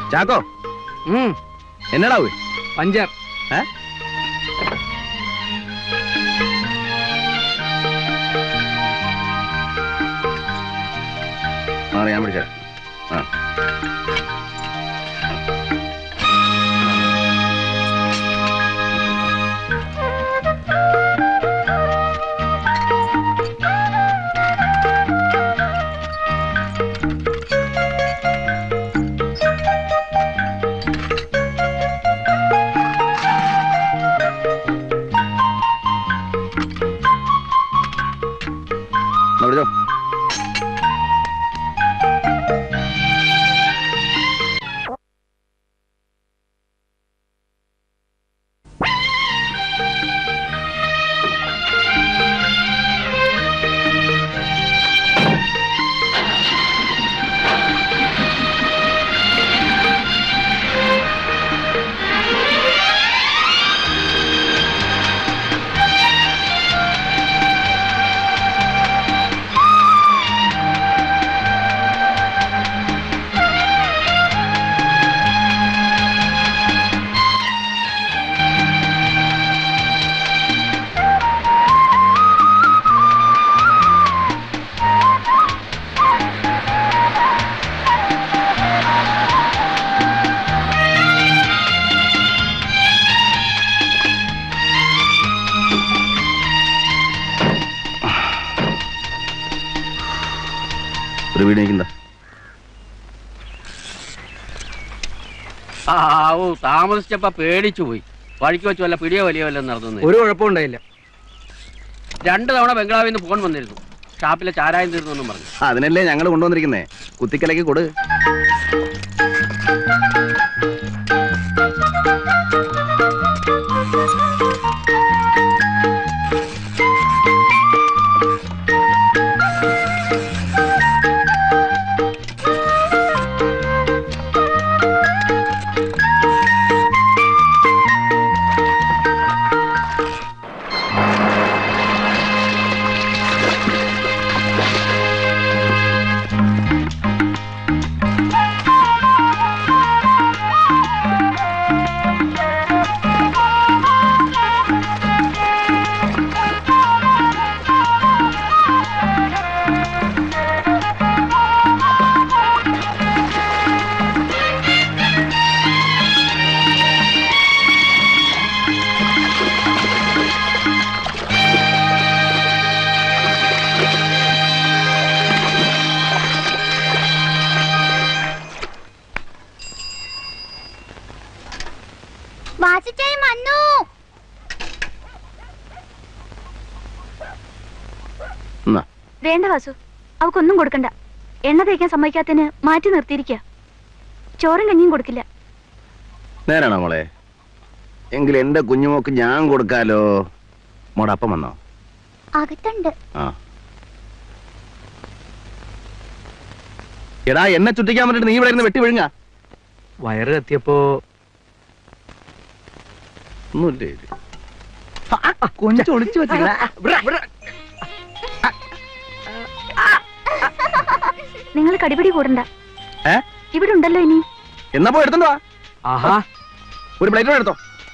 ചാക്കോ ഉം, എന്നടാവ് പഞ്ചർ ഏ ആ ഞാൻ പിടിച്ചേരാം ആ എന്നാ പിടിച്ചോ ഒരു വീട് നിൽക്കുന്ന ആവൂ താമസിച്ചപ്പോ പേടിച്ചു പോയി വഴിക്ക് വെച്ച് വല്ല പിടിയോ വലിയോ വല്ലതും നടന്നു ഒരു കുഴപ്പമുണ്ടായില്ല രണ്ടു തവണ ബംഗ്ലാവിൽ നിന്ന് ഫോൺ വന്നിരുന്നു ഷാപ്പിലെ ചാരായം തീർന്നു എന്നും പറഞ്ഞു അതിനല്ലേ ഞങ്ങൾ കൊണ്ടുവന്നിരിക്കുന്നേ കുത്തിക്കലക്ക് കൊടു വാസിച്ചായും വന്നു എന്നാ വേണ്ട വാസു അവക്കൊന്നും കൊടുക്കണ്ട എണ്ണ തേക്കാൻ സമ്മതിക്കാത്തതിന് മാറ്റി നിർത്തിയിരിക്കുക ചോറും കഞ്ഞിയും കൊടുക്കില്ല നേരാണോ മോളെ എങ്കിൽ എന്റെ കുഞ്ഞുമോക്ക് ഞാൻ കൊടുക്കാലോ മോടെ അപ്പം വന്നോ അകത്തുണ്ട് ആ എടാ എന്നെ ചുറ്റിക്കാൻ വേണ്ടിട്ട് നീ ഇവിടെ ഇരുന്ന് വെട്ടി വിഴുങ്ങ വയറ് കത്തിയപ്പോ ഒന്നുമില്ലേ കൊഞ്ചൊളിച്ചു വെച്ചില്ല നിങ്ങൾ കടിപിടി കൂടണ്ട ഏ? ഇവിടെ ഉണ്ടല്ലോ ഇനി എന്നാ പോയി എടുത്തോ ആഹാ ഒരു പ്ലേറ്റ് എടുത്തോ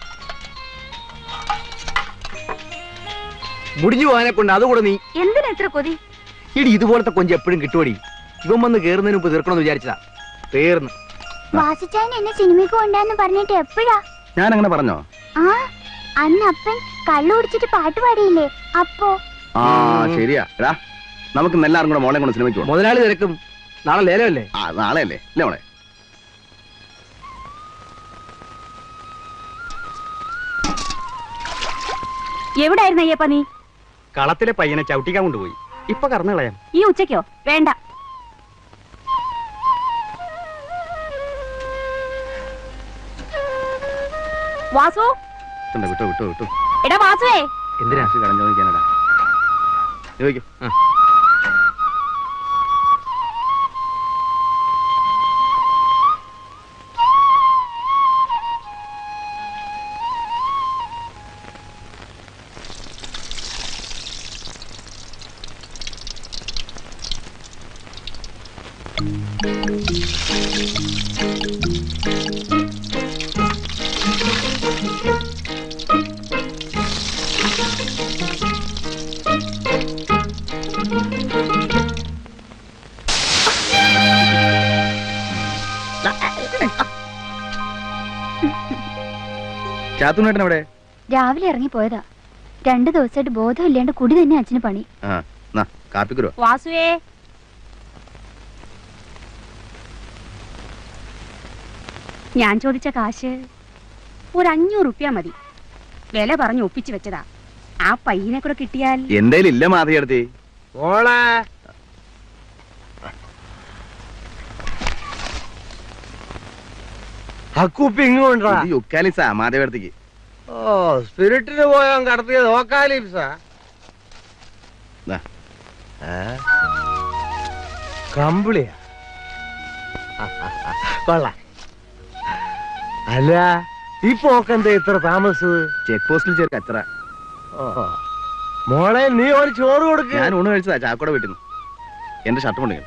മുടിഞ്ഞു പോകാനെ കൊണ്ട് അതുകൂടെ നീ എന്തിനാ എത്ര കൊതി ഇടി ഇതുപോലത്തെ കൊഞ്ച് എപ്പോഴും കിട്ടുവടി ഇവൻ വന്ന് കേറുന്നതിന് മുമ്പ് തീർക്കണമെന്ന് വിചാരിച്ചതാ തീർന്ന് വാസിച്ചായൻ എന്നെ സിനിമയ്ക്ക് കൊണ്ടാന്ന് പറഞ്ഞിട്ട് എപ്പോഴാ ഞാൻ അങ്ങനെ പറഞ്ഞോ ആ അന്ന് അപ്പൻ കള്ളു കുടിച്ചിട്ട് പാട്ട് പാടിയില്ലേ അപ്പോ ആ ശരിയാ എടാ നമുക്ക് ഇന്ന് എല്ലാവരും കൂടെ മോളെ കൊണ്ട് സിനിമയ്ക്ക് പോകാം മുതലാളി തിരക്കും നാളെ ലേലമല്ലേ ആ നാളെ അല്ലേ അല്ലേ മോളെ എവിടായിരുന്നു അയ്യപ്പ നീ കളത്തിലെ പയ്യനെ ചവിട്ടിക്കാൻ കൊണ്ടുപോയി ഇപ്പൊ കറന്നു കളയാം ഈ ഉച്ചയ്ക്കോ വേണ്ട വാസു ഉണ്ട്, വിട്ടോ വിട്ടോ വിട്ടോ എടാ വാസുവേ എന്തിനാ കാശ് കടം ചോദിക്കാനടാ ചോദിക്കൂ ആ. ചാത്തുനേട്ടൻ എവിടെ രാവിലെ ഇറങ്ങി പോയതാ രണ്ടു ദിവസമായിട്ട് ബോധമില്ലാണ്ട് കുടി തന്നെ അച്ഛന് പണി ആ നാ കാപ്പിക്കുരോ വാസുവേ ഞാൻ ചോദിച്ച കാശ് ഒരു അഞ്ഞൂറ് റുപ്യ മതി വില പറഞ്ഞ് ഒപ്പിച്ചു വെച്ചതാ ആ പയ്യനെ കൂടെ കിട്ടിയാൽ എന്റെ ഇല്ല മാധവിയടുത്തി മോളെ അക്കുപ്പി ഇങ്ങോട്ടാ ഇത് യുക്കാലിസാ മാധവിയടുത്തേക്ക് ഓ സ്പിരിറ്റിന് പോയാൻ കടത്തിയത് ഓക്കാലിപ്സാ ദാ. കമ്പിളിയാ കൊള്ള അല്ല ഈ പോക്കെന്താ ഇത്ര താമസത് ചെക്ക് പോസ്റ്റിൽ ചേർക്ക് അത്ര ഓഹോ മോളെ നീ ഒരു ചോറ് കൊടുക്ക ഞാൻ ഊണ് കഴിച്ചതാ ചാക്കോടെ വീട്ടിൽ നിന്ന് എന്റെ ഷർട്ട് കൊണ്ടിങ്ങനെ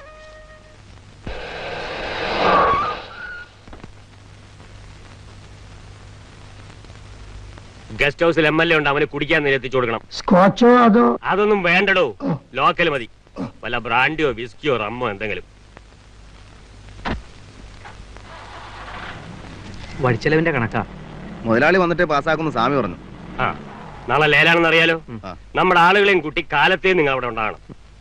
ഗസ്റ്റ് ഹൗസിൽ എം എൽ എ ഉണ്ട് അവന് കുടിക്കാൻ നിരത്തിച്ചു കൊടുക്കണം സ്കോച്ചോ അതോ അതൊന്നും വേണ്ടടോ ലോക്കൽ മതി വല്ല ബ്രാൻഡിയോ വിസ്കിയോ റമ്മോ എന്തെങ്കിലും വടിച്ചെലവിന്റെ കണക്കാ മുതലാളി വന്നിട്ട് പാസ്സാക്കുന്ന സ്വാമി പറഞ്ഞു ആ നാളെ ലേലാണെന്ന് അറിയാലോ ആ. നമ്മുടെ ആളുകളെയും കൂട്ടി കാലത്തെ നിങ്ങൾ അവിടെ ഉണ്ടാകണം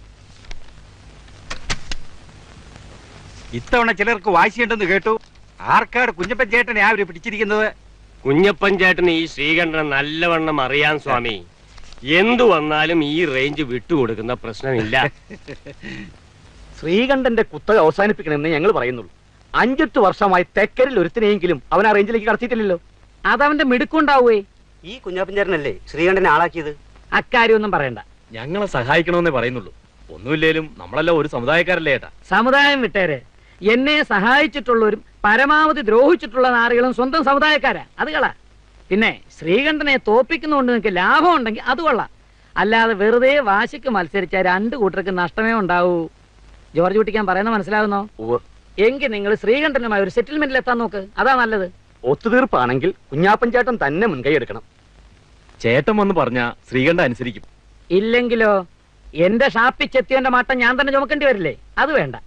ഇത്തവണ ചിലർക്ക് വാശിയുണ്ടെന്ന് കേട്ടു ആർക്കാട് കുഞ്ഞപ്പൻ ചേട്ടനെ അവര് പിടിച്ചിരിക്കുന്നത് കുഞ്ഞപ്പൻ ചേട്ടന് ഈ ശ്രീകണ്ഠനെ നല്ലവണ്ണം അറിയാൻ സ്വാമി എന്തു വന്നാലും ഈ റേഞ്ച് വിട്ടുകൊടുക്കുന്ന പ്രശ്നമില്ല ശ്രീകണ്ഠന്റെ കുത്തക അവസാനിപ്പിക്കണമെന്ന് ഞങ്ങൾ പറയുന്നുള്ളൂ അഞ്ചെട്ട് വർഷമായി തെക്കരിൽ ഒരുത്തിനെയെങ്കിലും അവൻ ആ റേഞ്ചിലേക്ക് കടത്തിയിട്ടില്ലല്ലോ അതവന്റെ മിടുക്കുണ്ടാവേ ഈ കുഞ്ഞാപ്പഞ്ചേരനല്ലേ ശ്രീകണ്ഠനെ ആളാക്കിയത് അക്കാര്യമൊന്നും പറയണ്ട ഞങ്ങളെ സഹായിക്കണമെന്നേ പറയുന്നുള്ളൂ ഒന്നുമില്ലേലും നമ്മളെല്ലാം ഒരു സമുദായക്കാരല്ലേ ഏട്ടാ സമുദായം വിട്ടേരെ എന്നെ സഹായിച്ചിട്ടുള്ളവരും പരമാവധി ദ്രോഹിച്ചിട്ടുള്ള നാറുകളും സ്വന്തം സമുദായക്കാരാ അത് കള പിന്നെ ശ്രീകണ്ഠനെ തോപ്പിക്കുന്നതുകൊണ്ട് നിങ്ങൾക്ക് ലാഭം ഉണ്ടെങ്കിൽ അത് കൊള്ളാം അല്ലാതെ വെറുതെ വാശിക്ക് മത്സരിച്ച രണ്ട് കൂട്ടർക്ക് നഷ്ടമേ ഉണ്ടാവൂ ജോർജ് കുട്ടിക്കാൻ പറയുന്നത് മനസ്സിലാകുന്നോ എങ്കിൽ നിങ്ങൾ ശ്രീകണ്ഠനുമായി ഒരു സെറ്റിൽമെന്റിൽ എത്താൻ നോക്ക് അതാ നല്ലത് ഒത്തുതീർപ്പാണെങ്കിൽ കുഞ്ഞാപ്പൻ ചേട്ടൻ തന്നെ മുൻകൈ എടുക്കണം ചേട്ടൻ വന്ന് പറഞ്ഞ ശ്രീകണ്ഠ അനുസരിക്കും ഇല്ലെങ്കിലോ എന്റെ ഷാപ്പിൽ ചെത്തിയവന്റെ മാട്ടം ഞാൻ തന്നെ ചുമക്കേണ്ടി വരില്ലേ അത് വേണ്ട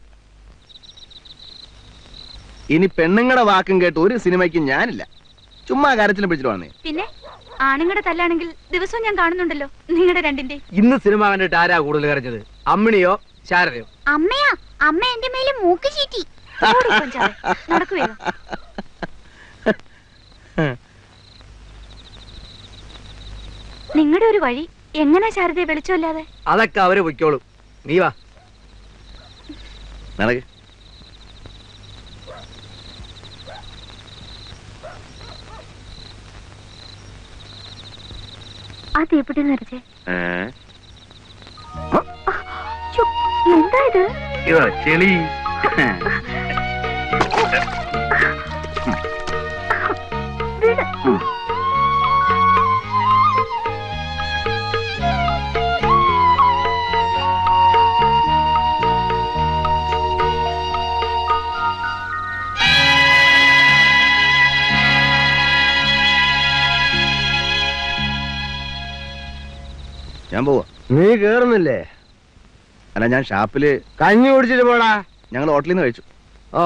ഇനി പെണ്ണുങ്ങളുടെ വാക്കും കേട്ട് ഒരു സിനിമയ്ക്ക് ഞാനില്ല ചുമ്മാ കാര്യത്തിലും പിടിച്ചിട്ട് വന്നേ പിന്നെ ആണുങ്ങളുടെ തല്ലാണെങ്കിൽ ദിവസവും ഞാൻ കാണുന്നുണ്ടല്ലോ നിങ്ങളുടെ രണ്ടിന്റെ ഇന്ന് സിനിമ കണ്ടിട്ട് ആരാ കൂടുതൽ കരഞ്ഞത് അമ്മിണിയോ ശാരദയോ അമ്മയാ അമ്മ എന്റെ മേലെ മൂക്ക് ചീറ്റി നടക്കുവോ നിങ്ങളുടെ ഒരു വഴി എങ്ങനെ ശാരദയെ വെളിച്ചമില്ലാതെ അതൊക്കെ അവര് പൊയ്ക്കോളും നീ വാ നടക്ക് ആ തീപ്പെട്ടി നിറച്ചേ ഏ? എന്താ ഇത് ഇതോ ചെളി വീട് ഞാൻ പോവാ നീ കേറുന്നില്ലേ അല്ല ഞാൻ ഷാപ്പില് കഞ്ഞി കുടിച്ചിട്ട് പോടാ ഞങ്ങൾ ഹോട്ടലിൽ നിന്ന് കഴിച്ചു ഓ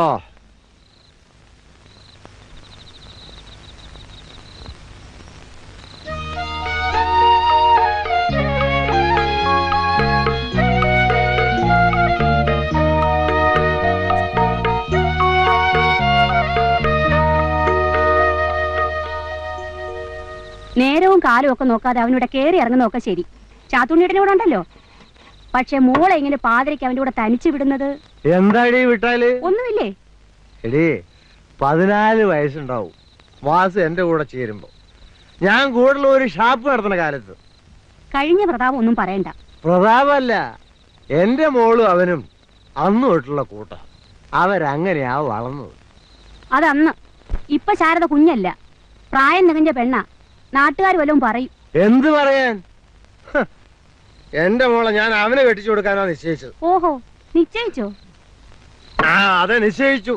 നേരവും കാലവും ഒക്കെ നോക്കാതെ അവനിവിടെ കയറി ഇറങ്ങുന്നതൊക്കെ ശരി ചാത്തുണ്ണിയുടെ കൂടെ ഉണ്ടല്ലോ പക്ഷെ മോളെ ഇങ്ങനെ പാതിരയ്ക്ക് അവന്റെ കൂടെ തനിച്ചു വിടുന്നത് എന്താടി വിട്ടാല് ഒന്നുമില്ലേ എടീ പതിനാല് വയസ്സുണ്ടാവും വാസു എന്റെ കൂടെ ചേരുമ്പോ ഞാൻ കൂടുതൽ ഒരു ഷാപ്പ് നടത്തുന്ന കാലത്ത് കഴിഞ്ഞ പ്രതാപം ഒന്നും പറയണ്ട പ്രതാപല്ല എന്റെ മോളും അവനും അന്ന് തൊട്ടുള്ള കൂട്ട അവരങ്ങനെയാ വളർന്നത് അതന്ന് ഇപ്പൊ ശാരദ കുഞ്ഞല്ല പ്രായം തികഞ്ഞ പെണ്ണ നാട്ടുകാർ വല്ലതും പറയും എന്ത് പറയാൻ ഹ്, എന്റെ മോളെ ഞാൻ അവനെ കെട്ടിച്ചു കൊടുക്കാനാ നിശ്ചയിച്ചത് ഓഹോ നിശ്ചയിച്ചോ ആ അതെ നിശ്ചയിച്ചു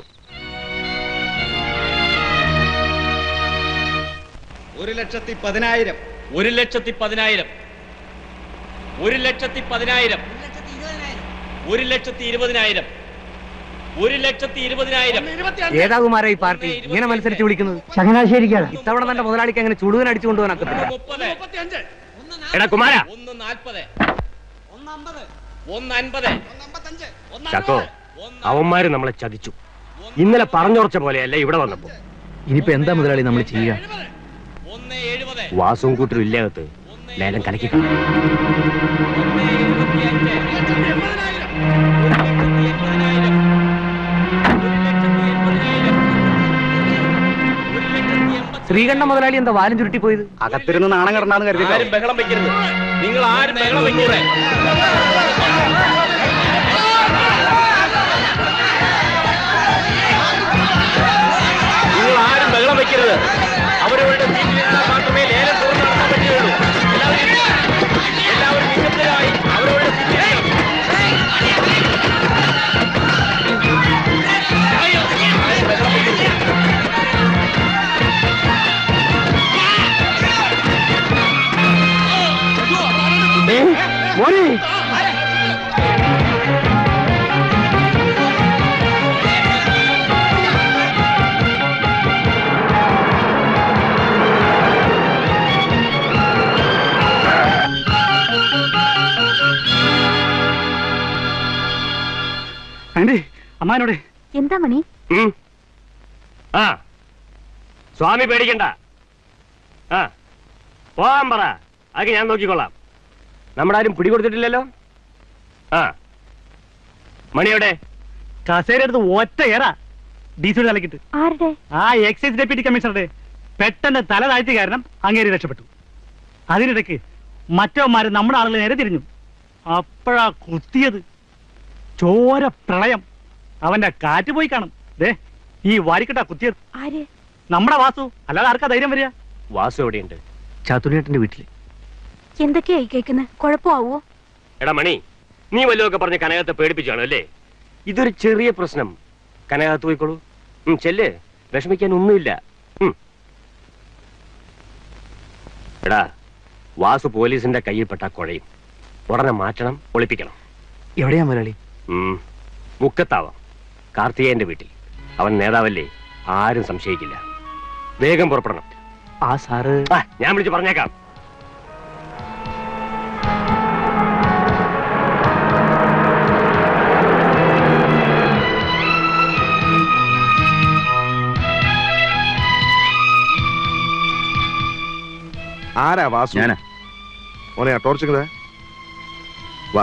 ഒരു ലക്ഷത്തി പതിനായിരം ഒരു ലക്ഷത്തി പതിനായിരം ഒരു ലക്ഷത്തി പതിനായിരം ഒരു ലക്ഷത്തി ഇരുപതിനായിരം ഒരു ലക്ഷത്തി ഇരുപതിനായിരം ഏതാ കുമാര ഈ പാർട്ടി ഇങ്ങനെ മത്സരിച്ച് വിളിക്കുന്നത് ചങ്ങനാശ്ശേരിക്കാണ് ഇത്തവണ തന്റെ മുതലാളിക്ക് അങ്ങനെ ചുടുകൻ അടിച്ചു കൊണ്ടുപോകാനൊക്കത്തില്ല മുപ്പത് എടാ കുമാര ഒന്ന് നാൽപ്പത് ചക്കോ അവന്മാര് നമ്മളെ ചതിച്ചു ഇന്നലെ പറഞ്ഞുറച്ച പോലെയല്ല ഇവിടെ വന്നപ്പോ ഇനിയിപ്പോ എന്താ മുതലാളി നമ്മൾ ചെയ്യുക ഒന്ന് എഴുപത് വാസവും കൂട്ടരും ഇല്ലാകത്ത് ലേലം കലക്കി കളഞ്ഞു. ഒന്ന് എഴുപത്തിയഞ്ച് ഒരു ലക്ഷത്തി എൺപതിനായിരം ഒരു ലക്ഷത്തി എൺപതിനായിരം ഒരു ലക്ഷത്തി എൺപത്തി ശ്രീകണ്ഠ മുതലാളി എന്താ വാലും ചുരുട്ടി പോയത് അകത്തിരുന്ന് നാണം കിടന്നാന്ന് കരുതി ആരും ബഹളം വെക്കരുത് നിങ്ങൾ ആരും ബഹളം വെക്കൂടെ നിങ്ങൾ ആരും ബഹളം വെക്കരുത് അവരവരുടെ സീറ്റിലിരുന്നാൽ മാത്രമേ ലേലം തുറന്ന് നടത്താൻ പറ്റുകയുള്ളൂ എല്ലാവരും എല്ലാവരും നിശബ്ദരായി അവരവരുടെ സീറ്റിൽ അമ്മാനോടെ എന്താ മണി ഉം. ആ സ്വാമി പേടിക്കണ്ട ആ പോകാൻ പറ അതൊക്കെ ഞാൻ നോക്കിക്കൊള്ളാം നമ്മുടെ ആരും പിടികൊടുത്തിട്ടില്ലല്ലോ ആ മണിയോടെ കസേര എടുത്ത് ഒറ്റ ഏറാ ഡീസൽ തലക്കിട്ട് ആരുടെ ആ എക്സൈസ് ഡെപ്യൂട്ടി കമ്മീഷണറുടെ പെട്ടെന്ന് തല താഴ്ത്തി കാരണം അങ്ങേര് രക്ഷപ്പെട്ടു അതിനിടയ്ക്ക് മറ്റവന്മാര് നമ്മുടെ ആളുകൾ നേരെ തിരിഞ്ഞു അപ്പോഴാ കുത്തിയത് ചോര പ്രളയം അവന്റെ കാറ്റ് പോയി കാണും ദേ ഈ വാരിക്കട്ടാ കുത്തിയത് ആര് നമ്മുടെ വാസു അല്ലാതെ ആർക്കാ ധൈര്യം വരിക വാസു എവിടെയുണ്ട് ചാത്തുണിയേട്ടന്റെ വീട്ടില് എന്തൊക്കെയായി കേൾക്കുന്നത് കുഴപ്പമാവോ എടാ മണി നീ വല്ലതൊക്കെ പറഞ്ഞ് കനകത്തെ പേടിപ്പിച്ചാണ് അല്ലേ ഇതൊരു ചെറിയ പ്രശ്നം കനകത്ത് പോയിക്കോളൂ ഉം, ചെല്ല് വിഷമിക്കാൻ ഒന്നുമില്ല ഉം. എടാ വാസു പോലീസിന്റെ കയ്യിൽപ്പെട്ട കുഴയും ഉടനെ മാറ്റണം ഒളിപ്പിക്കണം എവിടെയാ മുതലാളി ഉം. മുക്കത്താവാം കാർത്തികേയന്റെ വീട്ടിൽ അവൻ നേതാവല്ലേ ആരും സംശയിക്കില്ല വേഗം പുറപ്പെടണം ആ സാറ് ആ, ഞാൻ വിളിച്ച് പറഞ്ഞേക്കാം ആരാ വാസു ഞാനാ മോനെ ആ ടോർച്ച് ഇങ്ങ് ദേ. വാ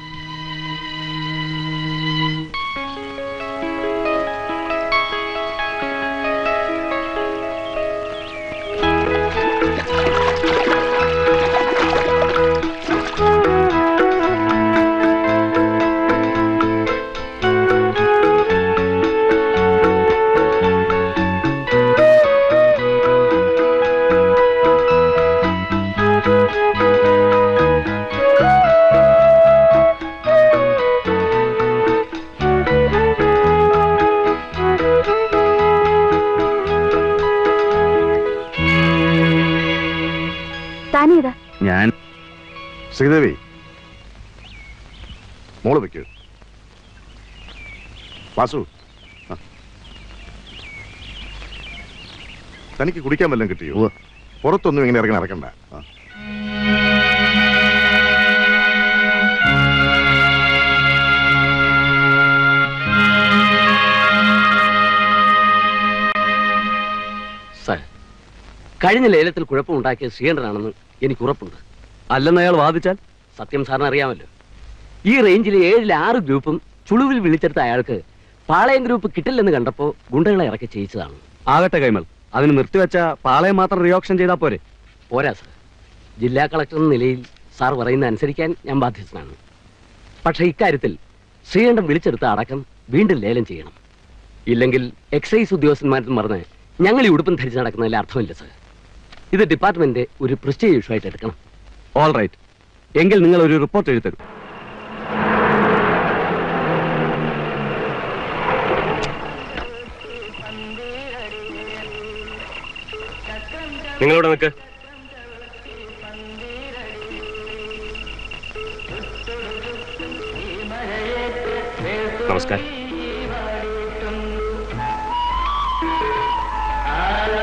താനേതാ ഞാൻ ശ്രീദേവി മോള് വെക്കൂ വാസു ആ. തനിക്ക് കുടിക്കാൻ വല്ലതും കിട്ടിയോ ഉവ്വ്. പുറത്തൊന്നും ഇങ്ങനെ ഇറങ്ങി നടക്കണ്ട ആ. സാർ കഴിഞ്ഞ ലേലത്തിൽ കുഴപ്പമുണ്ടാക്കിയ ശ്രീകണ്ഠനാണെന്ന് എനിക്ക് ഉറപ്പുണ്ട് അല്ലെന്ന് അയാൾ വാദിച്ചാൽ സത്യം സാറിന് അറിയാമല്ലോ ഈ റേഞ്ചിലെ ഏഴിൽ ആറ് ഗ്രൂപ്പും ചുളുവിൽ വിളിച്ചെടുത്ത അയാൾക്ക് പാളയം ഗ്രൂപ്പ് കിട്ടില്ലെന്ന് കണ്ടപ്പോ ഗുണ്ടകളെ ഇറക്കി ചെയ്യിച്ചതാണ് ആകട്ടെ കൈമൾ അതിന് നിർത്തിവെച്ച പാളയം മാത്രം റിയോക്ഷൻ ചെയ്താൽ പോരെ പോരാ സാർ ജില്ലാ കളക്ടർ എന്ന നിലയിൽ സാർ പറയുന്ന അനുസരിക്കാൻ ഞാൻ ബാധ്യസ്ഥനാണ് പക്ഷേ ഇക്കാര്യത്തിൽ ശ്രീകണ്ഠൻ വിളിച്ചെടുത്ത അടക്കം വീണ്ടും ലേലം ചെയ്യണം ഇല്ലെങ്കിൽ എക്സൈസ് ഉദ്യോഗസ്ഥന്മാരെന്ന് പറഞ്ഞ് ഞങ്ങൾ ഈ ഉടുപ്പും ധരിച്ച് നടക്കുന്നതിൽ അർത്ഥമില്ല സാർ ഇത് ഡിപ്പാർട്ട്മെന്റ് ഒരു പ്രസ്റ്റേജ് ഇഷ്യൂ ആയിട്ട് എടുക്കണം ഓൾ റൈറ്റ് എങ്കിൽ നിങ്ങൾ ഒരു റിപ്പോർട്ട് എഴുതരും നിങ്ങളിവിടെ നിൽക്ക് നമസ്കാരം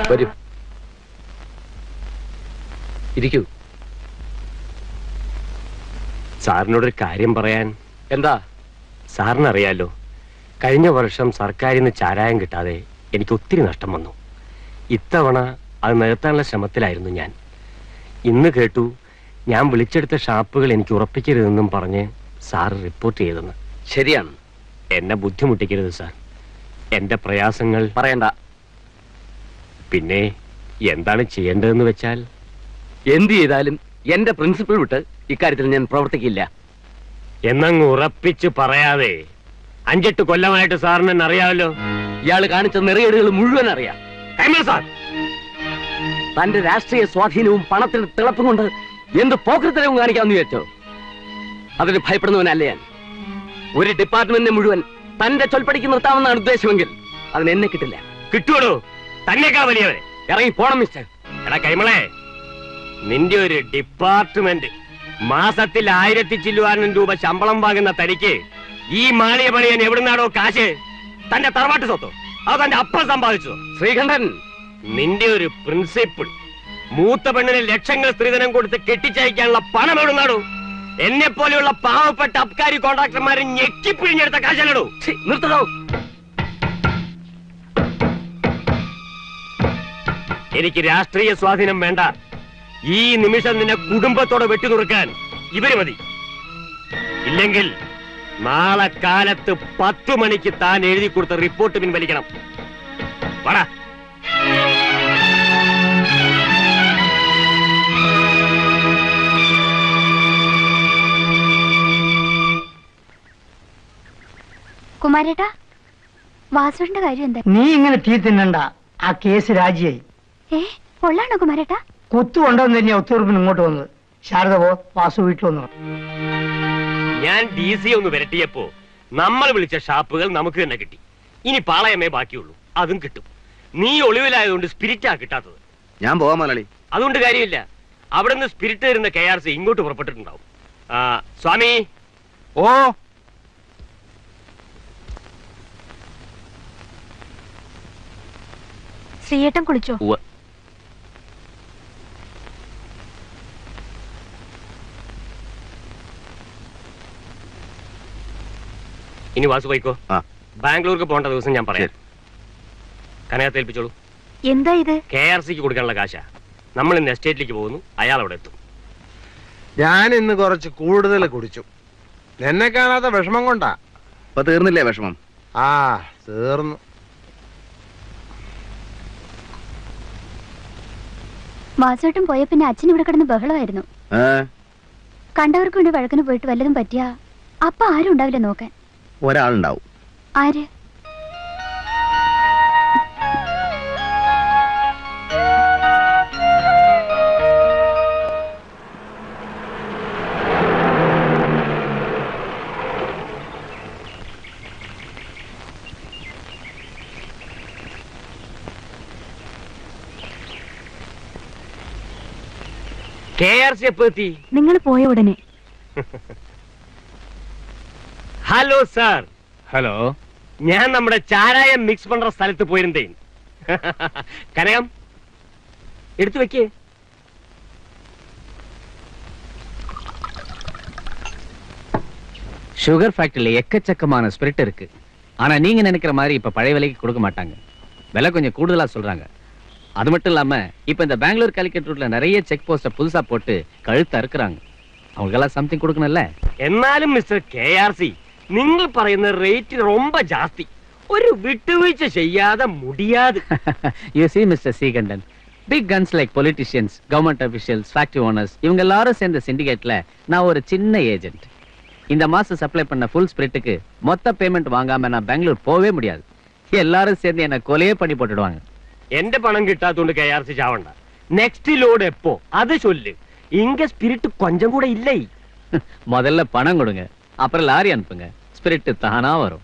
വരൂ ഇരിക്കൂ സാറിനോടൊരു കാര്യം പറയാൻ എന്താ സാറിനറിയാലോ കഴിഞ്ഞ വർഷം സർക്കാരിൽ നിന്ന് ചാരായം കിട്ടാതെ എനിക്ക് ഒത്തിരി നഷ്ടം വന്നു ഇത്തവണ അത് നികത്താനുള്ള ശ്രമത്തിലായിരുന്നു ഞാൻ ഇന്ന് കേട്ടു ഞാൻ വിളിച്ചെടുത്ത ഷാപ്പുകൾ എനിക്ക് ഉറപ്പിക്കരുതെന്നും പറഞ്ഞ് സാറ് റിപ്പോർട്ട് ചെയ്തെന്ന് ശരിയാണ് എന്നെ ബുദ്ധിമുട്ടിക്കരുത് സാർ എന്റെ പ്രയാസങ്ങൾ പറയണ്ട പിന്നെ എന്താണ് ചെയ്യേണ്ടതെന്ന് വെച്ചാൽ എന്ത് ചെയ്താലും എന്റെ പ്രിൻസിപ്പിൾ വിട്ട് ഇക്കാര്യത്തിൽ ഞാൻ പ്രവർത്തിക്കില്ല എന്നങ്ങ് ഉറപ്പിച്ച് പറയാതെ അഞ്ചെട്ട് കൊല്ലമായിട്ട് സാറിന് എന്നെ അറിയാമല്ലോ ഇയാൾ കാണിച്ച നെറിയേടുകൾ മുഴുവൻ അറിയാം കൈമൾ സാർ തന്റെ രാഷ്ട്രീയ സ്വാധീനവും പണത്തിന്റെ തിളപ്പും കൊണ്ട് എന്ത് പോക്കൃത്തരവും കാണിക്കാമെന്ന് വിചാരിച്ചോ അതിന് ഭയപ്പെടുന്നവനല്ല ഞാൻ ഒരു ഡിപ്പാർട്ട്മെന്റിനെ മുഴുവൻ തന്റെ ചൊൽപ്പടിക്ക് നിർത്താമെന്നാണ് ഉദ്ദേശമെങ്കിൽ അതിന് എന്നെ കിട്ടില്ല കിട്ടുവോടോ തന്നെക്കാ വലിയവരെ ഇറങ്ങി പോണം മിസ്റ്റർ എടാ കൈമളെ നിന്റെ ഒരു ഡിപ്പാർട്ട്മെന്റ് മാസത്തിൽ ആയിരത്തി ചില്ലുവാനും രൂപ ശമ്പളം വാങ്ങുന്ന തനിക്ക് ഈ മാളിയ പണിയൻ എവിടുന്നാടോ കാശ് തന്റെ തറവാട്ട് സ്വത്തോ അത് തന്റെ അപ്പം സമ്പാദിച്ചതോ ശ്രീകണ്ഠൻ നിന്റെ ഒരു പ്രിൻസിപ്പിൾ മൂത്ത പെണ്ണിന് ലക്ഷങ്ങൾ സ്ത്രീധനം കൊടുത്ത് കെട്ടിച്ചയക്കാനുള്ള പണം എവിടുന്നാടോ എന്നെ പോലെയുള്ള പാവപ്പെട്ട അബ്കാരി കോൺട്രാക്ടർമാരെ ഞെക്കിപ്പിഴിഞ്ഞെടുത്ത കാശല്ലടോ നിർത്തണോ എനിക്ക് രാഷ്ട്രീയ സ്വാധീനം വേണ്ട ഈ നിമിഷം നിന്നെ കുടുംബത്തോടെ വെട്ടിനുറുക്കാൻ ഇവര് മതി ഇല്ലെങ്കിൽ നാളെ കാലത്ത് പത്തു മണിക്ക് താൻ എഴുതി കൊടുത്ത റിപ്പോർട്ട് പിൻവലിക്കണം വാടാ കുമാരേട്ടാ വാസുവിന്റെ കാര്യം എന്താ നീ ഇങ്ങനെ തീ തിന്നണ്ട ആ കേസ് രാജിയായി ഏ പൊള്ളാണോ കുമാരേട്ടാ കുത്തു കൊണ്ടുവന്ന് തന്നെയാ ഒത്തുതീർപ്പിന് ഇങ്ങോട്ട് വന്നത് ശാരദ പോ വാസു വീട്ടിൽ വന്നു ഞാൻ ഡി സി ഒന്ന് വരട്ടിയപ്പോ നമ്മൾ വിളിച്ച ഷാപ്പുകൾ നമുക്ക് തന്നെ കിട്ടി ഇനി പാളയമേ ബാക്കിയുള്ളൂ അതും കിട്ടും നീ ഒളിവിലായതുകൊണ്ട് സ്പിരിറ്റാ കിട്ടാത്തത് ഞാൻ പോവാൻ മലയാളി അതുകൊണ്ട് കാര്യമില്ല അവിടുന്ന് സ്പിരിറ്റ് തരുന്ന കെ ആർ സി ഇങ്ങോട്ട് പുറപ്പെട്ടിട്ടുണ്ടാവും ആ, സ്വാമി ഓ ശ്രീയേട്ടൻ കുളിച്ചോ ഉവ്വ്. ഇനി വാസു പോയിക്കോ ആ. ബാംഗ്ലൂർക്ക് പോകേണ്ട ദിവസം ഞാൻ പറയാം കനകത്തെ ഏൽപ്പിച്ചോളൂ എന്താ ഇത് കെ ആർ സിക്ക് കൊടുക്കാനുള്ള കാശാ നമ്മൾ ഇന്ന് എസ്റ്റേറ്റിലേക്ക് പോകുന്നു അയാൾ അവിടെ എത്തും ഞാൻ ഇന്ന് കുറച്ച് കൂടുതൽ കുടിച്ചു എന്നെ കാണാത്ത വിഷമം കൊണ്ടാ ഇപ്പൊ തീർന്നില്ലേ വിഷമം ആ തീർന്നു വാസുവേട്ടൻ പോയ പിന്നെ അച്ഛൻ ഇവിടെ കിടന്ന് ബഹളമായിരുന്നു ഏ കണ്ടവർക്ക് വേണ്ടി വഴക്കിന് പോയിട്ട് വല്ലതും പറ്റിയാ അപ്പ ആരും ഉണ്ടാവില്ല നോക്കാൻ ഒരാളുണ്ടാവും ആര് കെ ആർ സി എപ്പോ എത്തി നിങ്ങൾ പോയ ഉടനെ ഹലോ സാർ ഹലോ ഞാൻ നമ്മുടെ ചാരായം മിക്സ് പண்ற സ്ഥലത്ത് പോയിരുന്നേ കനകം എടുത്തു വെക്കേ சுகர் ஃபேக்டரியில எக்கச்சக்கமான ஸ்பிரிட் இருக்கு ஆனா நீங்க நினைக்கிற மாதிரி இப்ப பழைய விலைக்கு கொடுக்க மாட்டாங்க விலை கொஞ்சம் கூடுதலா சொல்றாங்க அது மட்டும் இல்லாம இப்ப இந்த பெங்களூர் காலிக்கட் ரூட்ல நிறைய செக் போஸ்ட புதுசா போட்டு கழுத்து அறுக்குறாங்க அவங்களுக்கெல்லாம் சம்திங் கொடுக்கணும்ல എന്നാലും മിസ്റ്റർ കെ ആർ സി നിങ്ങൾ പറയുന്ന റേറ്റ് ரொம்ப ജാസ്തി ഒരു വിട്ടുവീഴ്ച ചെയ്യാതെ മുടിയാതെ you see mister Srikantan big guns like politicians government officials factory owners இவங்க எல்லாரும் சேர்ந்த சிண்டிகேட்ல நான் ஒரு சின்ன ஏஜென்ட் இந்த மாசம் சப்ளை பண்ண ஃபுல் ஸ்பிரிட்டுக்கு மொத்த பேமெண்ட் வாங்காம நான் பெங்களூர் போகவே முடியாது எல்லாரும் சேர்ந்து என்ன கொலையே பண்ணி போட்டுடுவாங்க എന്റെ പണം കിട്ടാത്തോണ്ട് കെ ആർ സി ചാവണ്ട നെക്സ്റ്റ് ലോഡ് എപ്പോ അത് ചൊല്ല് ഇങ്ക സ്പിരിറ്റ് കൊഞ്ചം കൂടെ ഇല്ലേ முதல்ல பணம் கொடுங்க அப்புறம் லாரி அனுப்புங்க ஸ்பிரிட் தானா வரும்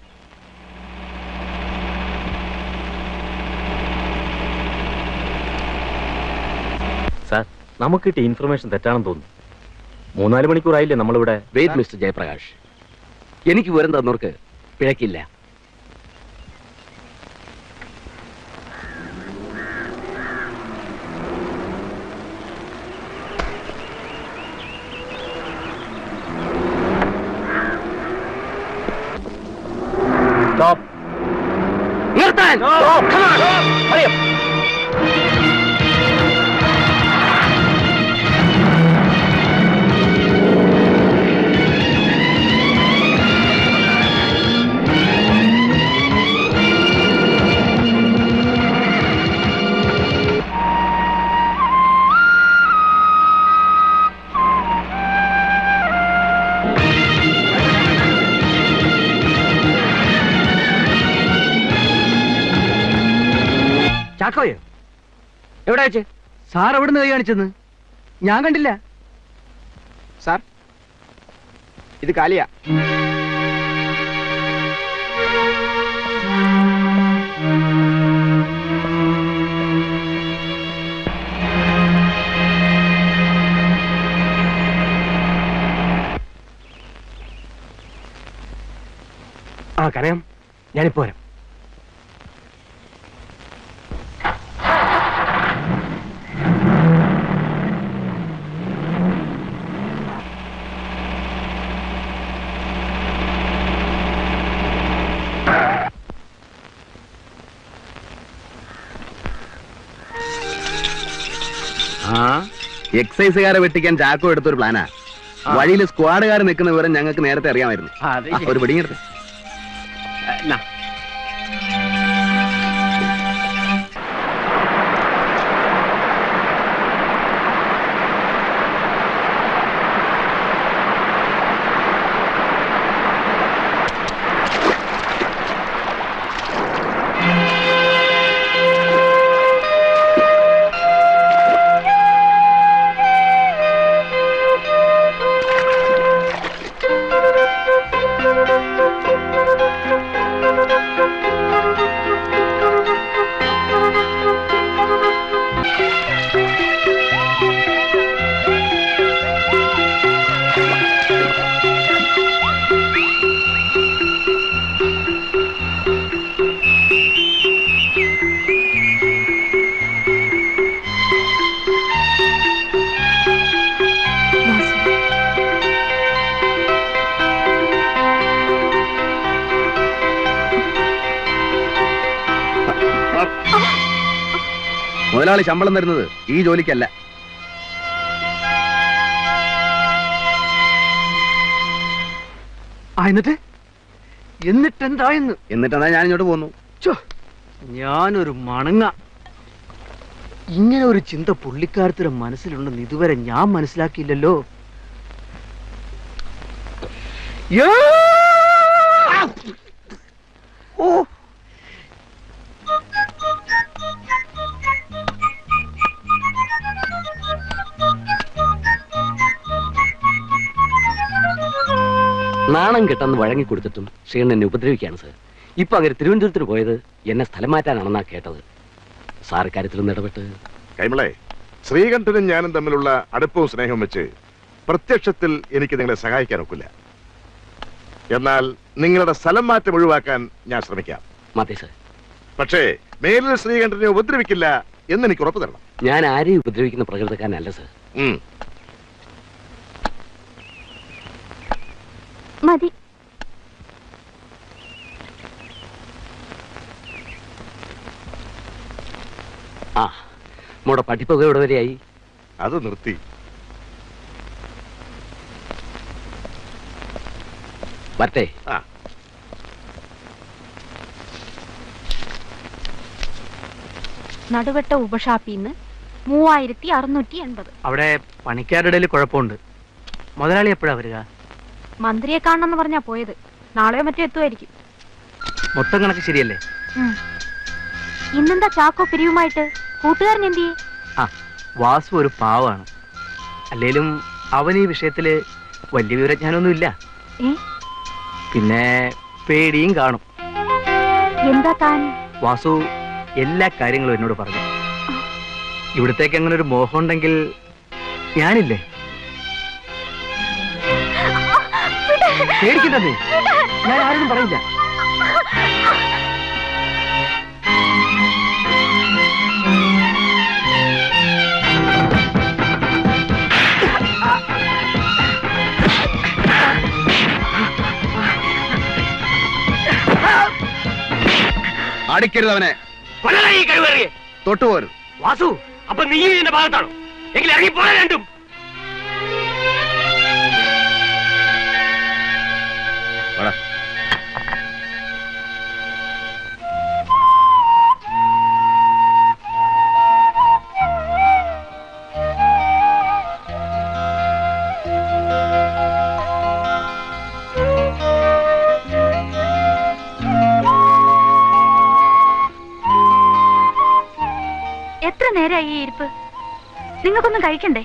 സാർ നമുക്ക് കിട്ടിയ ഇൻഫർമേഷൻ തെറ്റാണെന്ന് തോന്നുന്നു മൂന്നാല് മണിക്കൂറായില്ലേ നമ്മളിവിടെ വെയിറ്റ് മിസ്റ്റർ ജയപ്രകാശ് എനിക്ക് വിവരം തന്നവർക്ക് പിഴക്കില്ല ചാക്കോയോ എവിടെ വെച്ച് സാർ എവിടുന്ന് കൈ കാണിച്ചെന്ന് ഞാൻ കണ്ടില്ല സാർ ഇത് കാലിയാ ആ കനകം ഞാനിപ്പോ വരാം ആ എക്സൈസുകാരെ വെട്ടിക്കാൻ ചാക്കോ എടുത്തൊരു പ്ലാനാ വഴിയിൽ സ്ക്വാഡുകാർ നിൽക്കുന്ന വിവരം ഞങ്ങൾക്ക് നേരത്തെ അറിയാമായിരുന്നു അതെ ആ, ഒരു പിടിങ്ങെടുത്ത് മുതലാളി ശമ്പളം തരുന്നത് ഈ ജോലിക്കല്ല ആ എന്നിട്ട് എന്നിട്ട് എന്തായെന്ന് എന്നിട്ടെന്താ ഞാൻ ഇങ്ങോട്ട് പോന്നു ഞാനൊരു മണങ്ങ ഇങ്ങനെ ഒരു ചിന്ത പുള്ളിക്കാരത്തിന്റെ മനസ്സിലുണ്ടെന്ന് ഇതുവരെ ഞാൻ മനസ്സിലാക്കിയില്ലല്ലോ യാ! ഓ നാണം കെട്ടെന്ന് വഴങ്ങി കൊടുത്തിട്ടും ശ്രീകണ്ഠൻ എന്നെ ഉപദ്രവിക്കുകയാണ് സാർ ഇപ്പൊ അങ്ങനെ തിരുവനന്തപുരത്തിന് പോയത് എന്നെ സ്ഥലം മാറ്റാനാണെന്നാ കേട്ടത് സാർ കാര്യത്തിലൊന്ന് ഇടപെട്ട് കൈമളെ ശ്രീകണ്ഠനും ഞാനും തമ്മിലുള്ള അടുപ്പവും സ്നേഹവും വെച്ച് പ്രത്യക്ഷത്തിൽ എനിക്ക് നിങ്ങളെ സഹായിക്കാൻ ഒക്കില്ല എന്നാൽ നിങ്ങളുടെ സ്ഥലം മാറ്റം ഒഴിവാക്കാൻ ഞാൻ ശ്രമിക്കാം മതി സാർ പക്ഷേ മേലിൽ ശ്രീകണ്ഠനെ ഉപദ്രവിക്കില്ല എന്ന് എനിക്ക് ഉറപ്പ് തരണം ഞാൻ ആരെയും ഉപദ്രവിക്കുന്ന പ്രകൃതക്കാരനല്ല സാർ ഉം. മതി ആ മോടെ പഠിപ്പൊക്കെ എവിടെ വരെയായി അത് നിർത്തി വരട്ടെ ആ നടുവട്ട ഉപഷാപ്പിന്ന് മൂവായിരത്തി അറുന്നൂറ്റി എൺപത് അവിടെ പണിക്കാരുടെ ഇടയിൽ കുഴപ്പമുണ്ട് മുതലാളി എപ്പോഴാ വരിക മന്ത്രിയെ കാണണമെന്ന് പറഞ്ഞാ പോയത് നാളെയോ മറ്റോ എത്തുമായിരിക്കും മൊത്തം കണക്ക് ശരിയല്ലേ ഉം. ഇന്നെന്താ ചാക്കോ പിരിവുമായിട്ട് കൂട്ടുകാരൻ എന്തിയെ ആ വാസു ഒരു പാവാണ് അല്ലേലും അവൻ ഈ വിഷയത്തില് വലിയ വിവരജ്ഞാനമൊന്നുമില്ല ഏ പിന്നെ പേടിയും കാണും എന്താ താൻ വാസു എല്ലാ കാര്യങ്ങളും എന്നോട് പറഞ്ഞു ഇവിടത്തേക്ക് അങ്ങനെ ഒരു മോഹം ഉണ്ടെങ്കിൽ ഞാനില്ലേ പേടിക്കണ്ടേ ഞാൻ ആരോടും പറയില്ല അടിക്കരുത് അവനെ കൊല്ലണ ഈ കഴിവേറിയെ തൊട്ടുപോരും വാസു അപ്പൊ നീ ഇതിന്റെ ഭാഗത്താണോ എങ്കിൽ ഇറങ്ങി പോരാ രണ്ടും വാടാ. എത്ര നേരമായി ഈ ഇരിപ്പ് നിങ്ങൾക്കൊന്നും കഴിക്കണ്ടേ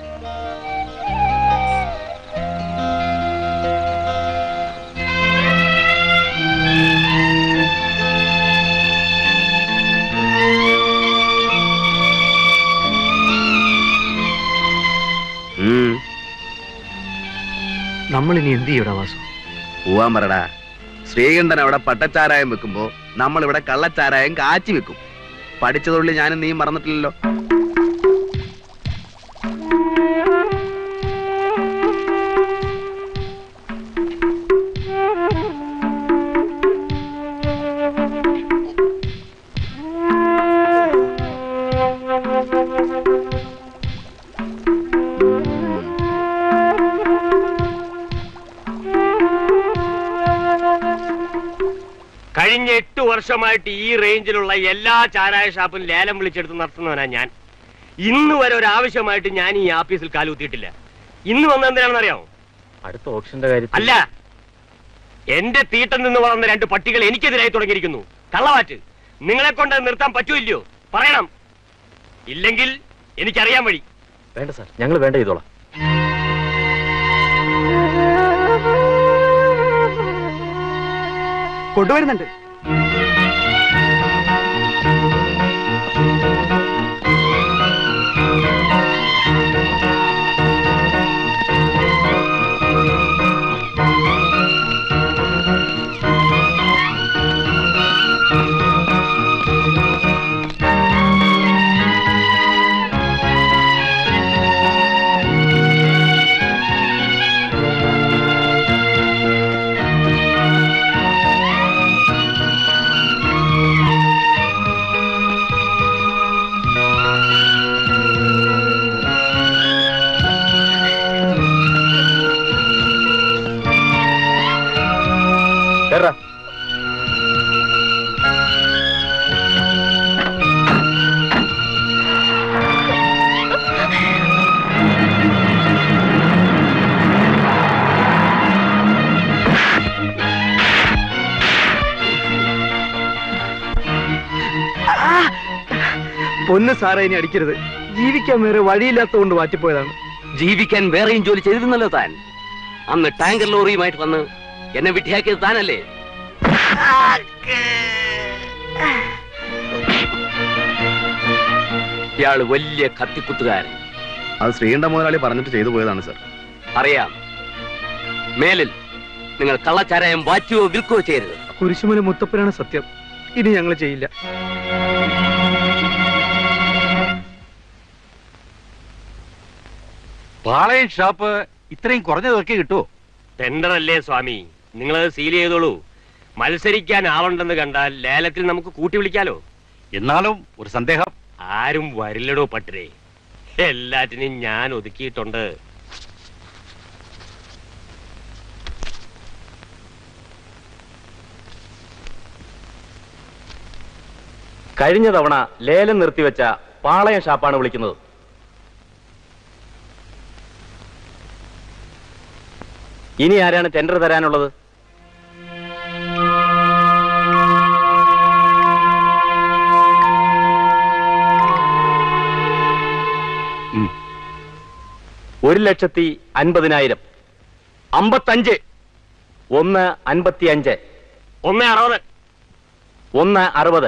നമ്മൾ ഇനി എന്ത് ചെയ്യടാ വാസു പോവാൻ പറടാ ശ്രീകണ്ഠൻ അവിടെ പട്ടച്ചാരായം വെക്കുമ്പോ നമ്മൾ ഇവിടെ കള്ളച്ചാരായം കാച്ചി വെക്കും പഠിച്ചതുള്ളിൽ ഞാനും നീ മറന്നിട്ടില്ലല്ലോ കഴിഞ്ഞ എട്ട് വർഷമായിട്ട് ഈ റേഞ്ചിലുള്ള എല്ലാ ചാരായ ഷാപ്പും ലേലം വിളിച്ചെടുത്ത് നടത്തുന്നവനാ ഞാൻ ഇന്ന് വരെ ഒരു ആവശ്യമായിട്ട് ഞാൻ ഈ ആഫീസിൽ കാലുകുത്തിയിട്ടില്ല ഇന്ന് വന്ന എന്തിനാണെന്ന് അറിയാമോ അടുത്ത ഓപ്ഷന്റെ കാര്യത്തിൽ അല്ല എന്റെ തീട്ടം നിന്ന് വളർന്ന രണ്ട് പട്ടികൾ എനിക്കെതിരായി തുടങ്ങിയിരിക്കുന്നു കള്ളവാറ്റ് നിങ്ങളെ കൊണ്ട് അത് നിർത്താൻ പറ്റൂല്ലയോ പറയണം ഇല്ലെങ്കിൽ എനിക്കറിയാൻ വഴി വേണ്ട സാർ ഞങ്ങൾ വേണ്ട ചെയ്തോളാം കൊണ്ടുവരുന്നുണ്ട് കേറാ പൊന്ന് സാറേ ഇനി അടിക്കരുത് ജീവിക്കാൻ വേറെ വഴിയില്ലാത്തതുകൊണ്ട് മാറ്റിപ്പോയതാണ് ജീവിക്കാൻ വേറെയും ജോലി ചെയ്തിരുന്നല്ലോ താൻ അന്ന് ടാങ്കർ ലോറിയുമായിട്ട് വന്ന് എന്നെ വിട്ടിയാക്കിയത് താനല്ലേ ഇയാള് വലിയ കത്തിക്കുത്തുകാരൻ അത് ശ്രീകണ്ഠ മുതലാളി പറഞ്ഞിട്ട് ചെയ്തു പോയതാണ് സർ അറിയാം മേലിൽ നിങ്ങൾ കള്ളച്ചാരായം വാറ്റുകയോ വിൽക്കുകയോ ചെയ്യരുത് കുരിശുമല മുത്തപ്പനാണ് സത്യം ഇനി ഞങ്ങൾ ചെയ്യില്ല പാളയം ഷാപ്പ് ഇത്രയും കുറഞ്ഞ തുകയ്ക്ക് കിട്ടുമോ ടെൻഡർ അല്ലേ സ്വാമി നിങ്ങളത് സീൽ ചെയ്തോളൂ മത്സരിക്കാൻ ആവണ്ടെന്ന് കണ്ടാൽ ലേലത്തിൽ നമുക്ക് കൂട്ടി വിളിക്കാലോ എന്നാലും ഒരു സന്ദേഹം ആരും വരില്ലടോ പട്ടരെ എല്ലാറ്റിനും ഞാൻ ഒതുക്കിയിട്ടുണ്ട് കഴിഞ്ഞ തവണ ലേലം നിർത്തിവെച്ച പാളയം ഷാപ്പാണ് വിളിക്കുന്നത് ഇനി ആരാണ് ടെൻഡർ തരാനുള്ളത് ഉം. ഒരു ലക്ഷത്തി അൻപതിനായിരം അമ്പത്തഞ്ച് ഒന്ന് അൻപത്തി അഞ്ച് ഒന്ന് അറുപത് ഒന്ന് അറുപത്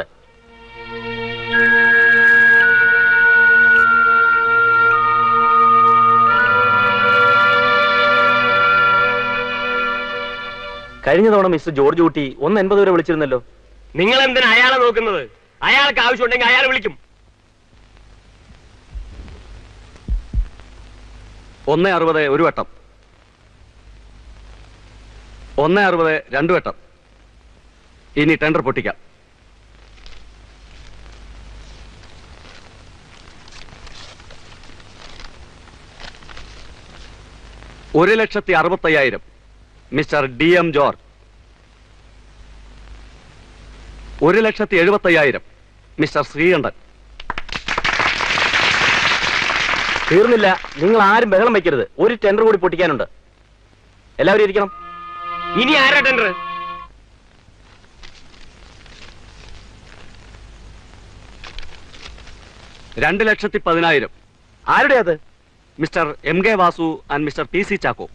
കഴിഞ്ഞ തവണ മിസ്റ്റർ ജോർജ് കുട്ടി ഒന്ന് എൺപത് വരെ വിളിച്ചിരുന്നല്ലോ നിങ്ങൾ എന്തിനാ അയാളെ നോക്കുന്നത് അയാൾക്ക് ആവശ്യമുണ്ടെങ്കിൽ അയാൾ വിളിക്കും ഒന്ന് അറുപത് ഒരു വട്ടം ഒന്ന് അറുപത് രണ്ടു വട്ടം ഇനി ടെൻഡർ പൊട്ടിക്കാം ഒരു ലക്ഷത്തി അറുപത്തയ്യായിരം മിസ്റ്റർ ഡി എം ജോർജ് ഒരു ലക്ഷത്തി എഴുപത്തയ്യായിരം മിസ്റ്റർ ശ്രീകണ്ഠൻ തീർന്നില്ല നിങ്ങൾ ആരും ബഹളം വയ്ക്കരുത് ഒരു ടെൻഡർ കൂടി പൊട്ടിക്കാനുണ്ട് എല്ലാവരും ഇരിക്കണം ഇനി ആരാ ടെൻഡർ രണ്ട് ലക്ഷത്തി പതിനായിരം ആരുടെ അത് mister M K Vasu and mister P C Chacko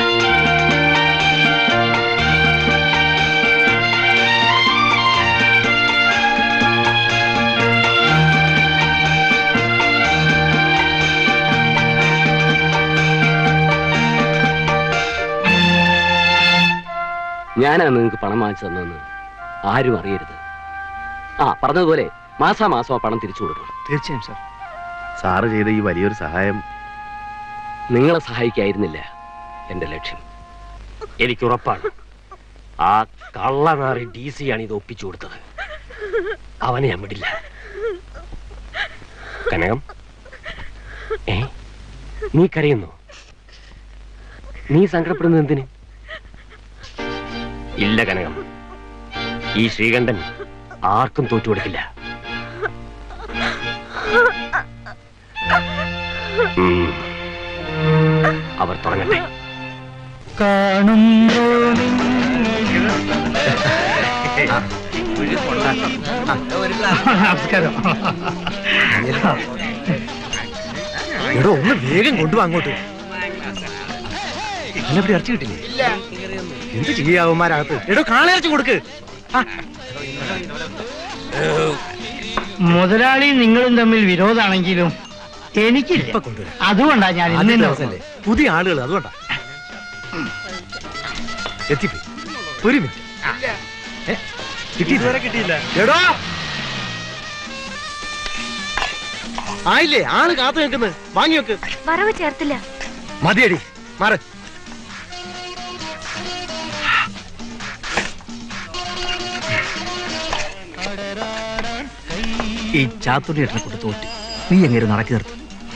ഞാനാണ് നിങ്ങൾക്ക് പണം വാങ്ങിച്ചു തന്നതെന്ന് ആരും അറിയരുത് ആ പറഞ്ഞതുപോലെ മാസാമാസം ആ പണം തിരിച്ചു കൊടുക്കണം തീർച്ചയായും സാർ സാറ് ചെയ്ത ഈ വലിയൊരു സഹായം നിങ്ങളെ സഹായിക്കായിരുന്നില്ല എന്റെ ലക്ഷ്യം എനിക്കുറപ്പാണ് ആ കള്ളനാറി ഡി സി ആണ് ഇത് ഒപ്പിച്ചു കൊടുത്തത് അവനെ ഞാൻ വിടില്ല കനകം ഏ നീ കരയുന്നു നീ സങ്കടപ്പെടുന്നത് എന്തിന് ഇല്ല കനകം ഈ ശ്രീകണ്ഠൻ ആർക്കും തോറ്റു കൊടുക്കില്ല ഉം. അവർ തുടങ്ങട്ടെ കാണുമ്പോ നമസ്കാരം എടോ ഒന്ന് വേഗം കൊണ്ടുപോ അങ്ങോട്ട് ഇന്നെവിടെ ഇറച്ചി കിട്ടില്ലേ എന്ത് ചെയ്യാവന്മാരകത്ത് എടോ കാളയിറച്ചി കൊടുക്ക് ആ, മുതലാളി നിങ്ങളും തമ്മിൽ വിരോധാണെങ്കിലും എനിക്കില്ല ഇപ്പൊ കൊണ്ടുവരാം അതുകൊണ്ടാ ഞാൻ ആദ്യത്തെ ഇന്നെ ദിവസമല്ലേ പുതിയ ആളുകൾ അതുകൊണ്ടാ എത്തിപ്പോയി ഒരു മിനിറ്റ് ഏ, കിട്ടിയില്ല കിട്ടിയില്ല എടോ ആയില്ലേ ആള് കാത്തു നിൽക്കുന്നത് വാങ്ങി വെക്ക് വറവ് ചേർത്തില്ല മതിയടി മാറ് ഈ ചാത്തുണ്ണിയേട്ടനെ കൊണ്ട് തോറ്റ് നീ എങ്ങനെ നടക്കി നിർത്ത്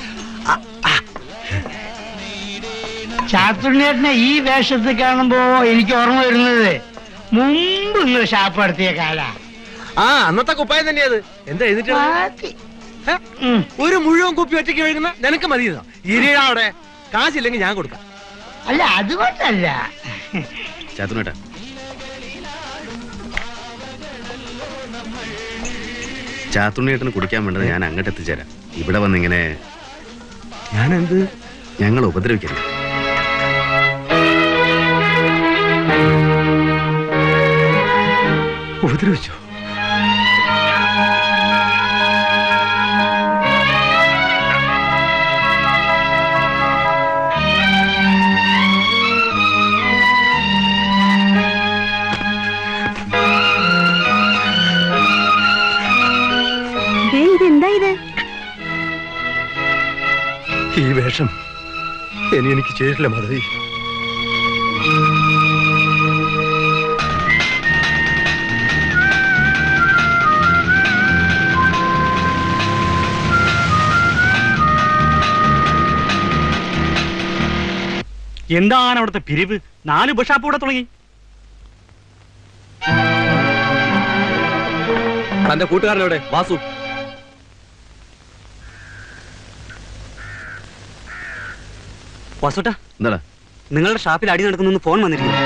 ചാത്തുണ്ണിയേട്ടനെ ഈ വേഷത്തിൽ കാണുമ്പോ എനിക്ക് ഓർമ്മ വരുന്നത് മുമ്പ് നിങ്ങൾ ഷാപ്പ് നടത്തിയ കാല ആ അന്നത്തെ കുപ്പായം തന്നെയത് എന്താ എഴുതിട്ട് ഒരു മുഴുവൻ കുപ്പി ഒറ്റയ്ക്ക് ഒഴുകുന്ന നിനക്ക് മതി ഇരിയാ അവിടെ കാശില്ലെങ്കിൽ ഞാൻ കൊടുക്കാം അല്ല അതുകൊണ്ടല്ല ചാത്തുനേട്ടാ ചാത്തുണ്ണിയേട്ടന് കുടിക്കാൻ വേണ്ടത് ഞാൻ അങ്ങോട്ട് എത്തിച്ചേരാം ഇവിടെ വന്നിങ്ങനെ ഞാൻ എന്ത് ഞങ്ങൾ ഉപദ്രവിക്കരുത് ഉപദ്രവിച്ചോ ദേ, ഇതെന്താ ഇത് ഈ വേഷം ഇനി എനിക്ക് ചേരില്ല മാധവി എന്താണ് അവിടുത്തെ പിരിവ് നാല് ബഷാപ്പ് കൂടെ തുടങ്ങി തന്റെ കൂട്ടുകാരനോടെ വാസു വാസുട്ടാ എന്താടാ നിങ്ങളുടെ ഷാപ്പിൽ അടി നടക്കുന്നു ഫോൺ വന്നിരിക്കുന്നു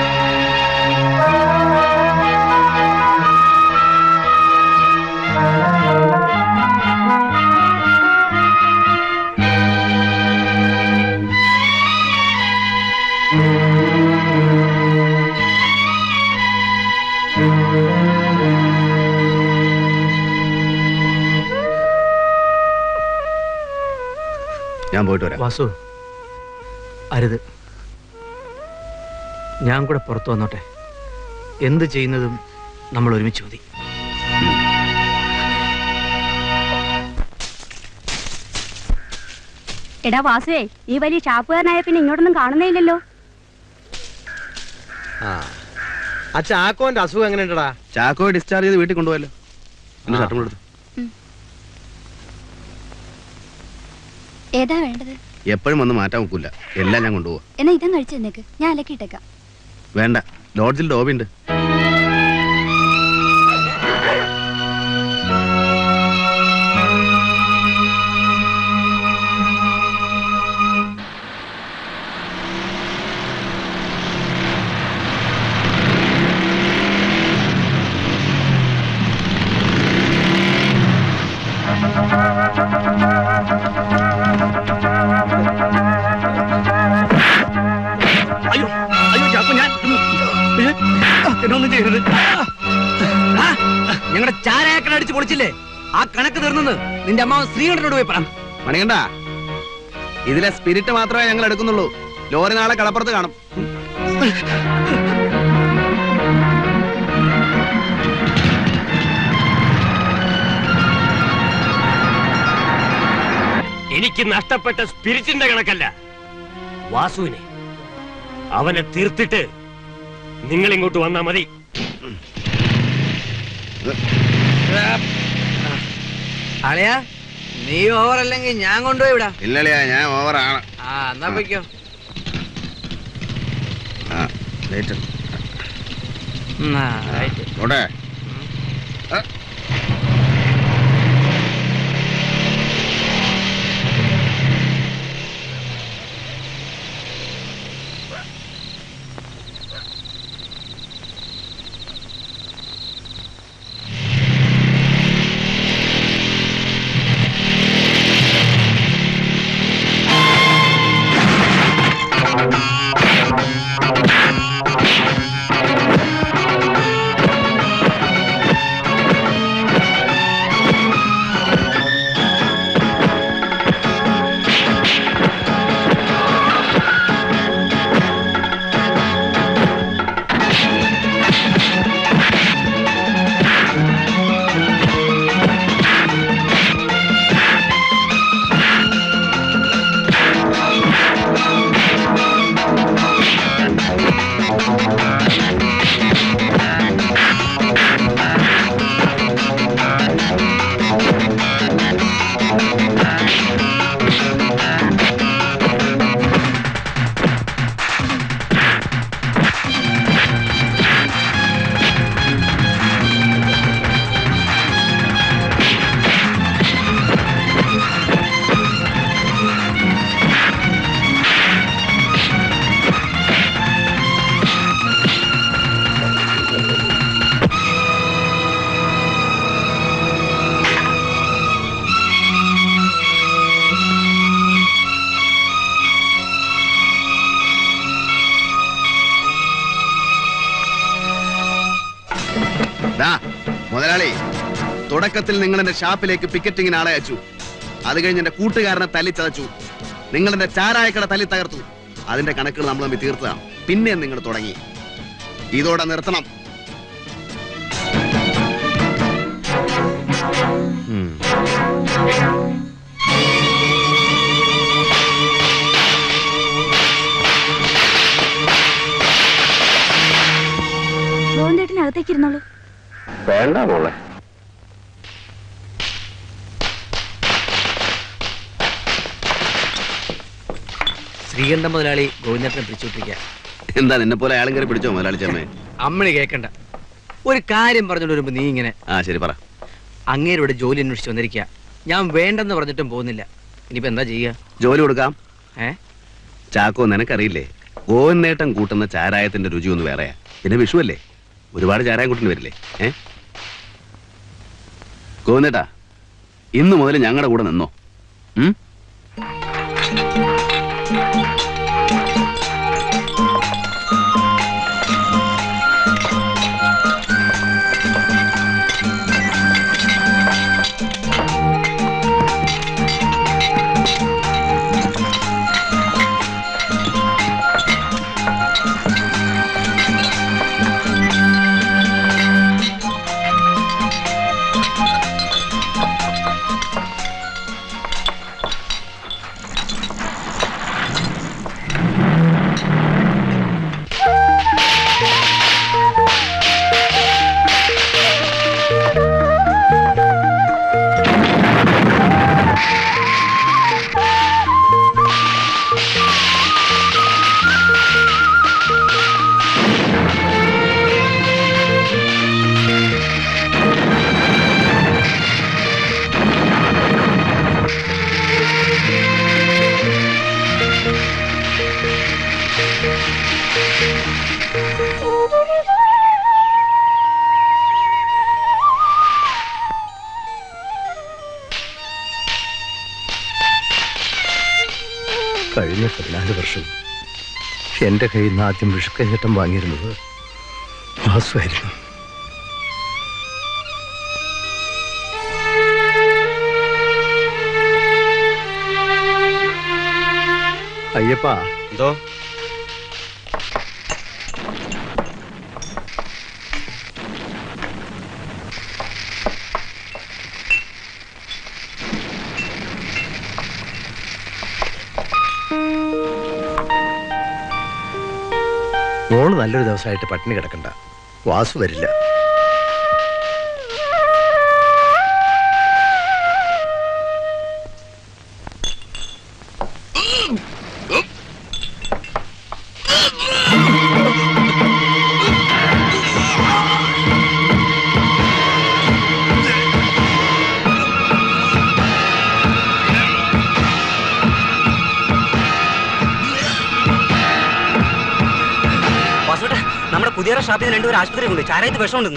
ഞാൻ പോയിട്ട് വരാം വാസു അരുത് ഞാൻ കൂടെ പുറത്തു വന്നോട്ടെ എന്ത് ചെയ്യുന്നതും നമ്മൾ ഒരുമിച്ച് മതി എടാ വാസുവേ ഈ വലിയ ഷാപ്പുകാരനായ പിന്നെ ഇങ്ങോട്ടൊന്നും കാണുന്നേ ഇല്ലല്ലോ ആ ആ ചാക്കോന്റെ അസുഖം എങ്ങനെയുണ്ടടാ ചാക്കോ ഡിസ്ചാർജ് ചെയ്ത് വീട്ടിൽ കൊണ്ടുപോയല്ലോ എന്റെ ഷർട്ടും കൊടുത്തു ഏതാ വേണ്ടത് എപ്പോഴും വന്ന് മാറ്റാൻ നോക്കൂല എല്ലാം ഞാൻ കൊണ്ടുപോവാ എന്നാ ഇതം കഴിച്ചു തന്നേക്ക് ഞാൻ അലക്കിയിട്ടേക്കാം വേണ്ട ലോഡ്ജിൽ ഡോബി ഉണ്ട് ആ വിളിച്ചില്ലേ ആ കണക്ക് തീർന്നെന്ന് നിന്റെ അമ്മാവൻ ശ്രീകണ്ഠനോട് പോയി പറ മണികണ്ട ഇതിലെ സ്പിരിറ്റ് മാത്രമേ ഞങ്ങൾ എടുക്കുന്നുള്ളൂ ലോറി നാളെ കടപ്പുറത്ത് കാണും എനിക്ക് നഷ്ടപ്പെട്ട സ്പിരിറ്റിന്റെ കണക്കല്ല വാസുവിനെ അവനെ തീർത്തിട്ട് നിങ്ങൾ ഇങ്ങോട്ട് വന്നാ മതി അളയാ നീ ഓവർ അല്ലെങ്കിൽ ഞാൻ കൊണ്ടുപോയി വിടാം ഇല്ലളിയാ ഞാൻ ഓവറാണ് ആ എന്നാ പൊയ്ക്കോ ആ ലേറ്റ് ഉം, ആ, right. ഓട്ടെ ദാ, മുതലാളി തുടക്കത്തിൽ നിങ്ങൾ എന്റെ ഷാപ്പിലേക്ക് പിക്കറ്റിങ്ങിന് ആളെ അയച്ചു അത് കഴിഞ്ഞ് എന്റെ കൂട്ടുകാരനെ തല്ലിച്ചതച്ചു നിങ്ങൾ എന്റെ ചാരായക്കട തല്ലി തകർത്തു അതിന്റെ കണക്കുകൾ നമ്മൾ തമ്മിൽ തീർത്തതാണ് പിന്നെ നിങ്ങൾ തുടങ്ങി ഇതോടെ നിർത്തണം ഉം. ഗോവിന്ദേട്ടനകത്തേക്ക് ഇരുന്നോളൂ വേണ്ട മോളെ ശ്രീകണ്ഠ മുതലാളി ഗോവിന്ദനെ പിടിച്ചുവിട്ടിരിക്കുക എന്താ നിന്നെ പോലെ അയാളും കയറി പിടിച്ചോ മുതലാളി ചമ്മേ അമ്മണി കേക്കണ്ട ഒരു കാര്യം പറഞ്ഞോണ്ട് വരുമ്പോ നീ ഇങ്ങനെ ആ ശരി പറ അങ്ങേരുടെ ജോലി അന്വേഷിച്ച് വന്നിരിക്കുക ഞാൻ വേണ്ടെന്ന് പറഞ്ഞിട്ടും പോകുന്നില്ല ഇനിയിപ്പോ എന്താ ചെയ്യുക ജോലി കൊടുക്കാം ഏ ചാക്കോ നിനക്കറിയില്ലേ ഗോവന്നേട്ടം കൂട്ടുന്ന ചാരായത്തിന്റെ രുചി ഒന്ന് വേറെയാ പിന്നെ വിഷു അല്ലേ ഒരുപാട് ചാരായം കൂട്ടിന് വരില്ലേ ഏ ഗോവന്നേട്ടാ ഇന്നു മുതൽ ഞങ്ങളുടെ കൂടെ നിന്നോ ഉം കഴിഞ്ഞ പതിനാല് വർഷം എന്റെ കയ്യിൽ നിന്ന് ആദ്യം വിഷുക്കഞ്ഞട്ടം വാങ്ങിയിരുന്നത് വാസുവായിരുന്നു അയ്യപ്പാ എന്തോ മോള് നല്ലൊരു ദിവസമായിട്ട് പട്ടിണി കിടക്കണ്ട വാസു വരില്ല വാസുട്ട നമ്മുടെ പുതിയ ഷാപ്പിൽ നിന്ന് രണ്ടുപേർ ആശുപത്രി കൊണ്ട് ചാരായത്ത് വിഷമുണ്ടെന്ന്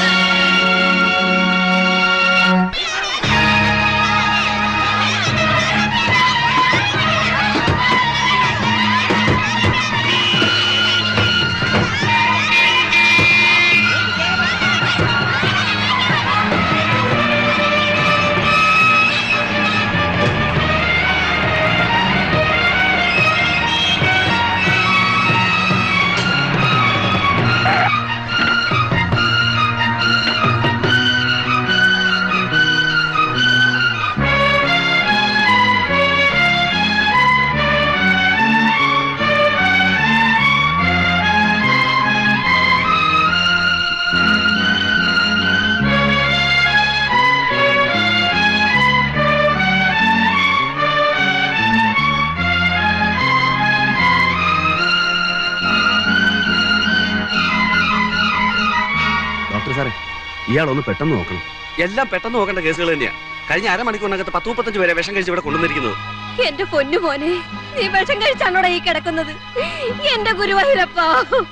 ഡോക്ടർ സാറേ ഇയാളൊന്ന് പെട്ടെന്ന് നോക്കണം എല്ലാം പെട്ടെന്ന് നോക്കേണ്ട കേസുകൾ തന്നെയാ കഴിഞ്ഞ അരമണിക്കൂറിനകത്ത് പത്ത് മുപ്പത്തഞ്ച് പേരെ വിഷം കഴിച്ച് ഇവിടെ കൊണ്ടുവന്നിരിക്കുന്നത് എന്റെ പൊന്നു മോനെ നീ വിഷം കഴിച്ചാണോടാ ഈ കിടക്കുന്നത് എന്റെ ഗുരുവായൂരപ്പ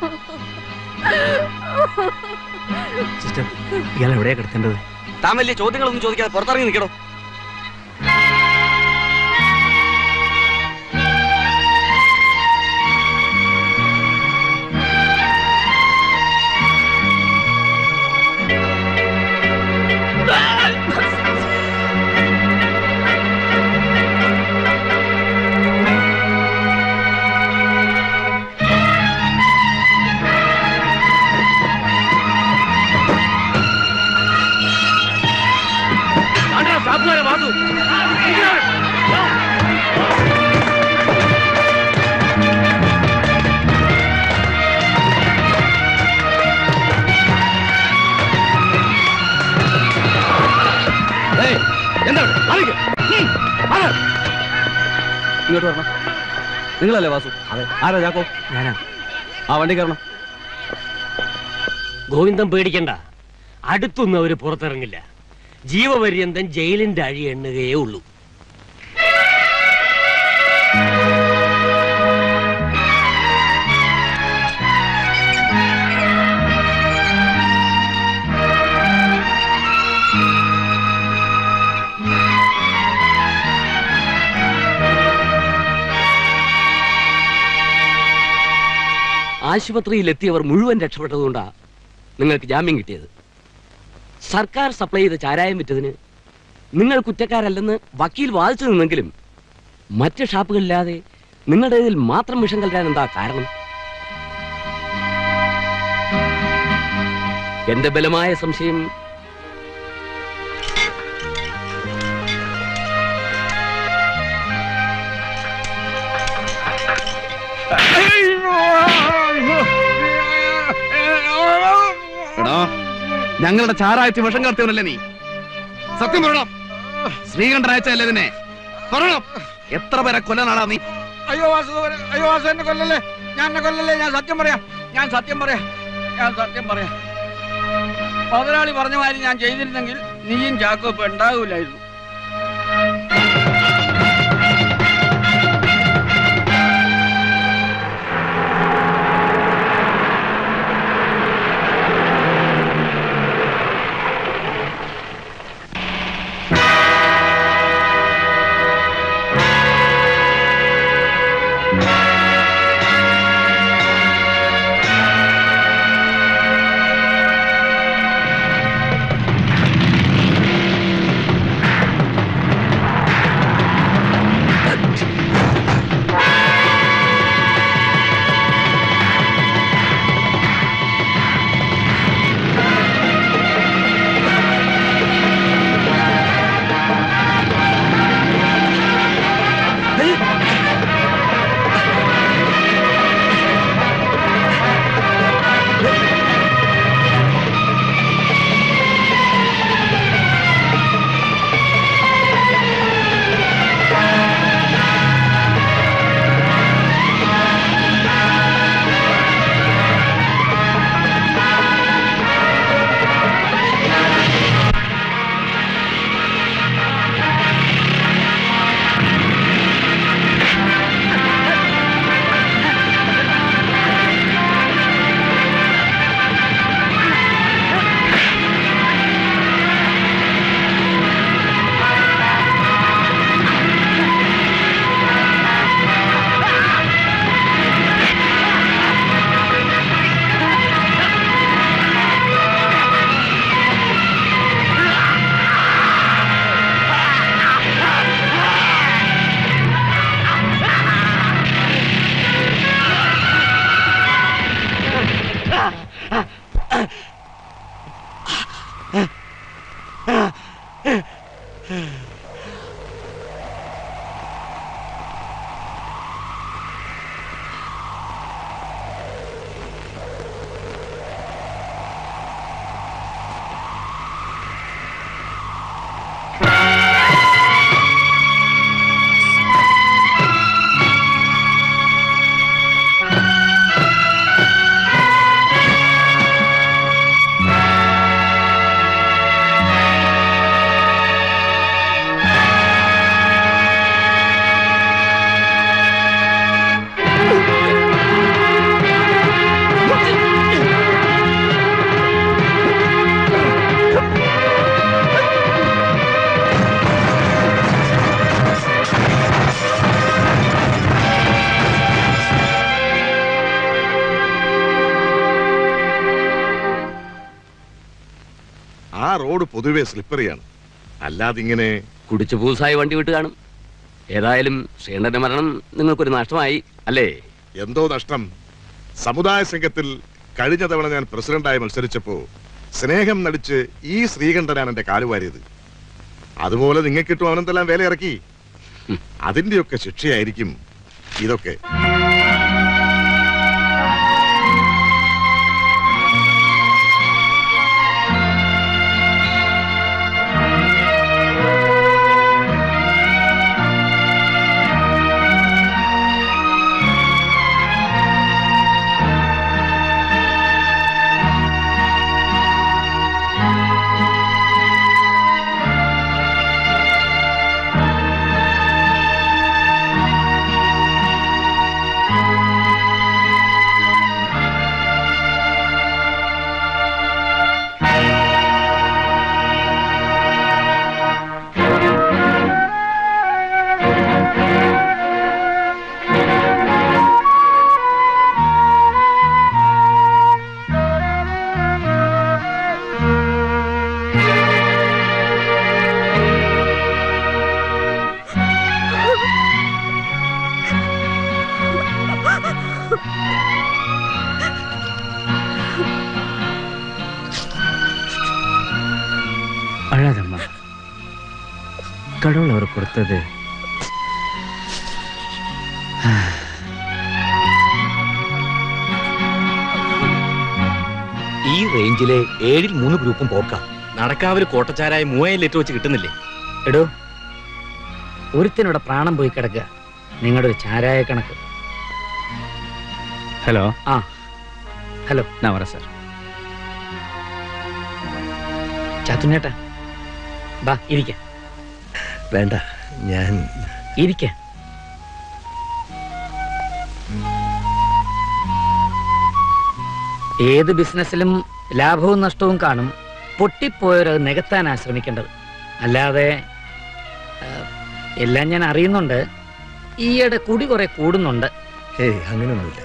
സിസ്റ്റർ ഇയാൾ എവിടെയാ കിടത്തേണ്ടത് താൻ വലിയ ചോദ്യങ്ങളൊന്നും ചോദിക്കാതെ പുറത്തിറങ്ങി നിൽക്കണോ സാധുവാരെ വാസു എന്താ ഇങ്ങോട്ട് വരണം നിങ്ങളല്ലേ വാസു അതെ ആരാ ചാക്കോ ഞാനാ ആ വണ്ടി കയറണം ഗോവിന്ദൻ പേടിക്കണ്ട അടുത്തൊന്നും അവര് പുറത്തിറങ്ങില്ല ജീവപര്യന്തം ജയിലിന്റെ അഴി എണ്ണുകയേ ഉള്ളൂ ആശുപത്രിയിൽ എത്തിയവർ മുഴുവൻ രക്ഷപ്പെട്ടതുകൊണ്ടാ നിങ്ങൾക്ക് ജാമ്യം കിട്ടിയത് സർക്കാർ സപ്ലൈ ചെയ്ത ചാരായം വിറ്റതിന് നിങ്ങൾ കുറ്റക്കാരല്ലെന്ന് വക്കീൽ വാദിച്ചു നിന്നെങ്കിലും മറ്റ് ഷാപ്പുകളില്ലാതെ നിങ്ങളുടേതിൽ മാത്രം വിഷം കലരാൻ എന്താ കാരണം എന്റെ ബലമായ സംശയം എടോ ഞങ്ങളുടെ ചാറാഴ്ച വിഷം കടത്തിയവനല്ലേ നീ സത്യം പറയണം ശ്രീകണ്ഠൻ അയച്ചല്ലേ ഇതിനെ പറയണം എത്ര പേരെ കൊല്ലാനാടാ നീ അയ്യോ വാസു അയ്യോ വാസു എന്നെ കൊല്ലല്ലേ ഞാൻ എന്നെ കൊല്ലല്ലേ ഞാൻ സത്യം പറയാം ഞാൻ സത്യം പറയാം ഞാൻ സത്യം പറയാം മുതലാളി പറഞ്ഞ മാതിരി ഞാൻ ചെയ്തിരുന്നെങ്കിൽ നീയും ചാക്കോ ഇപ്പൊ ഉണ്ടാകൂലായിരുന്നു ആ റോഡ് പൊതുവെ സ്ലിപ്പറിയാണ് അല്ലാതെ ഇങ്ങനെ കുടിച്ചു പൂസായി വണ്ടി വിട്ട് കാണും ഏതായാലും ശ്രീകണ്ഠന്റെ മരണം നിങ്ങൾക്കൊരു നഷ്ടമായി അല്ലേ എന്തോ നഷ്ടം സമുദായ സംഘത്തിൽ കഴിഞ്ഞ തവണ ഞാൻ പ്രസിഡന്റായി മത്സരിച്ചപ്പോ സ്നേഹം നടിച്ച് ഈ ശ്രീകണ്ഠനാണ് എന്റെ കാലുവാരിയത് അതുപോലെ നിങ്ങൾക്കിട്ടും അവനെന്തെല്ലാം വേല ഇറക്കി അതിന്റെയൊക്കെ ശിക്ഷയായിരിക്കും ഇതൊക്കെ அழாதம்மா கடவுள் அவர் கொடுத்தது ഈ റേഞ്ചിലെ ഏഴിൽ മൂന്ന് ഗ്രൂപ്പും പോക്ക നടക്കാവില് കോട്ടച്ചാരായ മൂവായിരം ലിറ്റർ വെച്ച് കിട്ടുന്നില്ലേ എടോ ഒരുത്തിനോടെ പ്രാണം പോയി കിടക്കുക നിങ്ങളുടെ ഒരു ചാരായ കണക്ക് ஹலோ ஆ ஹலோ நான் வரேன் சார் ചാത്തുനേട്ടാ ബാ ഇരിക്ക വേണ്ട ഞാൻ ഇരിക്ക ഏത് ബിസിനസ്സിലും ലാഭവും നഷ്ടവും കാണും പൊട്ടിപ്പോയവരത് നികത്താനാ ശ്രമിക്കേണ്ടത് അല്ലാതെ ആ, എല്ലാം ഞാൻ അറിയുന്നുണ്ട് ഈയിടെ കുടി കുറെ കൂടുന്നുണ്ട് ഏയ് അങ്ങനെയൊന്നുമില്ല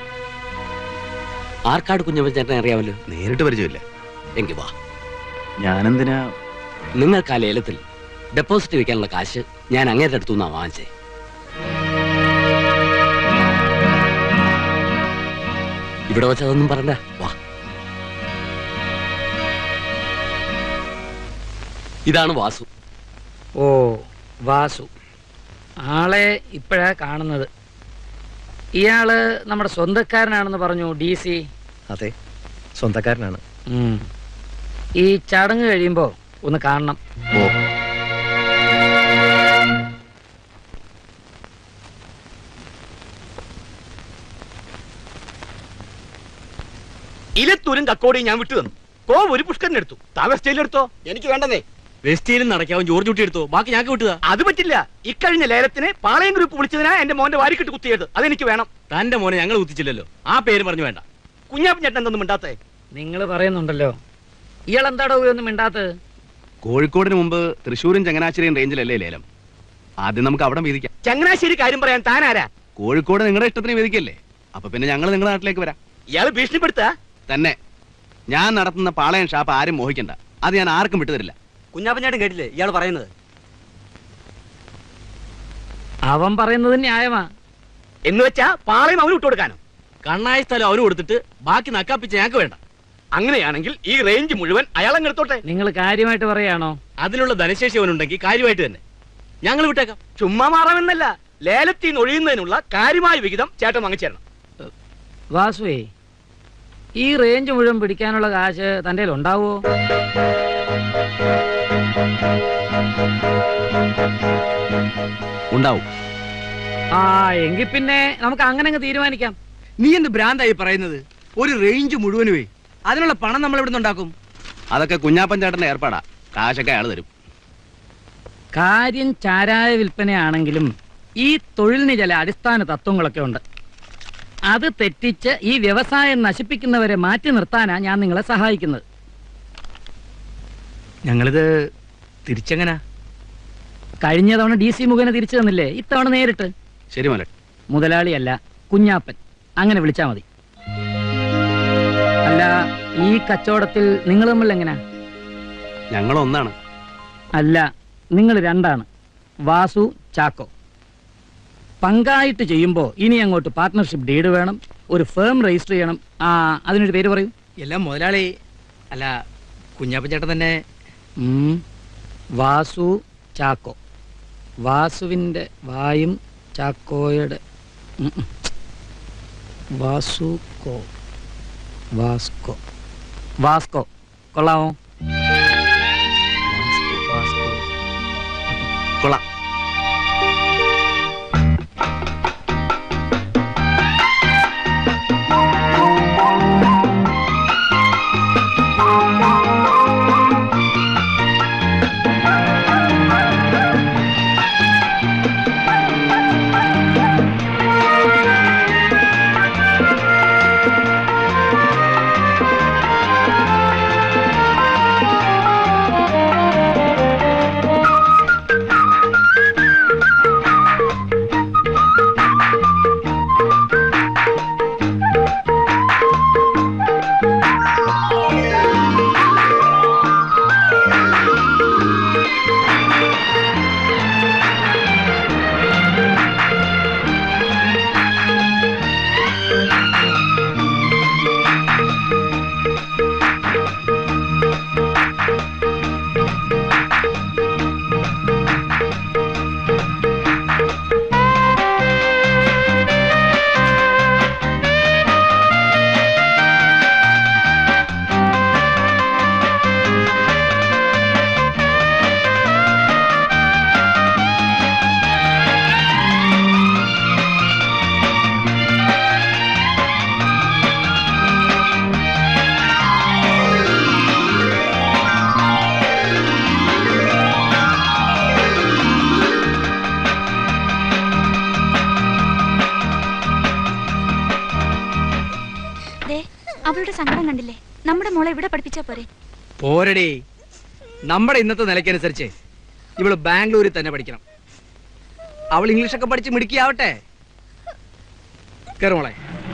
ആർക്കാട് കുഞ്ഞപ്പൻ ചേട്ടനെ അറിയാമല്ലോ നേരിട്ട് പരിചയമില്ല എങ്കിൽ വാ ഞാനെന്തിനാ നിങ്ങൾക്ക് ആ ലേലത്തിൽ ഡെപ്പോസിറ്റ് വെക്കാനുള്ള കാശ് ഞാൻ അങ്ങേരുടെ അടുത്തു നിന്നാ വാങ്ങിച്ചേ ഇവിടെ വെച്ച് അതൊന്നും പറഞ്ഞ വാ ഇതാണ് വാസു ഓ വാസു ആളെ ഇപ്പോഴാ കാണുന്നത് ഇയാള് നമ്മുടെ സ്വന്തക്കാരനാണെന്ന് പറഞ്ഞു ഡി സി അതെ സ്വന്തക്കാരനാണ് ഈ ചടങ്ങ് കഴിയുമ്പോ ഒന്ന് കാണണം ഓ ഇലത്തൂരും കക്കോടിയും ഞാൻ വിട്ടു തന്നു കോ ഒരു പുഷ്കരനെ എടുത്തു താ വെസ്റ്റേലും എടുത്തോ എനിക്ക് വേണ്ടെന്നേ വെസ്റ്റേലും നടക്കാവും ജോർജ് കുട്ടി എടുത്തോ ബാക്കി ഞാൻ വിട്ടുക അത് പറ്റില്ല ഇക്കഴിഞ്ഞ ലേലത്തിന് പാളയം ഗ്രൂപ്പ് വിളിച്ചതിനാ എന്റെ മോന്റെ വാരിക്കിട്ട് കുത്തിയത് അതെനിക്ക് വേണം തന്റെ മോനെ ഞങ്ങൾ കുത്തിച്ചില്ലല്ലോ ആ പേര് പറഞ്ഞു വേണ്ട കുഞ്ഞാപ്പൻ ചേട്ടൻ എന്തൊന്നും മിണ്ടാത്തേ നിങ്ങൾ പറയുന്നുണ്ടല്ലോ ഇയാൾ എന്താടോ ഒന്നും മിണ്ടാത്തത് കോഴിക്കോടിന് മുമ്പ് തൃശ്ശൂരും ചങ്ങനാശ്ശേരിയും റേഞ്ചിലല്ലേ ലേലം ആദ്യം നമുക്ക് അവിടെ വീതിക്കാം ചങ്ങനാശ്ശേരി കാര്യം പറയാൻ താനാരാ കോഴിക്കോട് നിങ്ങളുടെ ഇഷ്ടത്തിന് വീതിക്കല്ലേ അപ്പൊ പിന്നെ ഞങ്ങൾ നിങ്ങളുടെ നാട്ടിലേക്ക് വരാം ഇയാള് ഭീഷണിപ്പെടുത്താ തന്നെ ഞാൻ നടത്തുന്ന പാളയം ഷാപ്പ് ആരും മോഹിക്കണ്ട അത് ഞാൻ ആർക്കും വിട്ടുതരില്ല കുഞ്ഞാപ്പൻ ചേട്ടൻ കേട്ടില്ലേ ഇയാൾ പറയുന്നത് അവൻ പറയുന്നത് ന്യായമാ എന്ന് വെച്ചാ പാളയം അവന് വിട്ടുകൊടുക്കാനോ കണ്ണായ സ്ഥലം അവന് കൊടുത്തിട്ട് ബാക്കി നക്കാപ്പിച്ച് ഞങ്ങൾക്ക് വേണ്ട അങ്ങനെയാണെങ്കിൽ ഈ റേഞ്ച് മുഴുവൻ അയാളങ്ങ് എടുത്തോട്ടെ നിങ്ങൾ കാര്യമായിട്ട് പറയാണോ അതിനുള്ള ധനശേഷി അവനുണ്ടെങ്കിൽ കാര്യമായിട്ട് തന്നെ ഞങ്ങൾ വിട്ടേക്കാം ചുമ്മാ മാറാമെന്നല്ല ലേലത്തിൽ നിന്ന് ഒഴിയുന്നതിനുള്ള കാര്യമായ വിഹിതം ചേട്ടൻ വാങ്ങിച്ചേരണം വാസുവേ ഈ റേഞ്ച് മുഴുവൻ പിടിക്കാനുള്ള കാശ് തൻ്റെ ഉണ്ടാവോ ഉണ്ടാവും ആ എങ്കിൽ പിന്നെ നമുക്ക് അങ്ങനെ അങ്ങ് തീരുമാനിക്കാം നീ എന്ത് ഭ്രാന്തായി പറയുന്നത് ഒരു റേഞ്ച് മുഴുവനുമേ അതിനുള്ള പണം നമ്മൾ എവിടെ ഉണ്ടാക്കും അതൊക്കെ കുഞ്ഞാപ്പൻ ചേട്ടന്റെ ഏർപ്പാടാ കാശൊക്കെ അയാൾ തരും കാര്യം ചാരായ വിൽപ്പനയാണെങ്കിലും ഈ തൊഴിലിന് ചില അടിസ്ഥാന തത്വങ്ങളൊക്കെ ഉണ്ട് അത് തെറ്റിച്ച് ഈ വ്യവസായം നശിപ്പിക്കുന്നവരെ മാറ്റി നിർത്താനാ ഞാൻ നിങ്ങളെ സഹായിക്കുന്നത് ഞങ്ങളിത് തിരിച്ചെങ്ങനാ കഴിഞ്ഞ തവണ ഡി സി മുഖേന തിരിച്ചു തന്നില്ലേ ഇത്തവണ നേരിട്ട് ശരി മോനെ മുതലാളിയല്ല കുഞ്ഞാപ്പൻ അങ്ങനെ വിളിച്ചാ മതി അല്ല ഈ കച്ചവടത്തിൽ നിങ്ങൾ തമ്മിൽ എങ്ങനാ ഞങ്ങൾ ഒന്നാണ് അല്ല നിങ്ങൾ രണ്ടാണ് വാസു ചാക്കോ പങ്കായിട്ട് ചെയ്യുമ്പോൾ ഇനി അങ്ങോട്ട് പാർട്ട്ണർഷിപ്പ് ഡീഡ് വേണം ഒരു ഫേം രജിസ്റ്റർ ചെയ്യണം ആ അതിനൊരു പേര് പറയൂ എല്ലാം മുതലാളി അല്ല കുഞ്ഞാപ്പൻ ചേട്ടൻ തന്നെ ഉം. വാസു ചാക്കോ വാസുവിൻ്റെ വായും ചാക്കോയുടെ ഉം ഉം. വാസു കോ വാസ്കോ വാസ്കോ കൊള്ളാമോ വാസ്കോ കൊള്ളാം ദേ അവളുടെ സങ്കടം കണ്ടില്ലേ നമ്മുടെ മോളെ ഇവിടെ പഠിപ്പിച്ചാ പോരെ പോരടി നമ്മുടെ ഇന്നത്തെ നിലയ്ക്കനുസരിച്ച് ഇവള് ബാംഗ്ലൂരിൽ തന്നെ പഠിക്കണം അവൾ ഇംഗ്ലീഷൊക്കെ പഠിച്ച് മിടുക്കിയാവട്ടെ കയറുമോളെ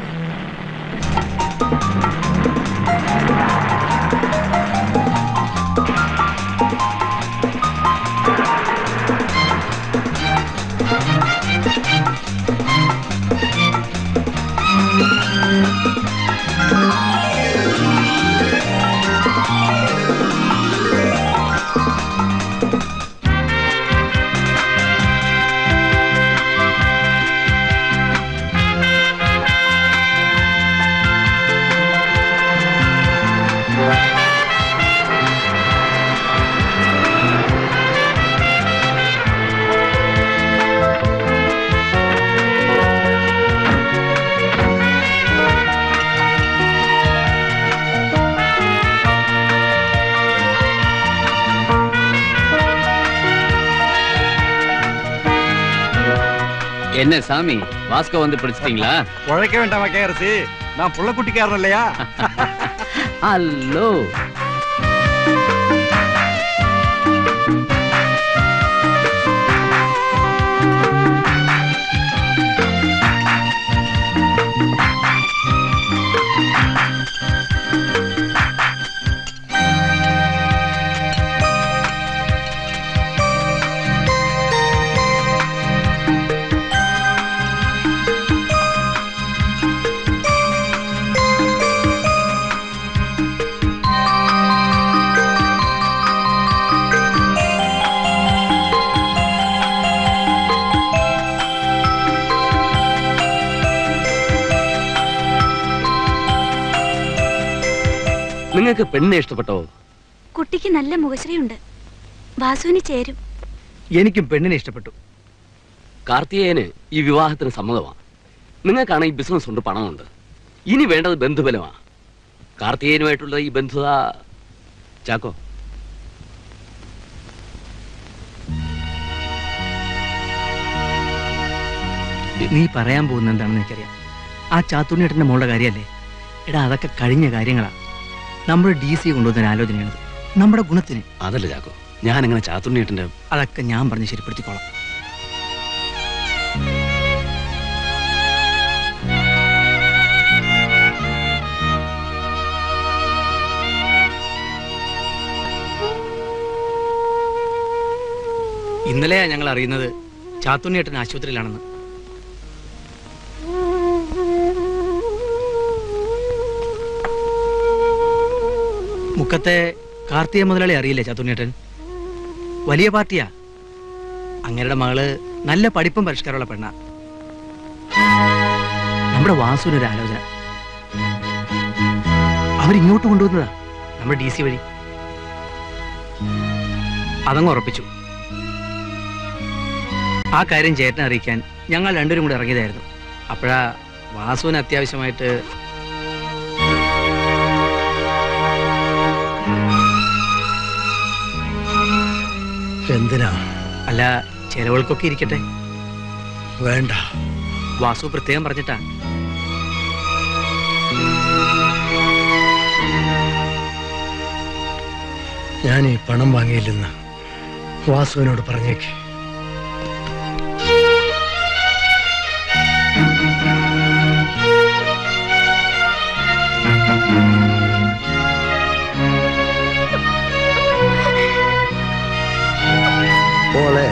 என்ன சாமி வாஸ்கோ வந்து பிடிச்சிட்டீங்களா உழைக்க வேண்டாமா கேரசு நான் புள்ளக்குட்டிக்காரன் இல்லையா ஹலோ നിങ്ങൾക്ക് പെണ്ണിനെ ഇഷ്ടപ്പെട്ടോ കുട്ടിക്ക് നല്ല മുഖശ്രീയുണ്ട് വാസുവിന് ചേരും എനിക്കും പെണ്ണിനെ ഇഷ്ടപ്പെട്ടു കാർത്തികേയന് ഈ വിവാഹത്തിന് സമ്മതമാണ് നിങ്ങൾക്കാണ് ഈ ബിസിനസ് കൊണ്ട് പണമുണ്ട് ഇനി വേണ്ടത് ബന്ധുബലമാണ് കാർത്തികേയനുമായിട്ടുള്ള ഈ ബന്ധുത ചാക്കോ നീ പറയാൻ പോകുന്ന എന്താണെന്ന് എനിക്കറിയാം ആ ചാത്തുണ്ണിയേട്ടൻ്റെ മോളുടെ കാര്യമല്ലേ എടാ അതൊക്കെ കഴിഞ്ഞ കാര്യങ്ങളാ നമ്മുടെ ഡി സി കൊണ്ടുവന്ന ആലോചനയാണത് നമ്മുടെ ഗുണത്തിന് അതല്ല ചാക്കോ ഞാൻ അങ്ങനെ ചാത്തുണ്ണിയേട്ടന്റെ അതൊക്കെ ഞാൻ പറഞ്ഞ് ശരിപ്പെടുത്തിക്കോളാം ഇന്നലെയാ ഞങ്ങൾ അറിയുന്നത് ചാത്തുണ്ണിയേട്ടൻ ആശുപത്രിയിലാണെന്ന് മുക്കത്തെ കാർത്തിക മുതലാളി അറിയില്ലേ ചാത്തുണ്ണിയേട്ടൻ വലിയ പാർട്ടിയാ അങ്ങരുടെ മകള് നല്ല പഠിപ്പും പരിഷ്കാരമുള്ള പെണ്ണ നമ്മുടെ വാസുവിനൊരു ആലോചന അവരിങ്ങോട്ട് കൊണ്ടുവന്നതാ നമ്മുടെ ഡി സി വഴി അതങ്ങ് ഉറപ്പിച്ചു ആ കാര്യം ചേട്ടനെ അറിയിക്കാൻ ഞങ്ങൾ രണ്ടുപേരും കൂടെ ഇറങ്ങിയതായിരുന്നു അപ്പോഴാ വാസുവിന് അത്യാവശ്യമായിട്ട് എന്തിനാ അല്ല ചെലവുകൾക്കൊക്കെ ഇരിക്കട്ടെ വേണ്ട വാസു പ്രത്യേകം പറഞ്ഞിട്ടാ ഞാൻ ഈ പണം വാങ്ങിയില്ലെന്ന് വാസുവിനോട് പറഞ്ഞേക്ക് മോളെ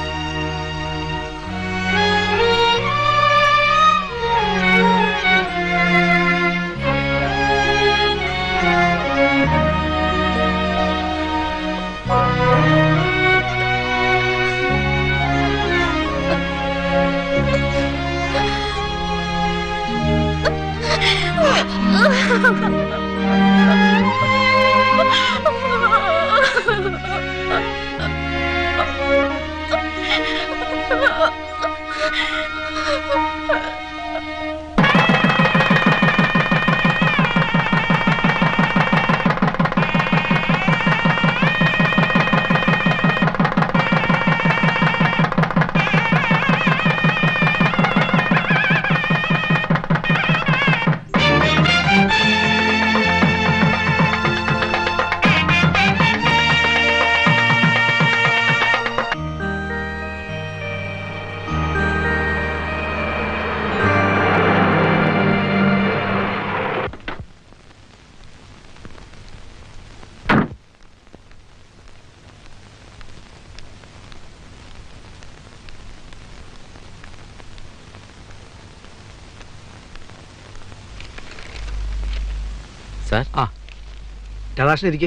സാർ ആ രാധാകൃഷ്ണൻ ഇരിക്കേ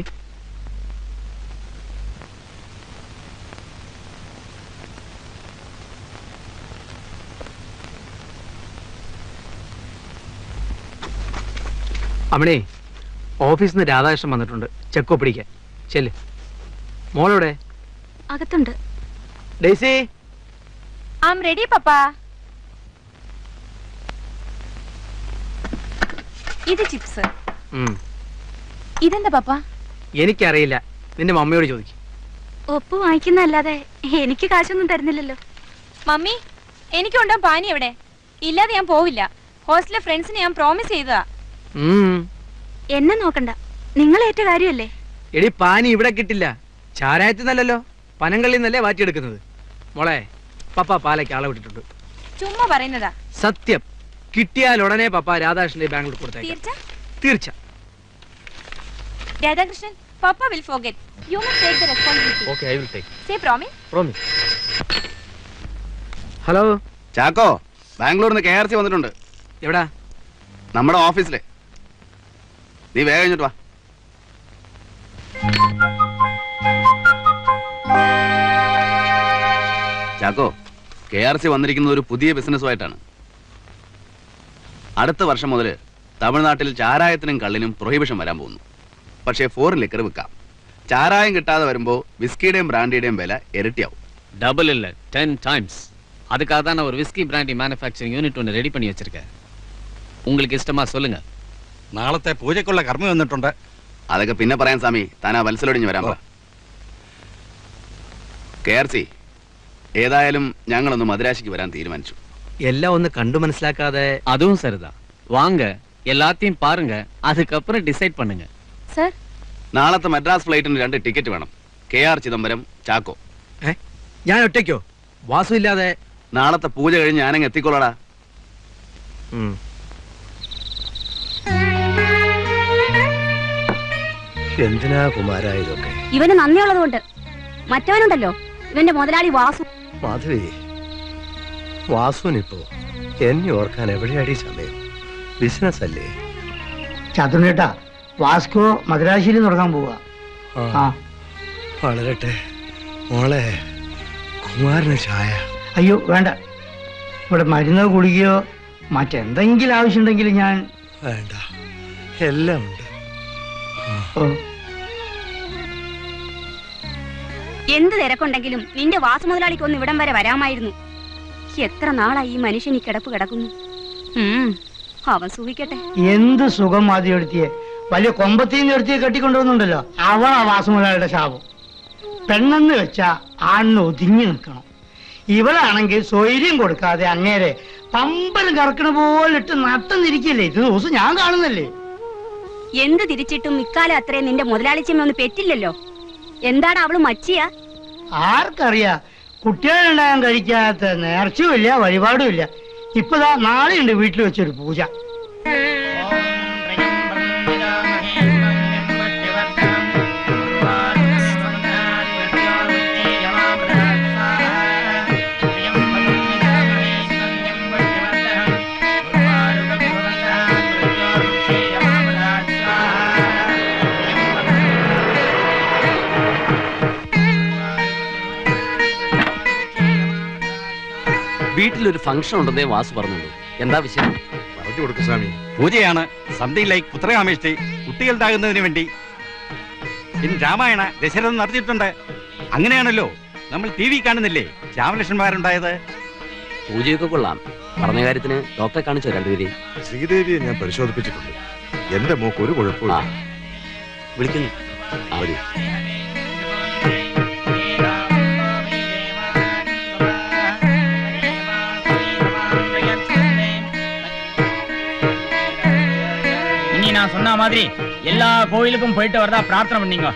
അമ്മണേ ഓഫീസിൽ നിന്ന് രാധാകൃഷ്ണൻ വന്നിട്ടുണ്ട് ചെക്ക് ഒപ്പിടിക്കാൻ ചെല്ല് മോളെവിടെ അകത്തുണ്ട് ഡേസി ആം റെഡി പപ്പാ ഇത് ചിപ്സ് ഉം. ഇതെന്താ പപ്പ എനിക്കറിയില്ല നിന്റെ മമ്മിയോട് ചോദിക്കും ഒപ്പ് വാങ്ങിക്കുന്നല്ലാതെ എനിക്ക് കാശൊന്നും തരുന്നില്ലല്ലോ മമ്മി എനിക്കുണ്ടോ പാനി എവിടെ ഇല്ലാതെ ഞാൻ പോവില്ല ഹോസ്റ്റലിലെ ഫ്രണ്ട്സിന് ഞാൻ പ്രോമിസ് ചെയ്തതാ എന്നെ നോക്കണ്ട നിങ്ങൾ ഏറ്റ കാര്യമല്ലേ എടി പാനി ഇവിടെ കിട്ടില്ല ചാരായത്തിൽ നിന്നല്ലല്ലോ പനങ്കള്ളിൽ നിന്നല്ലേ വാറ്റിയെടുക്കുന്നത് മോളെ പപ്പ പാലയ്ക്ക് ആളെ വിട്ടിട്ടുണ്ട് ചുമ്മാ പറയുന്നതാ സത്യം കിട്ടിയാൽ ഉടനെ പപ്പ രാധാകൃഷ്ണന്റെ ബാംഗ്ലൂർ കൊടുത്തേക്കാം തീർച്ച തീർച്ച രാധാകൃഷ്ണൻ പപ്പ will forget you must take the responsibility okay I will take say promise promise hello Chacko ബാംഗ്ലൂരിൽ നിന്ന് കെ ആർ സി വന്നിട്ടുണ്ട് എവിടാ നമ്മുടെ ഓഫീസില് നീ വേഗം ഇങ്ങോട്ട് വാ ചാക്കോ കെ ആർ സി വന്നിരിക്കുന്നത് ഒരു പുതിയ ബിസിനസ്സുമായിട്ടാണ് അടുത്ത വർഷം മുതൽ തമിഴ്നാട്ടിൽ ചാരായത്തിനും കള്ളിനും പ്രൊഹിബിഷൻ വരാൻ പോകുന്നു പക്ഷേ ഫോറിൻ ലിക്കർ വിൽക്കാം ചാരായം കിട്ടാതെ വരുമ്പോൾ വിസ്കിയുടെയും ബ്രാൻഡിയുടെയും വില ഇരട്ടിയാവും டபுள் இல்ல டென் டைம்ஸ் அதுக்காக தான் நான் ஒரு விஸ்கி பிராண்டி மேனுஃபேக்சரிங் யூனிட் ஒன்று ரெடி பண்ணி வச்சிருக்கேன் உங்களுக்கு இஷ்டமா சொல்லுங்க നാളത്തെ പൂജയ്ക്കുള്ള കർമ്മ വന്നിട്ടുണ്ട് അതൊക്കെ പിന്നെ പറയാൻ സ്വാമി താൻ ആ വത്സലോടിഞ്ഞ് വരാൻ പറ കെ ആർ സി ഏതായാലും ഞങ്ങളൊന്ന് മദ്രാശിക്ക് വരാൻ തീരുമാനിച്ചു എല്ലാം ഒന്ന് കണ്ടു മനസ്സിലാക്കാതെ அதுவும் சரிதான் வாங்க எல்லாத்தையும் பாருங்க அதுக்கப்புறம் டிசைட் பண்ணுங்க സർ നാളത്തെ മദ്രാസ് ഫ്ലൈറ്റിന് രണ്ട് ടിക്കറ്റ് വേണം കെ ആർ ചിദംബരം ചാക്കോ ഞാൻ ഒറ്റയ്ക്കോ വാസു ഇല്ലാതെ നാളത്തെ പൂജ കഴിഞ്ഞ് ഞാനങ്ങ് എത്തിക്കോളടാ എന്തിനാ കുമാര ഇതൊക്കെ ഇവന് നന്ദിയുള്ളതുകൊണ്ട് മറ്റവനുണ്ടല്ലോ ഇവന്റെ മുതലാളി വാസു മാധവി വാസുവിനിപ്പോ എന്നെ ഓർക്കാൻ എവിടെയാടി സമയം ബിസിനസ് അല്ലേ ചാത്തുണ്ണേട്ടാ വാസ്കോ മദ്രാശിയിൽ തുടങ്ങാൻ പോവാ ആ വളരട്ടെ മോളെ കുമാരന് ചായ അയ്യോ വേണ്ട ഇവിടെ മരുന്ന് കുടിക്കുകയോ മറ്റെന്തെങ്കിലും ആവശ്യമുണ്ടെങ്കിൽ ഞാൻ വേണ്ട എല്ലാം ഉണ്ട് ഓ എന്ത് തിരക്കുണ്ടെങ്കിലും നിന്റെ വാസു മുതലാളിക്ക് ഒന്ന് ഇവിടം വരെ വരാമായിരുന്നു എത്ര നാളായി ഈ മനുഷ്യൻ ഈ കിടപ്പ് കിടക്കുന്നു ഉം, അവൻ സൂഹിക്കട്ടെ എന്ത് സുഖം ആദ്യം എടുത്തിയെ വലിയ കൊമ്പത്തീന്ന് എടുത്തിയെ കെട്ടിക്കൊണ്ടുവന്നുണ്ടല്ലോ അവളാ വാസുമുതലാളിയുടെ ശാപം പെണ്ണെന്ന് വെച്ചാ ആണിന് ഒതുങ്ങി നിൽക്കണം ഇവളാണെങ്കിൽ സ്വൈര്യം കൊടുക്കാതെ അങ്ങേരെ പമ്പരം കറക്കണ പോലെ ഇട്ട് നട്ടം തിരിക്കല്ലേ ഇത് ദിവസം ഞാൻ കാണുന്നല്ലേ എന്ത് തിരിച്ചിട്ടും ഇക്കാലം അത്രയും നിന്റെ മുതലാളിച്ചമ്മ ഒന്ന് പെറ്റില്ലല്ലോ എന്താണ് അവള് മച്ചിയാ ആർക്കറിയാ കുട്ടികളുണ്ടാകാൻ കഴിക്കാത്ത നേർച്ചയുമില്ല വഴിപാടുമില്ല ഇപ്പതാ നാളെയുണ്ട് വീട്ടിൽ വെച്ചൊരു പൂജ വീട്ടിലൊരു ഫംഗ്ഷൻ ഉണ്ടെന്നേ വാസു പറഞ്ഞുള്ളൂ എന്താ വിഷയം പറഞ്ഞു കൊടുക്കും സ്വാമി പൂജയാണ് സംതിങ് ലൈക്ക് പുത്രകാമേഷ്ടി കുട്ടികളുണ്ടാകുന്നതിന് വേണ്ടി ഇൻ രാമായണ ദശരഥൻ നടത്തിയിട്ടുണ്ട് അങ്ങനെയാണല്ലോ നമ്മൾ ടി വി കാണുന്നില്ലേ രാമലക്ഷ്മണന്മാരുണ്ടായത് പൂജയൊക്കെ കൊള്ളാം പറഞ്ഞ കാര്യത്തിന് ഡോക്ടറെ കാണിച്ചോ രണ്ടുപേരെയും ശ്രീദേവിയെ ഞാൻ പരിശോധിപ്പിച്ചിട്ടുണ്ട് എന്റെ മോക്ക് ഒരു കുഴപ്പമില്ല വിളിക്കുന്നു വരൂ இனி நான் சொன்ன மாதிரி எல்லா கோயிலுக்கும் போயிட்டு வரதா பிரார்த்தனை பண்ணீங்க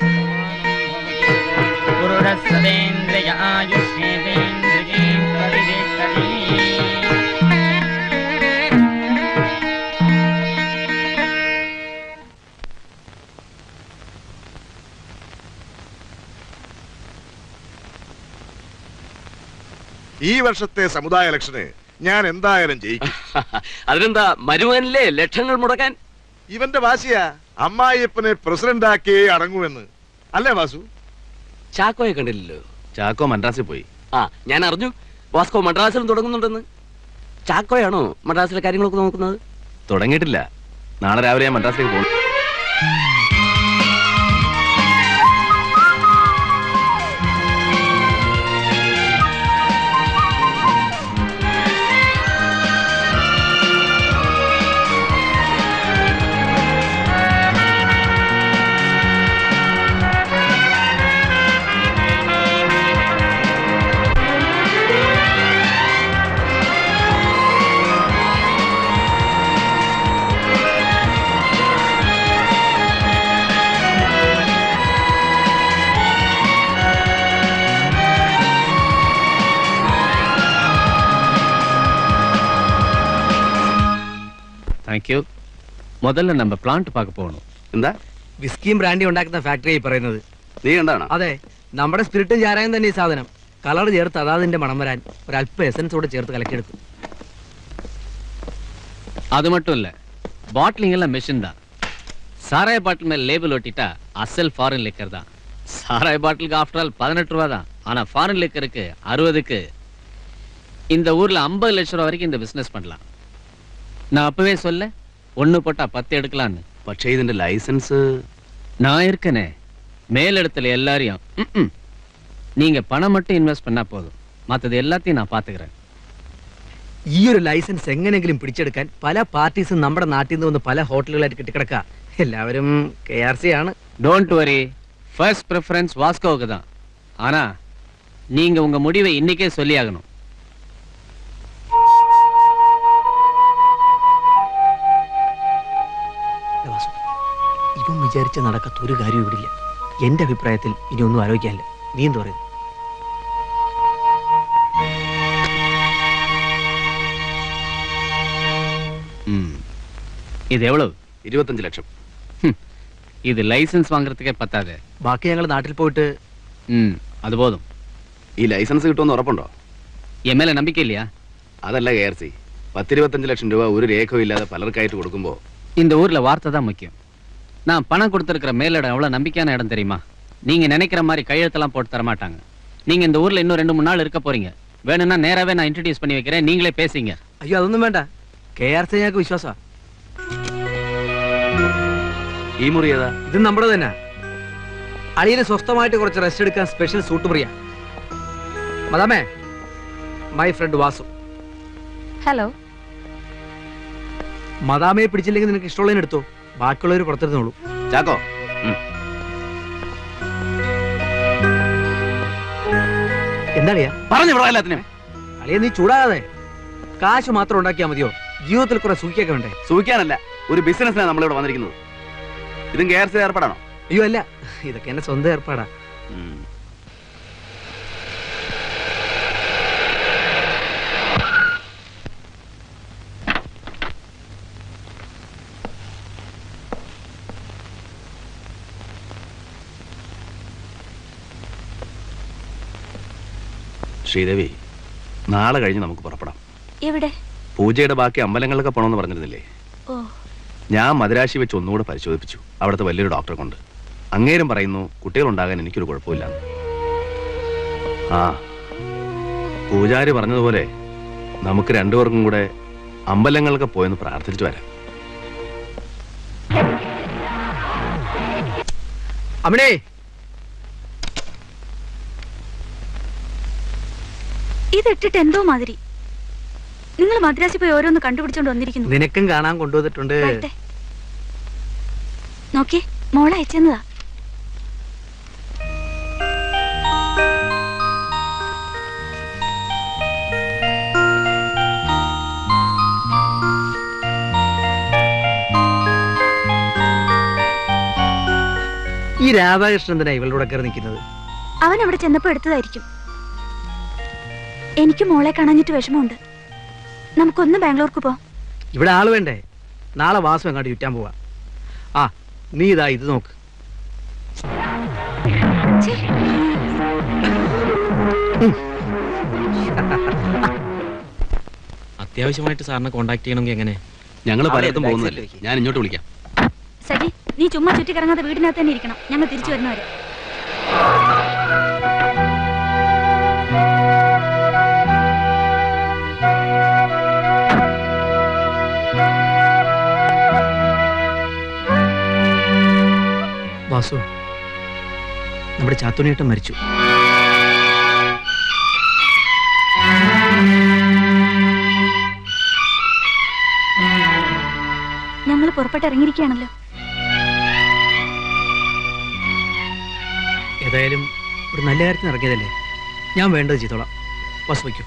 குருட சதேந்திரிய ஆயுஷ்யேந்திரியே பிரதிதிஷ்டதி. ഈ വർഷത്തെ സമുദായ ഇലക്ഷന് ഞാൻ എന്തായാലും ജയിക്കും അതിനെന്താ മരുമകനിലെ ലക്ഷങ്ങൾ മുടക്കാൻ ഇവന്റെ വാശിയാ അമ്മായിയപ്പനെ പ്രസിഡന്റ് ആക്കിയേ അടങ്ങുമെന്ന് അല്ലേ വാസു ചാക്കോയെ കണ്ടില്ലല്ലോ ചാക്കോ മദ്രാസിൽ പോയി ആ ഞാൻ അറിഞ്ഞു വാസ്കോ മദ്രാസിലും തുടങ്ങുന്നുണ്ടെന്ന് ചാക്കോയാണോ മദ്രാസിലെ കാര്യങ്ങളൊക്കെ നോക്കുന്നത് തുടങ്ങിയിട്ടില്ല നാളെ രാവിലെ ഞാൻ മദ്രാസിലേക്ക് പോകും தேங்க்யூ முதல்ல நம்ம பிளான்ட் பார்க்க போகணும் എന്താ വിസ്കിയും ബ്രാൻഡി ഉണ്ടാക്കുന്ന ഫാക്ടറി പറയുന്നത് നീ കണ്ടാണോ അതെ നമ്മുടെ സ്പിരിറ്റും ചാരായം തന്നെ ഈ സാധനം കളർ ചേർത്ത് അതാതിന്റെ മണം വരാൻ ഒരല്പം എസൻസ് കൂടെ ചേർത്ത് കലക്കിയെടുക്കും அது மட்டும் இல்ல பாட்டிலிங் எல்லாம் மெஷின் தான் சாராய பாட்டில் மேல லேபிள் ஒட்டிட்டா அசல் ஃபாரின் லிக்கர் தான் சாராய பாட்டிலுக்கு ஆஃப்டர் ஆல் பதினெட்டு ரூபா தான் ஆனா ஃபாரின் லிக்கருக்கு அறுபதுக்கு இந்த ஊர்ல ஐம்பது லட்சம் ரூபா வரைக்கும் இந்த பிசினஸ் பண்ணலாம் நான் அப்பவே சொல்ல ஒண்ணு போட்டா பத்து எடுக்கலான்னு പക്ഷേ ഇതിന്റെ ലൈസൻസ് நான் இருக்கனே மேலிடத்துல எல்லாரையும் ம்ம். நீங்க பணம் மட்டும் இன்வெஸ்ட் பண்ணா போதும் மத்தது எல்லாத்தையும் நான் பாத்துக்கிறேன் ഈ ഒരു ലൈസൻസ് എങ്ങനെയെങ്കിലും പിടിച്ചെടുക്കാൻ പല പാർട്ടീസും നമ്മുടെ നാട്ടിൽ നിന്ന് വന്ന് പല ഹോട്ടലുകളായിട്ട് കെട്ടിക്കിടക്കുക എല്ലാവരും കെ ആർ സി ആണ് டோன்ட் வரி ஃபர்ஸ்ட் ப்ரிஃபரன்ஸ் வாஸ்கோவுக்கு தான் ஆனா நீங்க உங்க முடிவை இன்னைக்கே சொல்லியாகணும் വാസു, ഇവൻ വിചാരിച്ച നടക്കാത്ത ഒരു കാര്യം ഇവിടെ ഇല്ല എന്റെ അഭിപ്രായത്തിൽ ഇനി ഒന്നും ആലോചിക്കാനില്ല നീ എന്ത് പറയുന്നു ம். இது எவ்வளவு ഇരുപത്തഞ്ച് ലക്ഷം இது லைசென்ஸ் வாங்குறதுக்கே பத்தாது ബാക്കി ഞങ്ങൾ നാട്ടിൽ പോയിട്ട് ம் அது போதும் ഈ ലൈസൻസ് കിട്ടുമെന്ന് ഉറപ്പുണ്ടോ என் மேல நம்பிக்கை இல்லையா അതല്ല കെ ആർ സി പത്തിരുപത്തഞ്ച് ലക്ഷം രൂപ ഒരു രേഖയും ഇല്ലാതെ പലർക്കായിട്ട് കൊടുക്കുമ്പോ இந்த ஊர்ல வார்த்தை தான் முக்கியம் நான் பணம் கொடுத்துருக்கிற மேலிடம் எவ்வளவு நம்பிக்கையான இடம் தெரியுமா நீங்க நினைக்கிற மாதிரி கையெழுத்தெல்லாம் போட்டு தர மாட்டாங்க நீங்க இந்த ஊர்ல இன்னும் ரெண்டு மூணு நாள் இருக்க போறீங்க வேணும்னா நேராவே நான் இன்ட்ரடியூஸ் பண்ணி வைக்கிறேன் நீங்களே பேசிங்க അയ്യോ അതൊന്നും വേണ്ട കെ ആർ സി ഞങ്ങൾക്ക് വിശ്വാസ ഈ മുറി ഏതാ ഇത് നമ്മുടെ തന്നെ അളിയന് സ്വസ്ഥമായിട്ട് കുറച്ച് റെസ്റ്റ് എടുക്കാൻ സ്പെഷ്യൽ സൂട്ട് മുറിയാ മദാമേ മൈ ഫ്രണ്ട് വാസു ഹലോ മദാമയെ പിടിച്ചില്ലെങ്കിൽ നിനക്ക് ഇഷ്ടമുള്ളതിന് എടുത്തോ ബാക്കിയുള്ളവർ പുറത്തിരുന്നോളൂ ചാക്കോ എന്താ അളിയാ പറഞ്ഞു വിടാം എല്ലാത്തിനും അളിയ നീ ചൂടാകാതെ കാശ് മാത്രം ഉണ്ടാക്കിയാൽ മതിയോ ജീവിതത്തിൽ കുറെ സൂക്കിയൊക്കെ വേണ്ടേ സൂഹിക്കാനല്ല ഒരു ബിസിനസ്സിനാണ് നമ്മളിവിടെ വന്നിരിക്കുന്നത് ഇതും കെ ആർ സി ഏർപ്പെടാണോ അയ്യോ അല്ല ഇതൊക്കെ എന്റെ സ്വന്തം ഏർപ്പാടാ ശ്രീദേവി നാളെ കഴിഞ്ഞ് നമുക്ക് പുറപ്പെടാം എവിടെ പൂജയുടെ ബാക്കി അമ്പലങ്ങളിലൊക്കെ പോകണമെന്ന് പറഞ്ഞിരുന്നില്ലേ ഓ ഞാൻ മദിരാശി വെച്ച് ഒന്നുകൂടെ പരിശോധിപ്പിച്ചു അവിടുത്തെ വലിയൊരു ഡോക്ടറെ കൊണ്ട് അങ്ങേരും പറയുന്നു കുട്ടികളുണ്ടാകാൻ എനിക്കൊരു കുഴപ്പമില്ല ആ പൂജാരി പറഞ്ഞതുപോലെ നമുക്ക് രണ്ടുപേർക്കും കൂടെ അമ്പലങ്ങളൊക്കെ പോയെന്ന് പ്രാർത്ഥിച്ചിട്ട് വരാം അമ്മണേ ഇതിട്ടിട്ട് എന്തോ മാതിരി നിങ്ങൾ മദ്രാസിൽ പോയി ഓരോന്ന് കണ്ടുപിടിച്ചോണ്ട് വന്നിരിക്കുന്നു നിനക്കും കാണാൻ കൊണ്ടുവന്നിട്ടുണ്ട് വരട്ടെ. നോക്കിയേ മോളെ അയച്ചെന്നതാ ഈ രാധാകൃഷ്ണൻ എന്തിനാ ഇവളുടെ കൂടെ കയറി നിൽക്കുന്നത് അവൻ അവിടെ ചെന്നപ്പോ എടുത്തതായിരിക്കും എനിക്ക് മോളെ കാണാഞ്ഞിട്ട് വിഷമമുണ്ട് നമുക്കൊന്ന് ബാംഗ്ലൂർക്ക് പോ ഇവിടെ ആള് വേണ്ടേ നാളെ വാസം എങ്ങാണ്ട് ചുറ്റാൻ പോവാ ആ നീ ഇതാ ഇത് നോക്ക് അത്യാവശ്യമായിട്ട് സാറിനെ കോണ്ടാക്ട് ചെയ്യണമെങ്കിൽ എങ്ങനെ ഞങ്ങൾ അവിടെ പലയിടത്തും back പോകുന്നതല്ലേ side ഞാൻ ഇങ്ങോട്ട് വിളിക്കാം സജി നീ ചുമ്മാ ചുറ്റി കറങ്ങാതെ വീടിനകത്ത് തന്നെ ഇരിക്കണം ഞങ്ങൾ തിരിച്ചു വരുന്നവരെ വാസു നമ്മുടെ ചാത്തുണിയേട്ടൻ മരിച്ചു ഞങ്ങൾ പുറപ്പെട്ട് ഇറങ്ങിയിരിക്കുകയാണല്ലോ ഏതായാലും ഒരു നല്ല കാര്യത്തിന് ഇറങ്ങിയതല്ലേ ഞാൻ വേണ്ടത് ചെയ്തോളാം വാസു വയ്ക്കൂ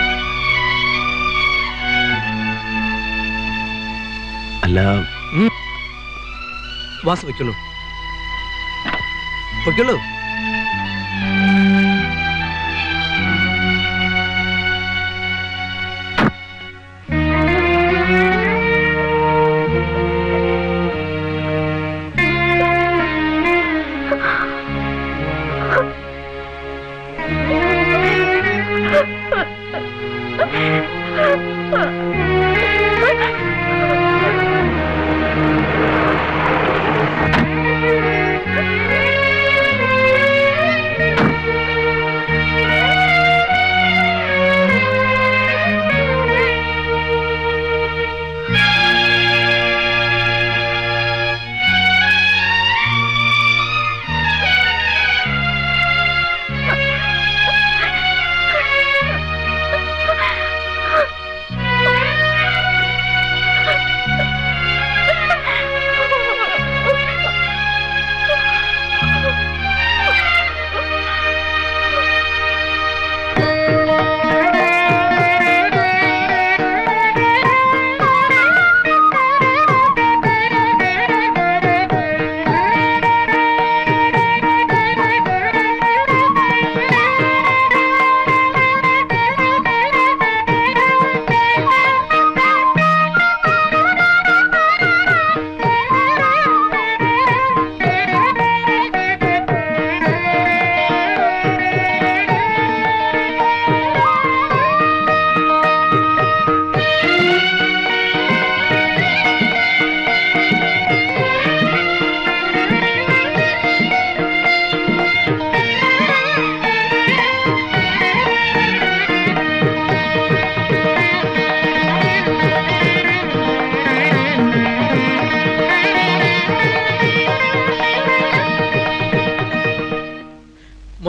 അല്ല വാസു വയ്ക്കുള്ളൂ വയ്ക്കുള്ളൂ ആ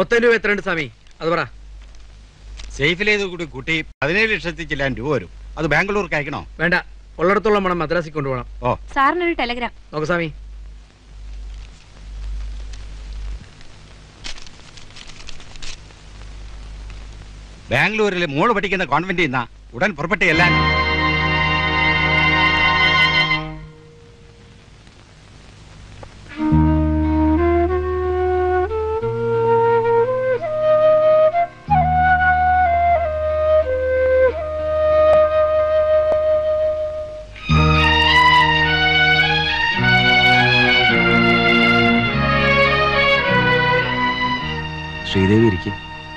മൊത്തം രൂപ എത്രയുണ്ട് സ്വാമി അത് പറ സേഫിലേത് കൂടി കൂട്ടി പതിനേഴ് ലക്ഷത്തി ചില്ലാൻ രൂപ വരും അത് ബാംഗ്ലൂർക്ക് അയക്കണോ വേണ്ട ഉള്ളിടത്തോളം വേണം മദ്രാസിൽ കൊണ്ടുപോകണം ഓ സാറിനൊരു ടെലഗ്രാം നോക്ക് സ്വാമി ബാംഗ്ലൂരിലെ മോള് പഠിക്കുന്ന കോൺവെന്റിൽ നിന്നാ ഉടൻ പുറപ്പെട്ട് ചെല്ലാൻ ശ്രീദേവി ഇരിക്കും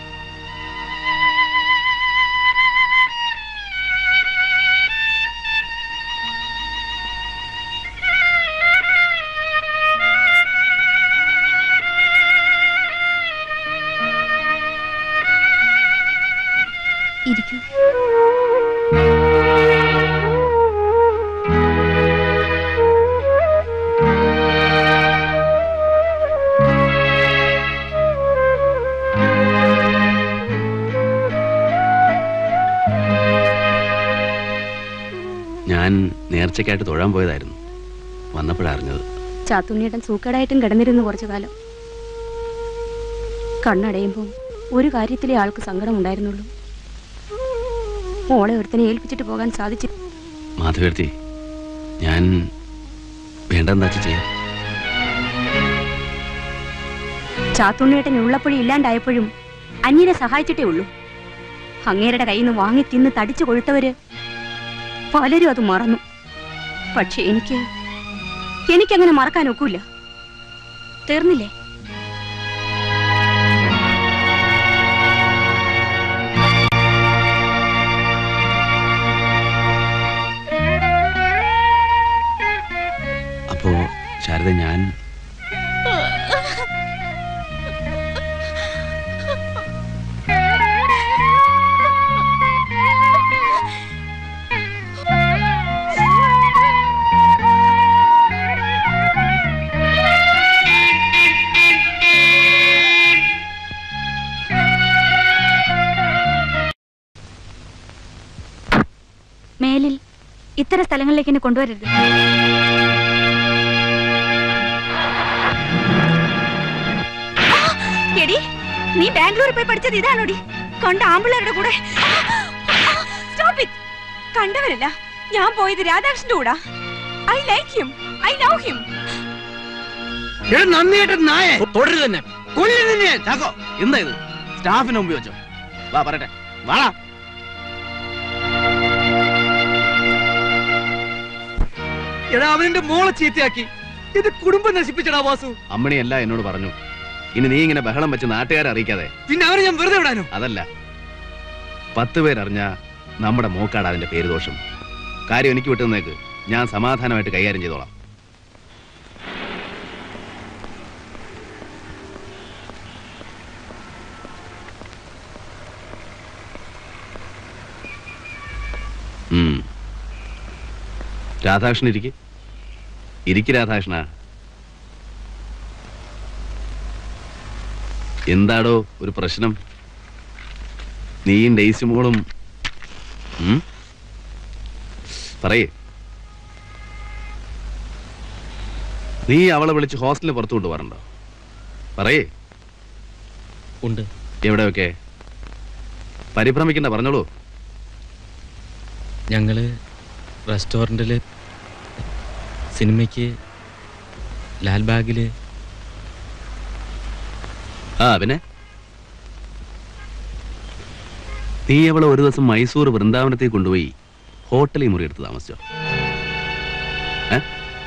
ഇരിക്കൂ ഞാൻ നേർച്ചയ്ക്കായിട്ട് തൊഴാൻ പോയതായിരുന്നു വന്നപ്പോഴറിഞ്ഞത് ചാത്തുണ്ണിയേട്ടൻ സൂക്കേടായിട്ടും കിടന്നിരുന്നു കുറച്ചു കാലം കണ്ണടയുമ്പോൾ ഒരു കാര്യത്തിലേ ആൾക്ക് സങ്കടം ഉണ്ടായിരുന്നുള്ളൂ മോളെ ഒരുത്തനെ ഏൽപ്പിച്ചിട്ട് പോകാൻ സാധിച്ചു മാധവേർത്തി ഞാൻ വേണ്ടെന്താ ചെയ്യാം ചാത്തുണ്ണിയേട്ടൻ ഉള്ളപ്പോഴും ഇല്ലാണ്ടായപ്പോഴും അന്യനെ സഹായിച്ചിട്ടേ ഉള്ളൂ അങ്ങേരുടെ കയ്യിൽ നിന്ന് വാങ്ങി തിന്ന് തടിച്ചു കൊഴുത്തവര് പലരും അത് മറന്നു പക്ഷെ എനിക്ക് എനിക്കങ്ങനെ മറക്കാൻ ഒക്കൂല തീർന്നില്ലേ അപ്പോ ശാരദ ഞാൻ മേലിൽ ഇത്തരം സ്ഥലങ്ങളിലേക്ക് എന്നെ കൊണ്ടുവരരുത് എടി നീ ബാംഗ്ലൂരിൽ പോയി പഠിച്ചത് ഇതാണോടി കണ്ട ആമ്പിള്ളേരുടെ കൂടെ സ്റ്റോപ്പ് ഇറ്റ് കണ്ടവരല്ല ഞാൻ പോയത് രാധാകൃഷ്ണന്റെ കൂടാ I like him I love him നന്ദിയേട്ടൻ നായ തുടരുത് തന്നെ കൊല്ലു നിന്നെ ചാക്കോ എന്താ ഇത് സ്റ്റാഫിന് മുമ്പ് വെച്ചോ വാ പറയട്ടെ വാടാ എടാ അവന്റെ മോളെ ചീത്തയാക്കി ഇത് കുടുംബം നശിപ്പിച്ചടാ വാസു അമ്മണിയല്ല എന്നോട് പറഞ്ഞു ഇനി നീ ഇങ്ങനെ ബഹളം വെച്ച് നാട്ടുകാരെ അറിയിക്കാതെ പിന്നെ അവനെ ഞാൻ വെറുതെ വിടാനോ അതല്ല പത്ത് പേരറിഞ്ഞ നമ്മുടെ മോക്കാട് അതിന്റെ പേര് ദോഷം കാര്യം എനിക്ക് വിട്ടുന്നേക്ക് ഞാൻ സമാധാനമായിട്ട് കൈകാര്യം ചെയ്തോളാം ഉം. രാധാകൃഷ്ണൻ ഇരിക്ക് ഇരിക്ക് രാധാകൃഷ്ണ എന്താടോ ഒരു പ്രശ്നം നീയും ഡെയ്സി മോളും ഉം? പറയേ നീ അവളെ വിളിച്ച് ഹോസ്റ്റലിൽ പുറത്തു കൊണ്ടുപോകാറുണ്ടോ പറയേ ഉണ്ട് എവിടെയൊക്കെ പരിഭ്രമിക്കണ്ട പറഞ്ഞോളൂ ഞങ്ങള് റെസ്റ്റോറൻറ്റില് സിനിമയ്ക്ക് ലാൽബാഗില് ആ പിന്നെ നീ അവളെ ഒരു ദിവസം മൈസൂർ വൃന്ദാവനത്തേക്ക് കൊണ്ടുപോയി ഹോട്ടലിൽ മുറി എടുത്ത് താമസിച്ചോ ഏ?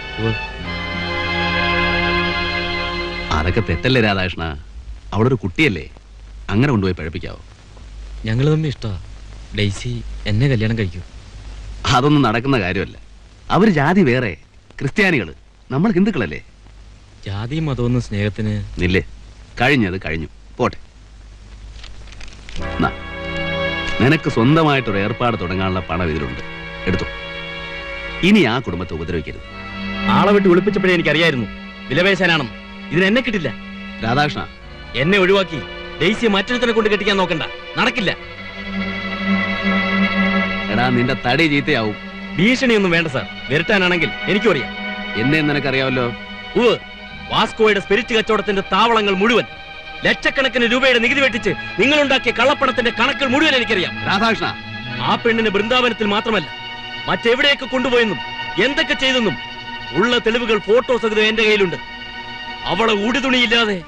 അതൊക്കെ തെറ്റല്ലേ രാധാകൃഷ്ണ അവളൊരു കുട്ടിയല്ലേ അങ്ങനെ കൊണ്ടുപോയി പഴപ്പിക്കാവോ ഞങ്ങൾ തമ്മിൽ ഇഷ്ടമാ ഡെയ്സി എന്നെ കല്യാണം കഴിക്കൂ അതൊന്നും നടക്കുന്ന കാര്യമല്ല അവര് ജാതി വേറെ ക്രിസ്ത്യാനികള് നമ്മൾ ഹിന്ദുക്കളല്ലേ ജാതി മതമൊന്നും സ്നേഹത്തിന് നില്ലേ കഴിഞ്ഞത് കഴിഞ്ഞു പോട്ടെ നാ, നിനക്ക് സ്വന്തമായിട്ടൊരു ഏർപ്പാട് തുടങ്ങാനുള്ള പണം ഇതിലുണ്ട് എടുത്തോ ഇനി ആ കുടുംബത്തെ ഉപദ്രവിക്കരുത് ആളെ വിട്ട് വിളിപ്പിച്ചപ്പോഴേ എനിക്കറിയായിരുന്നു വിലപേശാനാണെന്ന് ഇതിന് എന്നെ കിട്ടില്ല രാധാകൃഷ്ണ എന്നെ ഒഴിവാക്കി ഡെയ്സിയെ മറ്റൊരുത്തനെ കൊണ്ട് കെട്ടിക്കാൻ നോക്കണ്ട നടക്കില്ല എടാ നിന്റെ തടി ചീത്തയാവും ഭീഷണിയൊന്നും വേണ്ട സാർ വരട്ടാനാണെങ്കിൽ എനിക്കും അറിയാം എന്നെ നിനക്കറിയാവല്ലോ ഉവ് വാസ്കോയുടെ സ്പിരിറ്റ് കച്ചവടത്തിന്റെ താവളങ്ങൾ മുഴുവൻ ലക്ഷക്കണക്കിന് രൂപയുടെ നികുതി വെട്ടിച്ച് നിങ്ങളുണ്ടാക്കിയ കള്ളപ്പണത്തിന്റെ കണക്കുകൾ മുഴുവൻ എനിക്കറിയാം രാധാകൃഷ്ണ ആ പെണ്ണിന് ബൃന്ദാവനത്തിൽ മാത്രമല്ല മറ്റെവിടെയൊക്കെ കൊണ്ടുപോയെന്നും എന്തൊക്കെ ചെയ്തെന്നും ഉള്ള തെളിവുകൾ ഫോട്ടോ സഹിതം എന്റെ കയ്യിലുണ്ട് അവളെ ഉടുതുണിയില്ലാതെ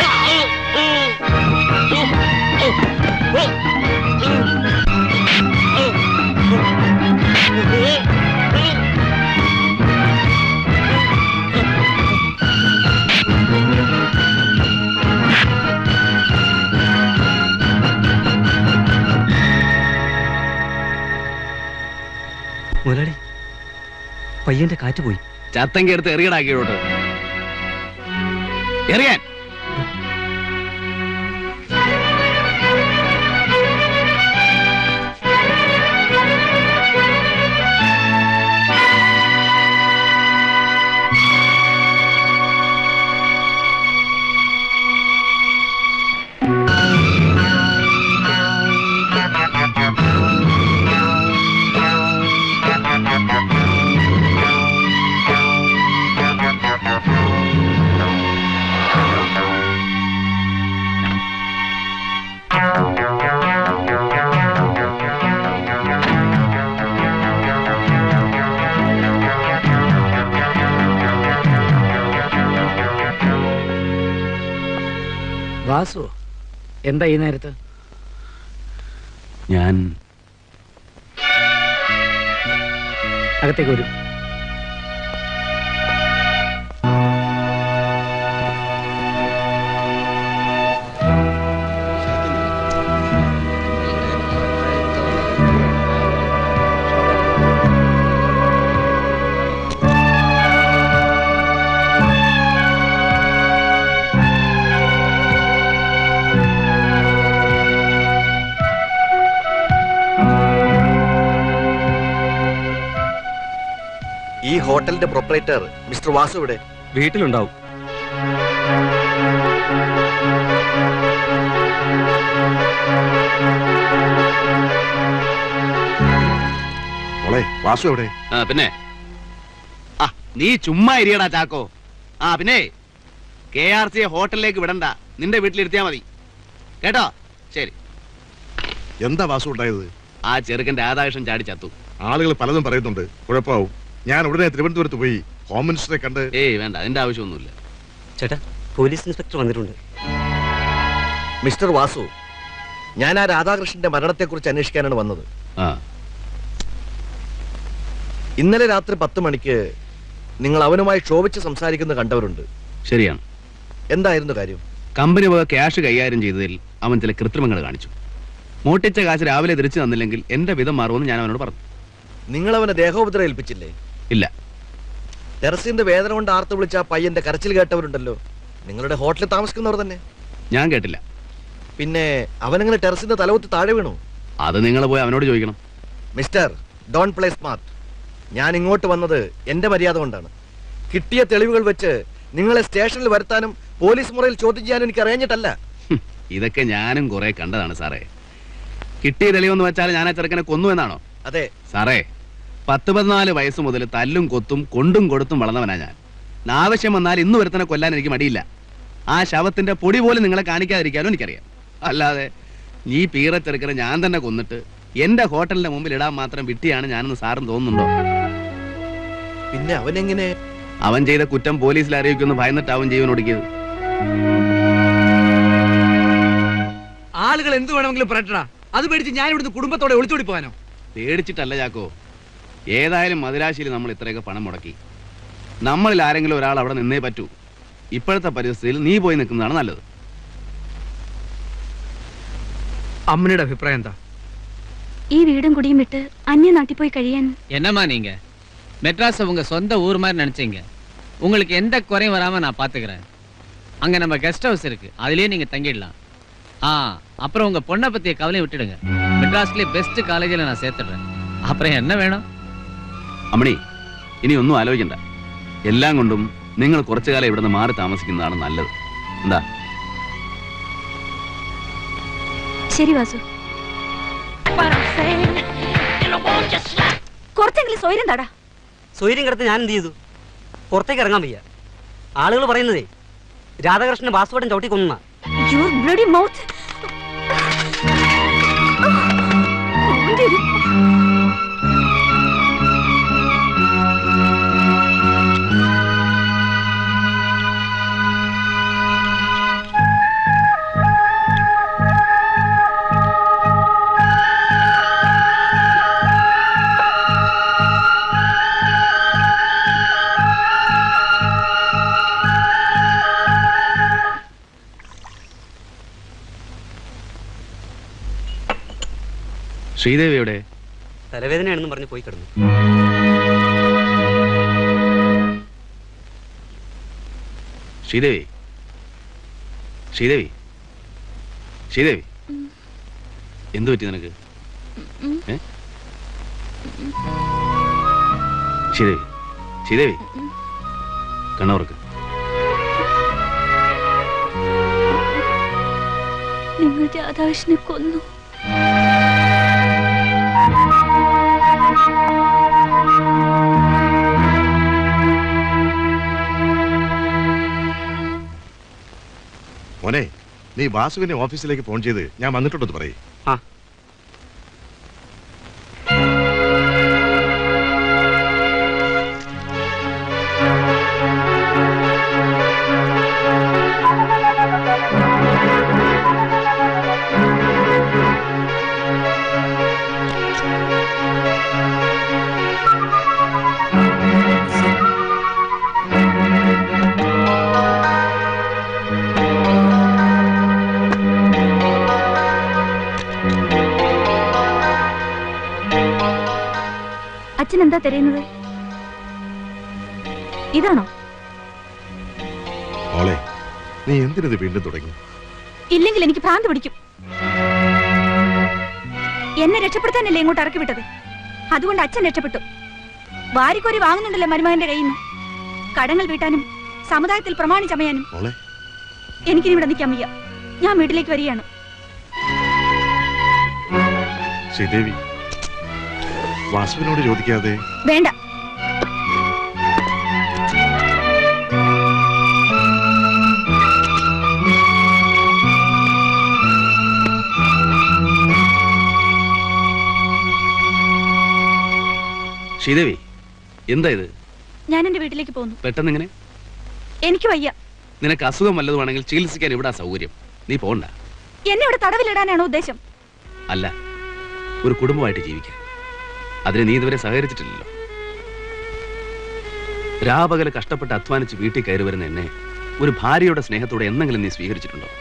മുതലാളി പയ്യന്റെ കാറ്റ് പോയി ചത്തങ്കി എടുത്ത് എറിയടാക്കിയോട്ട് എറിയാൻ വാസു എന്താ ഈ നേരത്ത് ഞാൻ അകത്തേക്ക് വരും ഈ ഹോട്ടലിന്റെ പ്രൊപ്പറേറ്റർ മിസ്റ്റർ വാസു ഇവിടെ വീട്ടിലുണ്ടാവും മോളെ വാസു എവിടെ ആ പിന്നെ ആ നീ ചുമ്മാ ഇരിയടാ ചാക്കോ ആ പിന്നെ കെ ആർ സിയെ ഹോട്ടലിലേക്ക് വിടണ്ട നിന്റെ വീട്ടിലിരുത്തിയാ മതി കേട്ടോ ശരി എന്താ വാസു ഉണ്ടായത് ആ ചെറുക്കൻ രാധാകൃഷ്ണൻ ചാടി ചത്തു ആളുകൾ പലതും പറയുന്നുണ്ട് കുഴപ്പമാവും ഞാൻ ഉടനെ തിരുവനന്തപുരത്ത് പോയി ഹോം മിനിസ്റ്ററെ കണ്ട് ഏയ് വേണ്ട അതിന്റെ ആവശ്യമൊന്നുമില്ല ചേട്ടാ പോലീസ് ഇൻസ്പെക്ടർ വന്നിട്ടുണ്ട് മിസ്റ്റർ വാസു ഞാൻ ആ രാധാകൃഷ്ണന്റെ മരണത്തെക്കുറിച്ച് അന്വേഷിക്കാനാണ് വന്നത് ആ ഇന്നലെ രാത്രി പത്ത് മണിക്ക് നിങ്ങൾ അവനുമായി ക്ഷോഭിച്ച് സംസാരിക്കുന്നത് കണ്ടവരുണ്ട് ശരിയാണ് എന്തായിരുന്നു കാര്യം കമ്പനി വക ക്യാഷ് കൈകാര്യം ചെയ്തതിൽ അവൻ ചില കൃത്രിമങ്ങൾ കാണിച്ചു മോട്ടിച്ച കാശ് രാവിലെ തിരിച്ചു തന്നില്ലെങ്കിൽ എന്റെ വിധം മാറുമെന്ന് ഞാൻ അവനോട് പറഞ്ഞു നിങ്ങൾ അവനെ ദേഹോപദ്രവം ഏൽപ്പിച്ചില്ലേ ഇല്ല ടെറസിന്റെ വേദന കൊണ്ട് ആർത്ത് വിളിച്ച ആ പയ്യന്റെ കരച്ചിൽ കേട്ടവരുണ്ടല്ലോ നിങ്ങളുടെ ഹോട്ടലിൽ താമസിക്കുന്നവർ തന്നെ ഞാൻ കേട്ടില്ല പിന്നെ അവനെങ്ങനെ ടെറസിന്റെ തലവത്ത് താഴെ വീണു അത് നിങ്ങൾ പോയി അവനോട് ചോദിക്കണം മിസ്റ്റർ ഡോൺ പ്ലേ സ്മാർട്ട് ഞാൻ ഇങ്ങോട്ട് വന്നത് എന്റെ മര്യാദ കൊണ്ടാണ് കിട്ടിയ തെളിവുകൾ വെച്ച് നിങ്ങളെ സ്റ്റേഷനിൽ വരുത്താനും പോലീസ് മുറയിൽ ചോദ്യം ചെയ്യാനും എനിക്ക് അറിയാഞ്ഞിട്ടല്ല ഇതൊക്കെ ഞാനും കുറെ കണ്ടതാണ് സാറേ കിട്ടിയ തെളിവെന്ന് വെച്ചാൽ ഞാൻ ആ ചെറുക്കനെ കൊന്നു എന്നാണോ അതെ സാറേ പത്ത് പതിനാല് വയസ്സ് മുതൽ തല്ലും കൊത്തും കൊണ്ടും കൊടുത്തും വളർന്നവനാ ഞാൻ ആവശ്യം വന്നാൽ ഇന്ന് ഒരുത്തനെ കൊല്ലാൻ എനിക്ക് മടിയില്ല ആ ശവത്തിന്റെ പൊടി പോലും നിങ്ങളെ കാണിക്കാതിരിക്കാനും എനിക്കറിയാം അല്ലാതെ നീ പീറ ചെറുക്കനെ ഞാൻ തന്നെ കൊന്നിട്ട് എന്റെ ഹോട്ടലിന്റെ മുമ്പിൽ ഇടാൻ മാത്രം വിട്ടിയാണ് ഞാനെന്ന് സാറും തോന്നുന്നുണ്ടോ പിന്നെ അവനെങ്ങനെ അവൻ ചെയ്ത കുറ്റം പോലീസിൽ അറിയിക്കുമെന്ന് ഭയന്നിട്ടാവും ജീവൻ ഒടുക്കിയത് ആളുകൾ എന്ത് വേണമെങ്കിലും പറയട്ടടാ അത് പേടിച്ച് ഞാൻ ഇവിടുന്ന് കുടുംബത്തോടെ ഒളിച്ചോടി പോകാനോ പേടിച്ചിട്ടല്ല ചാക്കോ ഏതായാലും മദിരാശിയിൽ നമ്മൾ ഇത്രയൊക്കെ പണം മുടക്കി നമ്മളിൽ ആരെങ്കിലും ഒരാൾ അവിടെ നിന്നേ പറ്റൂ ഇപ്പോഴത്തെ പരിസ്ഥിതിയിൽ നീ പോയി നിൽക്കുന്നതാണ് നല്ലത് അമ്മയുടെ അഭിപ്രായം എന്താ ഈ വീടും കുടിയും വിട്ട് അന്യനാട്ടിൽ പോയി കഴിയാൻ என்னம்மா நீங்க மெட்ராஸை உங்க சொந்த ஊர் மாதிரி நினைச்சீங்க உங்களுக்கு எந்த குறையும் வராம நான் பாத்துக்கிறேன் அங்க நம்ம கெஸ்ட் ஹவுஸ் இருக்கு அதுலயே நீங்க தங்கிடலாம் ஆ அப்புறம் உங்க பொண்ணை பத்திய கவலையை விட்டுடுங்க மெட்ராஸ்லயே பெஸ்ட் காலேஜில் நான் சேர்த்துடுறேன் அப்புறம் என்ன வேணும் അമ്മണി ഇനി ഒന്നും ആലോചിക്കണ്ട എല്ലാം കൊണ്ടും നിങ്ങൾ കുറച്ചു കാലം ഇവിടുന്ന് മാറി താമസിക്കുന്നതാണ് നല്ലത് എന്താ ശരി വാസു കുറച്ചെങ്കിലും സ്വൈര്യം തടാ സ്വൈര്യം കിടത്ത് ഞാൻ എന്ത് ചെയ്തു പുറത്തേക്ക് ഇറങ്ങാൻ വയ്യ ആളുകൾ പറയുന്നതേ രാധാകൃഷ്ണൻ വാസുവട്ടൻ ചവിട്ടി കൊന്ന യുവർ ബ്ലഡി മൗത്ത് ശ്രീദേവി എവിടെ തലവേദനയാണെന്ന് പറഞ്ഞ് പോയി കിടന്നു ശ്രീദേവി ശ്രീദേവി ശ്രീദേവി എന്തു പറ്റി നിനക്ക് ഏ? ശ്രീദേവി ശ്രീദേവി കണ്ണവർക്ക് നിങ്ങൾ രാധാകൃഷ്ണനെ കൊന്നു മോനെ നീ വാസുവിനെ ഓഫീസിലേക്ക് ഫോൺ ചെയ്ത് ഞാൻ വന്നിട്ടുണ്ടെന്ന് പറയേ ആ അച്ഛൻ എന്താ തിരയുന്നത് ഇതാണോ മോളെ നീ എന്തിനത് വീണ്ടും തുടങ്ങി ഇല്ലെങ്കിൽ എനിക്ക് ഭ്രാന്ത് പിടിക്കും എന്നെ രക്ഷപ്പെടുത്താനല്ലേ ഇങ്ങോട്ട് ഇറക്കി വിട്ടത് അതുകൊണ്ട് അച്ഛൻ രക്ഷപ്പെട്ടു വാരിക്കോരി വാങ്ങുന്നുണ്ടല്ലോ മരുമകന്റെ കയ്യിൽ നിന്ന് കടങ്ങൾ വീട്ടാനും സമുദായത്തിൽ പ്രമാണിച്ചമയാനും മോളെ എനിക്കിനി ഇവിടെ നിൽക്കാൻ വയ്യ ഞാൻ വീട്ടിലേക്ക് വരികയാണ് ശ്രീദേവി വാസുവിനോട് ചോദിക്കാതെ വേണ്ട ശ്രീദേവി എന്താ ഇത് ഞാൻ എന്റെ വീട്ടിലേക്ക് പോകുന്നു പെട്ടെന്ന് ഇങ്ങനെ എനിക്ക് വയ്യ നിനക്ക് അസുഖം വല്ലതുമാണെങ്കിൽ ചികിത്സിക്കാൻ ഇവിടെ സൗകര്യം നീ പോണ്ട എന്നെ ഇവിടെ തടവിലിടാനാണോ ഉദ്ദേശം അല്ല ഒരു കുടുംബമായിട്ട് ജീവിക്കാൻ അതിന് നീ ഇതുവരെ സഹകരിച്ചിട്ടില്ലല്ലോ രാപകല് കഷ്ടപ്പെട്ട് അധ്വാനിച്ച് വീട്ടിൽ കയറി വരുന്ന എന്നെ ഒരു ഭാര്യയുടെ സ്നേഹത്തോടെ എന്തെങ്കിലും നീ സ്വീകരിച്ചിട്ടുണ്ടോ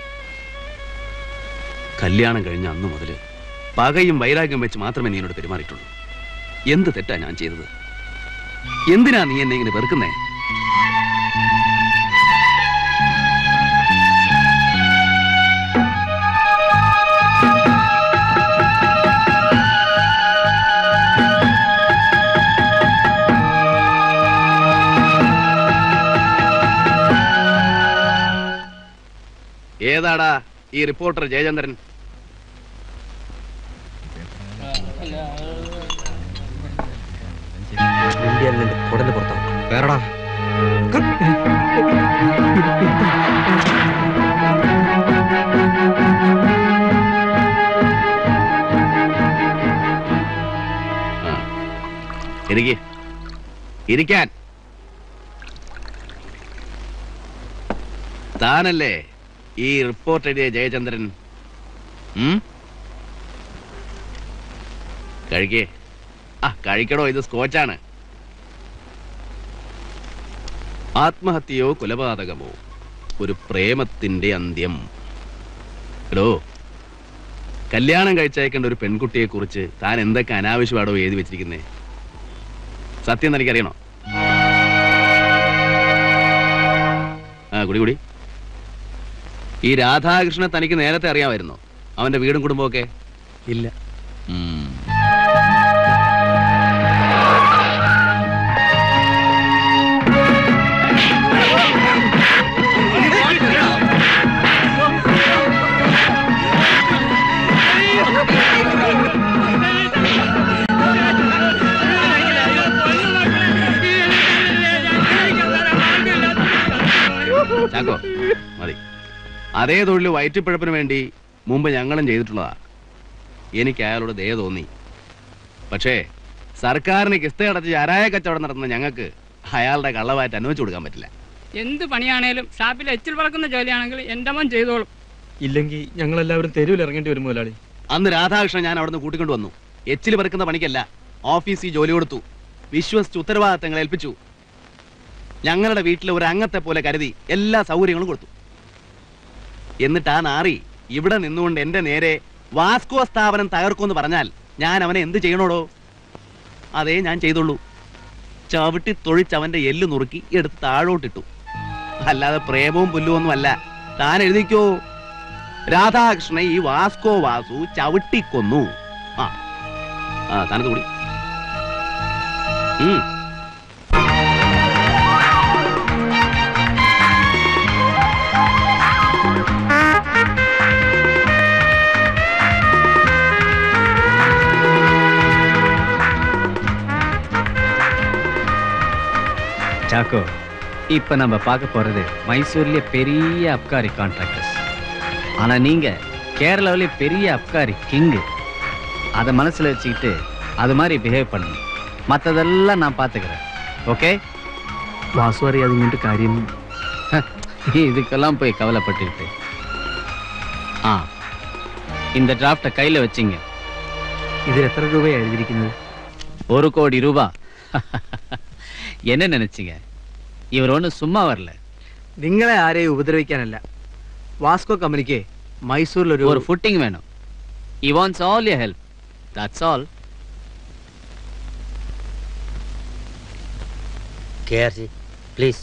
കല്യാണം കഴിഞ്ഞ അന്ന് മുതൽ പകയും വൈരാഗ്യം വെച്ച് മാത്രമേ നീ എന്നോട് പെരുമാറിയിട്ടുള്ളൂ എന്ത് തെറ്റാ ഞാൻ ചെയ്തത് എന്തിനാ നീ എന്നെ ഇങ്ങനെ വെറുക്കുന്നേ ഏതാടാ ഈ റിപ്പോർട്ടർ ജയചന്ദ്രൻ കുടല് പുറത്താണ് വേറെടാ ഇരിക്കെ ഇരിക്കാൻ താനല്ലേ ഈ റിപ്പോർട്ട് എഴുതിയ ജയചന്ദ്രൻ ഉം? കഴിക്കേ ആ കഴിക്കടോ ഇത് സ്കോച്ചാണ് ആത്മഹത്യയോ കൊലപാതകമോ ഒരു പ്രേമത്തിന്റെ അന്ത്യം എടോ കല്യാണം കഴിച്ചയക്കേണ്ട ഒരു പെൺകുട്ടിയെ കുറിച്ച് താൻ എന്തൊക്കെ അനാവശ്യമാടോ എഴുതി വെച്ചിരിക്കുന്നേ സത്യം തനിക്കറിയണോ ആ കുടി കുടി ഈ രാധാകൃഷ്ണ തനിക്ക് നേരത്തെ അറിയാമായിരുന്നോ അവന്റെ വീടും കുടുംബമൊക്കെ ഇല്ല ഉം. അതേ തൊഴിൽ വയറ്റിപ്പഴപ്പിന് വേണ്ടി മുമ്പ് ഞങ്ങളും ചെയ്തിട്ടുള്ളതാ എനിക്ക് അയാളോട് ദയ തോന്നി പക്ഷേ സർക്കാരിന് കിസ്ത അടച്ച് ചാരായ കച്ചവടം നടത്തുന്ന ഞങ്ങൾക്ക് അയാളുടെ കള്ളവായിട്ട് അനുവദിച്ചു കൊടുക്കാൻ പറ്റില്ല എന്ത് പണിയാണേലും ഷാപ്പിൽ എച്ചിൽ പറക്കുന്ന ജോലിയാണെങ്കിൽ എൻ്റെ മോൻ ചെയ്തോളും ഇല്ലെങ്കിൽ ഞങ്ങൾ എല്ലാവരും തെരുവിൽ ഇറങ്ങേണ്ടി വരും മുതലാളി അന്ന് രാധാകൃഷ്ണൻ ഞാൻ അവിടുന്ന് കൂട്ടിക്കൊണ്ട് വന്നു എച്ചിൽ പെറുക്കുന്ന പണിക്കല്ല ഓഫീസിൽ ജോലി കൊടുത്തു വിശ്വസിച്ച് ഉത്തരവാദിത്തങ്ങൾ ഏൽപ്പിച്ചു ഞങ്ങളുടെ വീട്ടിലെ ഒരു അംഗത്തെ പോലെ കരുതി എല്ലാ സൗകര്യങ്ങളും കൊടുത്തു എന്നിട്ട് ആ നാറി ഇവിടെ നിന്നുകൊണ്ട് എന്റെ നേരെ വാസ്കോ സ്ഥാപനം തകർക്കുമെന്ന് പറഞ്ഞാൽ ഞാൻ അവനെ എന്ത് ചെയ്യണോടോ അതേ ഞാൻ ചെയ്തുള്ളൂ ചവിട്ടി തൊഴിച്ച് അവന്റെ എല്ല് നുറുക്കി എടുത്ത് താഴോട്ടിട്ടു അല്ലാതെ പ്രേമവും പുല്ലുമൊന്നും അല്ല താൻ എഴുതിക്കോ രാധാകൃഷ്ണനെ ഈ വാസ്കോ വാസു ചവിട്ടിക്കൊന്നു ആ ആ താനത് കൂടി ഉം சாக்கோ இப்ப நம்ம பார்க்க போறது மைசூர்லயே பெரிய அப்காரி கான்ட்ராக்டர்ஸ் ஆனா நீங்க கேரளாவிலே பெரிய அப்காரி கிங்கு அதை மனசுல வச்சுக்கிட்டு அது மாதிரி பிஹேவ் பண்ணணும் மற்றதெல்லாம் நான் பார்த்துக்கிறேன் ஓகே വാസു അറിയാതെ കാര്യം இதுக்கெல்லாம் போய் கவலைப்பட்டுக்கிட்டு ஆ இந்த டிராஃப்டை கையில் வச்சிங்க ഇതിൽ എത്ര രൂപയാണ് എഴുതിയിരിക്കുന്നത് ஒரு கோடி ரூபா என்ன நினைச்சீங்க இவர் ஒன்றும் சும்மா வரல നിങ്ങളെ ആരെയും ഉപദ്രവിക്കാനല്ല വാസ്കോ കമ്പനിക്ക് മൈസൂരിൽ ഒരു ஒரு ஃபுட்டிங் வேணும் he wants all your help that's all KRC, please.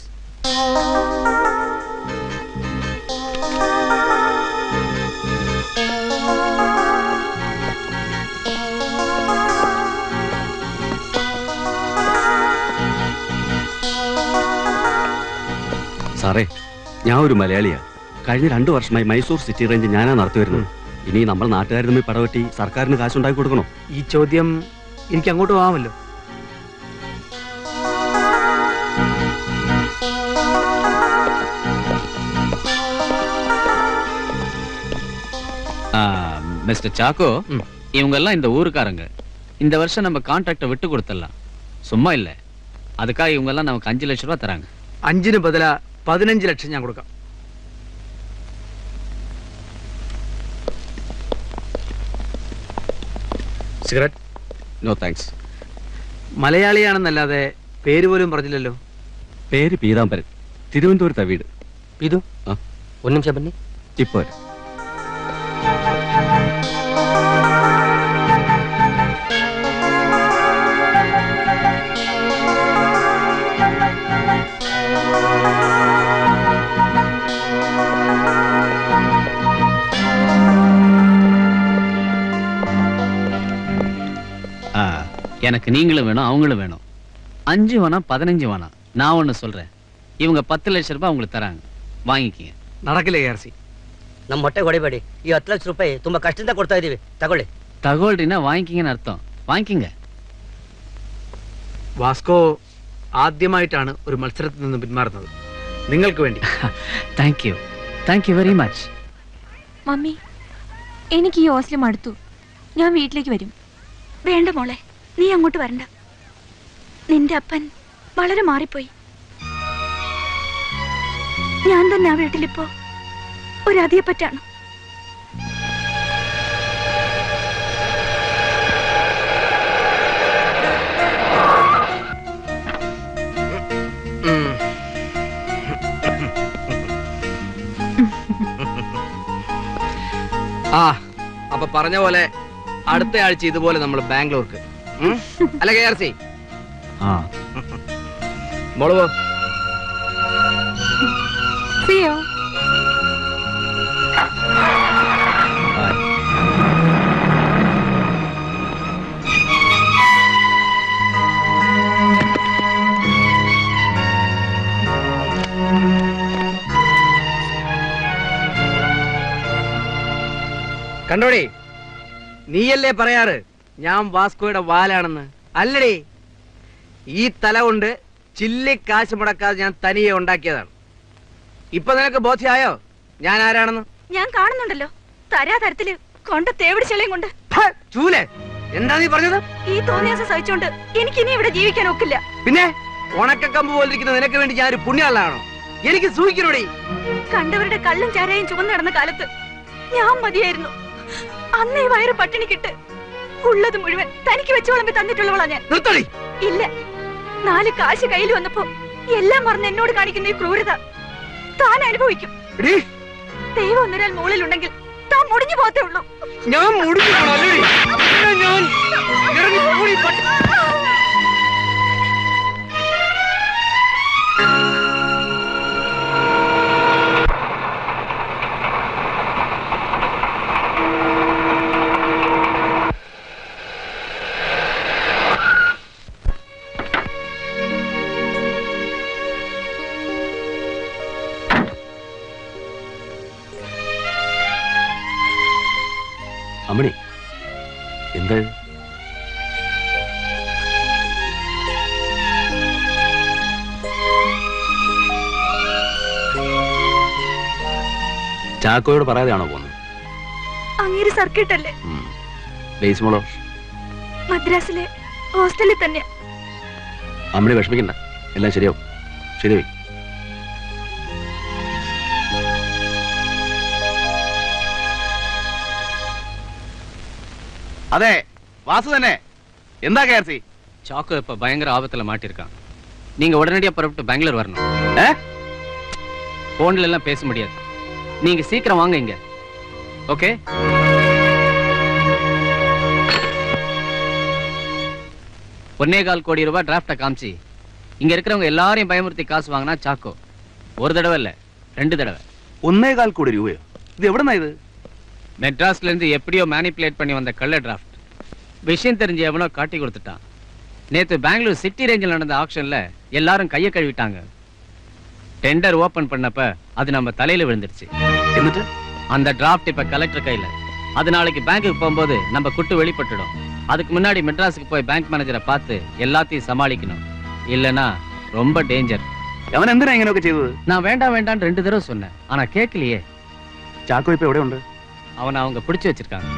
സാറേ ഞാൻ ഒരു മലയാളിയാ കഴിഞ്ഞ രണ്ടു വർഷമായി മൈസൂർ സിറ്റി റേഞ്ച് ഞാനാ നടത്തി വരുന്നത് ഇനി നമ്മൾ നാട്ടുകാർ തമ്മിൽ പടവെട്ടി സർക്കാരിന് കാശുണ്ടാക്കി കൊടുക്കണോ ഈ ചോദ്യം എനിക്ക് അങ്ങോട്ട് പോകാമല്ലോ மிஸ்டர் சாக்கோ இவங்க எல்லாம் இந்த ஊருக்காரங்க இந்த வருஷம் நம்ம கான்ட்ராக்டை விட்டு கொடுத்துடலாம் சும்மா இல்லை அதுக்காக இவங்க எல்லாம் நமக்கு அஞ்சு லட்ச ரூபா தராங்க അഞ്ചിന് ബദല പതിനഞ്ച് ലക്ഷം ഞാൻ കൊടുക്കാം സിഗരറ്റ് നോ താങ്ക്സ് മലയാളിയാണെന്നല്ലാതെ പേര് പോലും പറഞ്ഞില്ലല്ലോ പേര് പീതാംബരൻ തിരുവനന്തപുരത്താ വീട് ഇത് ആ ഒരു നിമിഷം പന്നി ഇപ്പൊ വരാം. ஆ, எனக்கு நீங்களும் வேணும் அவங்களும் வேணும் அஞ்சு வேணாம் பதினஞ்சு வேணாம் நான் ஒன்று சொல்றேன் இவங்க பத்து லட்ச ரூபாய் உங்களுக்கு தராங்க வாங்கிக்கிங்க നടക്കില്ല കെ ആർ സി ನಮ್ಮ ಹೊಟ್ಟೆ ಹೊಡಿಬೇಡಿ ಈ ಹತ್ತು ಲಕ್ಷ ರೂಪಾಯಿ ತುಂಬಾ ಕಷ್ಟದಿಂದ ಕೊಡ್ತಾ ಇದೀವಿ ತಗೊಳ್ಳಿ தகவல்னா வாங்கிக்கிங்கன்னு அர்த்தம் வாங்கிக்கிங்க വാസ്കോ ആദ്യമായിട്ടാണ് ഒരു മത്സരത്തിൽ നിന്ന് പിന്മാറുന്നത് നിങ്ങൾക്ക് വേണ്ടി thank you thank you very much mummy എനിക്ക് ഈ ഹോസ്റ്റൽ മടുത്തു ഞാൻ വീട്ടിലേക്ക് വരും വേണ്ട മോളെ നീ അങ്ങോട്ട് വരണ്ട നിന്റെ അപ്പൻ വളരെ മാറിപ്പോയി ഞാൻ തന്നെ ആ വീട്ടിലിപ്പോ ഒരു അതിയപ്പറ്റാണ് ആ അപ്പൊ പറഞ്ഞ പോലെ അടുത്ത ആഴ്ച ഇതുപോലെ നമ്മൾ ബാംഗ്ലൂർക്ക് ഉം? അല്ല കെ ആർ സി ആ മോള് പോ See you. കണ്ടോടി നീയല്ലേ പറയാറ് ഞാൻ വാസ്കോയുടെ വാലാണെന്ന് അല്ലടി ഈ തല കൊണ്ട് ചില്ലി കാശ് മുടക്കാതെ ഞാൻ തനിയെ ഉണ്ടാക്കിയതാണ് ഇപ്പൊ നിനക്ക് ബോധ്യമായോ ഞാൻ ആരാണെന്ന് ഞാൻ കാണുന്നുണ്ടല്ലോ തരാ തരത്തില് കൊണ്ട തേവിടി ചെളയും കൊണ്ട് ചൂലേ എന്താ നീ പറഞ്ഞത് ഈ തോന്നിയാസം സഹിച്ചോണ്ട് എനിക്കിനി ഇവിടെ ജീവിക്കാൻ ഒക്കില്ല പിന്നെ ഉണക്കക്കമ്പ് പോലിരിക്കുന്ന നിനക്ക് വേണ്ടി ഞാൻ ഒരു പുണ്യാളാണോ എനിക്ക് സൂഹിക്കണോടി കണ്ടവരുടെ കള്ളും ചാരയും ചുമന്ന് നടന്ന കാലത്ത് ഞാൻ മതിയായിരുന്നു അന്നേ വയറ് പട്ടിണിക്കിട്ട് ഉള്ളത് മുഴുവൻ തനിക്ക് വെച്ച് വിളമ്പി തന്നിട്ടുള്ളവളാ ഞാൻ നിർത്തടി ഇല്ല നാല് കാശ് കയ്യിൽ വന്നപ്പോ എല്ലാം മറന്ന് എന്നോട് കാണിക്കുന്ന ഈ ക്രൂരത താൻ അനുഭവിക്കും ദൈവം ഒന്നൊരാൾ മുകളിലുണ്ടെങ്കിൽ താൻ മുടിഞ്ഞു പോകത്തേ ഉള്ളൂ ഞാൻ മുടിഞ്ഞു പോണോ, അല്ലേടി? പിന്നെ ഞാൻ ഇറങ്ങി പോടി, പട്ടി. അമ്മണി എന്താ ഇത്? ചാക്കോയോട് പറയാതെയാണോ പോകുന്നത് അങ്ങേര് സർക്കിട്ട് അല്ലേ ഡേയ്സ് മോളോ മദ്രാസിലെ ഹോസ്റ്റലിൽ തന്നെ അമ്മണി വിഷമിക്കണ്ട എല്ലാം ശരിയാവും ശരിയായി അതെ வாசு தானே எந்தா கேர்சி சாக்கோ இப்ப பயங்கர ஆபத்துல மாட்டிருக்கான் நீங்க உடனடியா புறப்பட்டு பெங்களூர் வரணும் போன்ல எல்லாம் பேச முடியாது நீங்க சீக்கிரம் வாங்க இங்க ஓகே ஒன்னே கால் கோடி ரூபாய் டிராஃப்டை காமிச்சு இங்க இருக்கிறவங்க எல்லாரையும் பயமுறுத்தி காசு வாங்கினா சாக்கோ ஒரு தடவை இல்ல ரெண்டு தடவை ഒന്നേകാൽ കോടി രൂപയോ ഇത് എവിടെന്നാ ഇത് மெட்ராஸ்ல இருந்து எப்படியோ மேனிப்புலேட் பண்ணி வந்த கள்ள டிராஃப்ட் விஷயம் தெரிஞ்சு எவனோ காட்டி கொடுத்துட்டான் நேத்து பெங்களூர் சிட்டி ரேஞ்சில் நடந்த ஆக்ஷன்ல எல்லாரும் கையை கழுவிட்டாங்க டெண்டர் ஓபன் பண்ணப்ப அது நம்ம தலையில விழுந்துருச்சு എന്നിട്ട് அந்த டிராஃப்ட் இப்ப கலெக்டர் கையில அது நாளைக்கு பேங்க்குக்கு போகும்போது நம்ம குட்டு வெளிப்பட்டுடும் அதுக்கு முன்னாடி மெட்ராஸுக்கு போய் பேங்க் மேனேஜரை பார்த்து எல்லாத்தையும் சமாளிக்கணும் இல்லனா ரொம்ப டேஞ்சர் അവൻ എന്തിനാ ഇങ്ങനെയൊക്കെ ചെയ്തത് நான் வேண்டாம் வேண்டாம்னு ரெண்டு தடவை சொன்னேன் ஆனா கேட்கலையே ചാക്കോ ഇപ്പൊ എവിടെയുണ്ട് அவனை அவங்க பிடிச்சு வச்சிருக்காங்க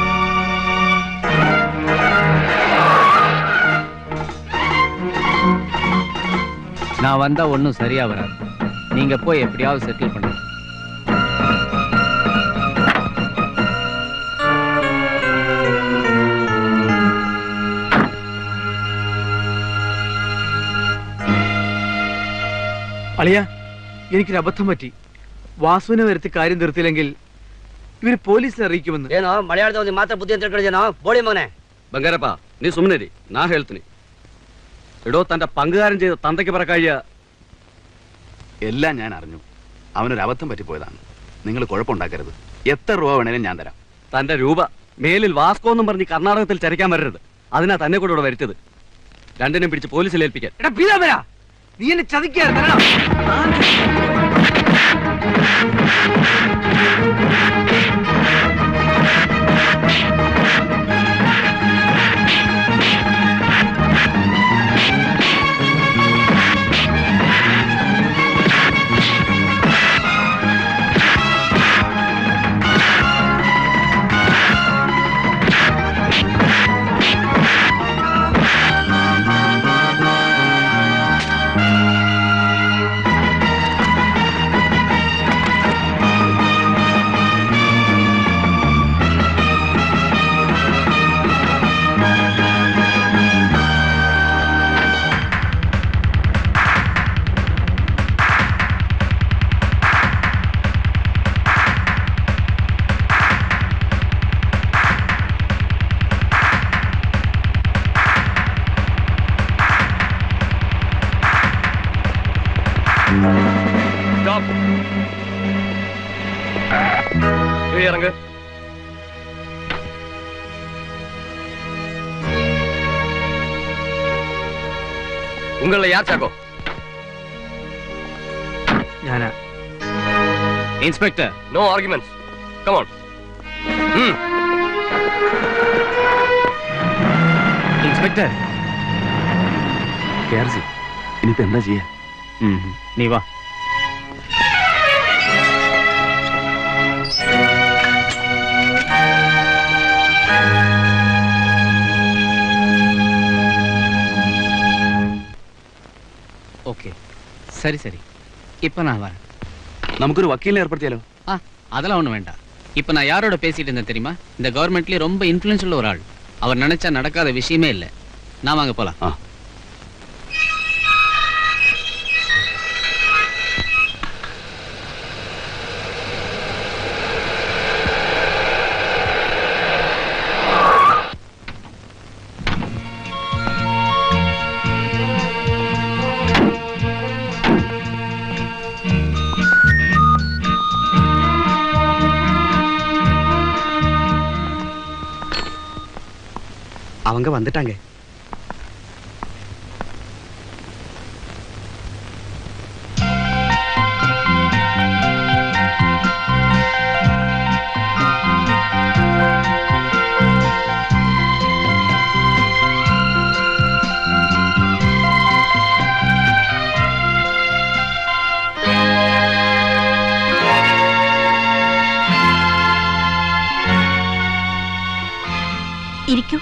நான் வந்தா ஒண்ணும் சரியா வராது நீங்க போய் எப்படியாவது செட்டில் பண்ணுங்க അളിയ എനിക്കൊരു അബദ്ധം പറ്റി വാസുവിനെ വരുത്തി കാര്യം തീർത്തില്ലെങ്കിൽ ഇവര് പോലീസിനെ അറിയിക്കുമെന്ന് ಏನೋ ಮಲಯಾಳದ ಮಾತ್ರ ಬುದ್ಧಿ ಅಂತ ತಿಳ್ಕೊಂಡಿದ್ದೇನೋ ಬೋಳಿ ಮಗನೆ ബംഗാരപ്പ നീ സുമ്മനേരി നാ ഹെൽത്തിന് എടോ തന്റെ പങ്കുകാരൻ ചെയ്ത തന്തയ്ക്ക് പറ കഴിയ എല്ലാം ഞാൻ അറിഞ്ഞു അവനൊരു അബദ്ധം പറ്റിപ്പോയതാണ് നിങ്ങൾ കുഴപ്പമുണ്ടാക്കരുത് എത്ര രൂപ വേണേലും ഞാൻ തരാം തന്റെ രൂപ മേലിൽ വാസ്കോ എന്നും പറഞ്ഞ് കർണാടകത്തിൽ ചരക്കാൻ വരരുത് അതിനാ തന്നെ കൂടെ ഇവിടെ വരുത്തത് രണ്ടിനും പിടിച്ച് പോലീസിൽ ഏൽപ്പിക്കാൻ എടാ പീതാമര നീ എന്നെ ചതിക്കായിരുന്നു ഇറങ്ങ് உங்கள யார் சாக்கோ ഞാനാ inspector no arguments come on inspector കേർസി ഇനിയിപ്പോ എന്താ ചെയ്യാ നീ വാ சரி சரி இப்போ நான் வரேன் നമുക്കൊരു വക്കീലിനെ ഏർപ്പെടുത്തിയാലോ ஆ அதெல்லாம் ஒன்றும் வேண்டாம் இப்போ நான் யாரோட பேசிட்டு இருந்தேன் தெரியுமா இந்த கவர்மெண்ட்லேயே ரொம்ப இன்ஃப்ளூயன்ஸ் உள்ள ஒரு ஆள் அவர் நினைச்சா நடக்காத விஷயமே இல்லை நான் வாங்க போலாம் ஆ அவங்க வந்துட்டாங்க ഇരിക്കൂ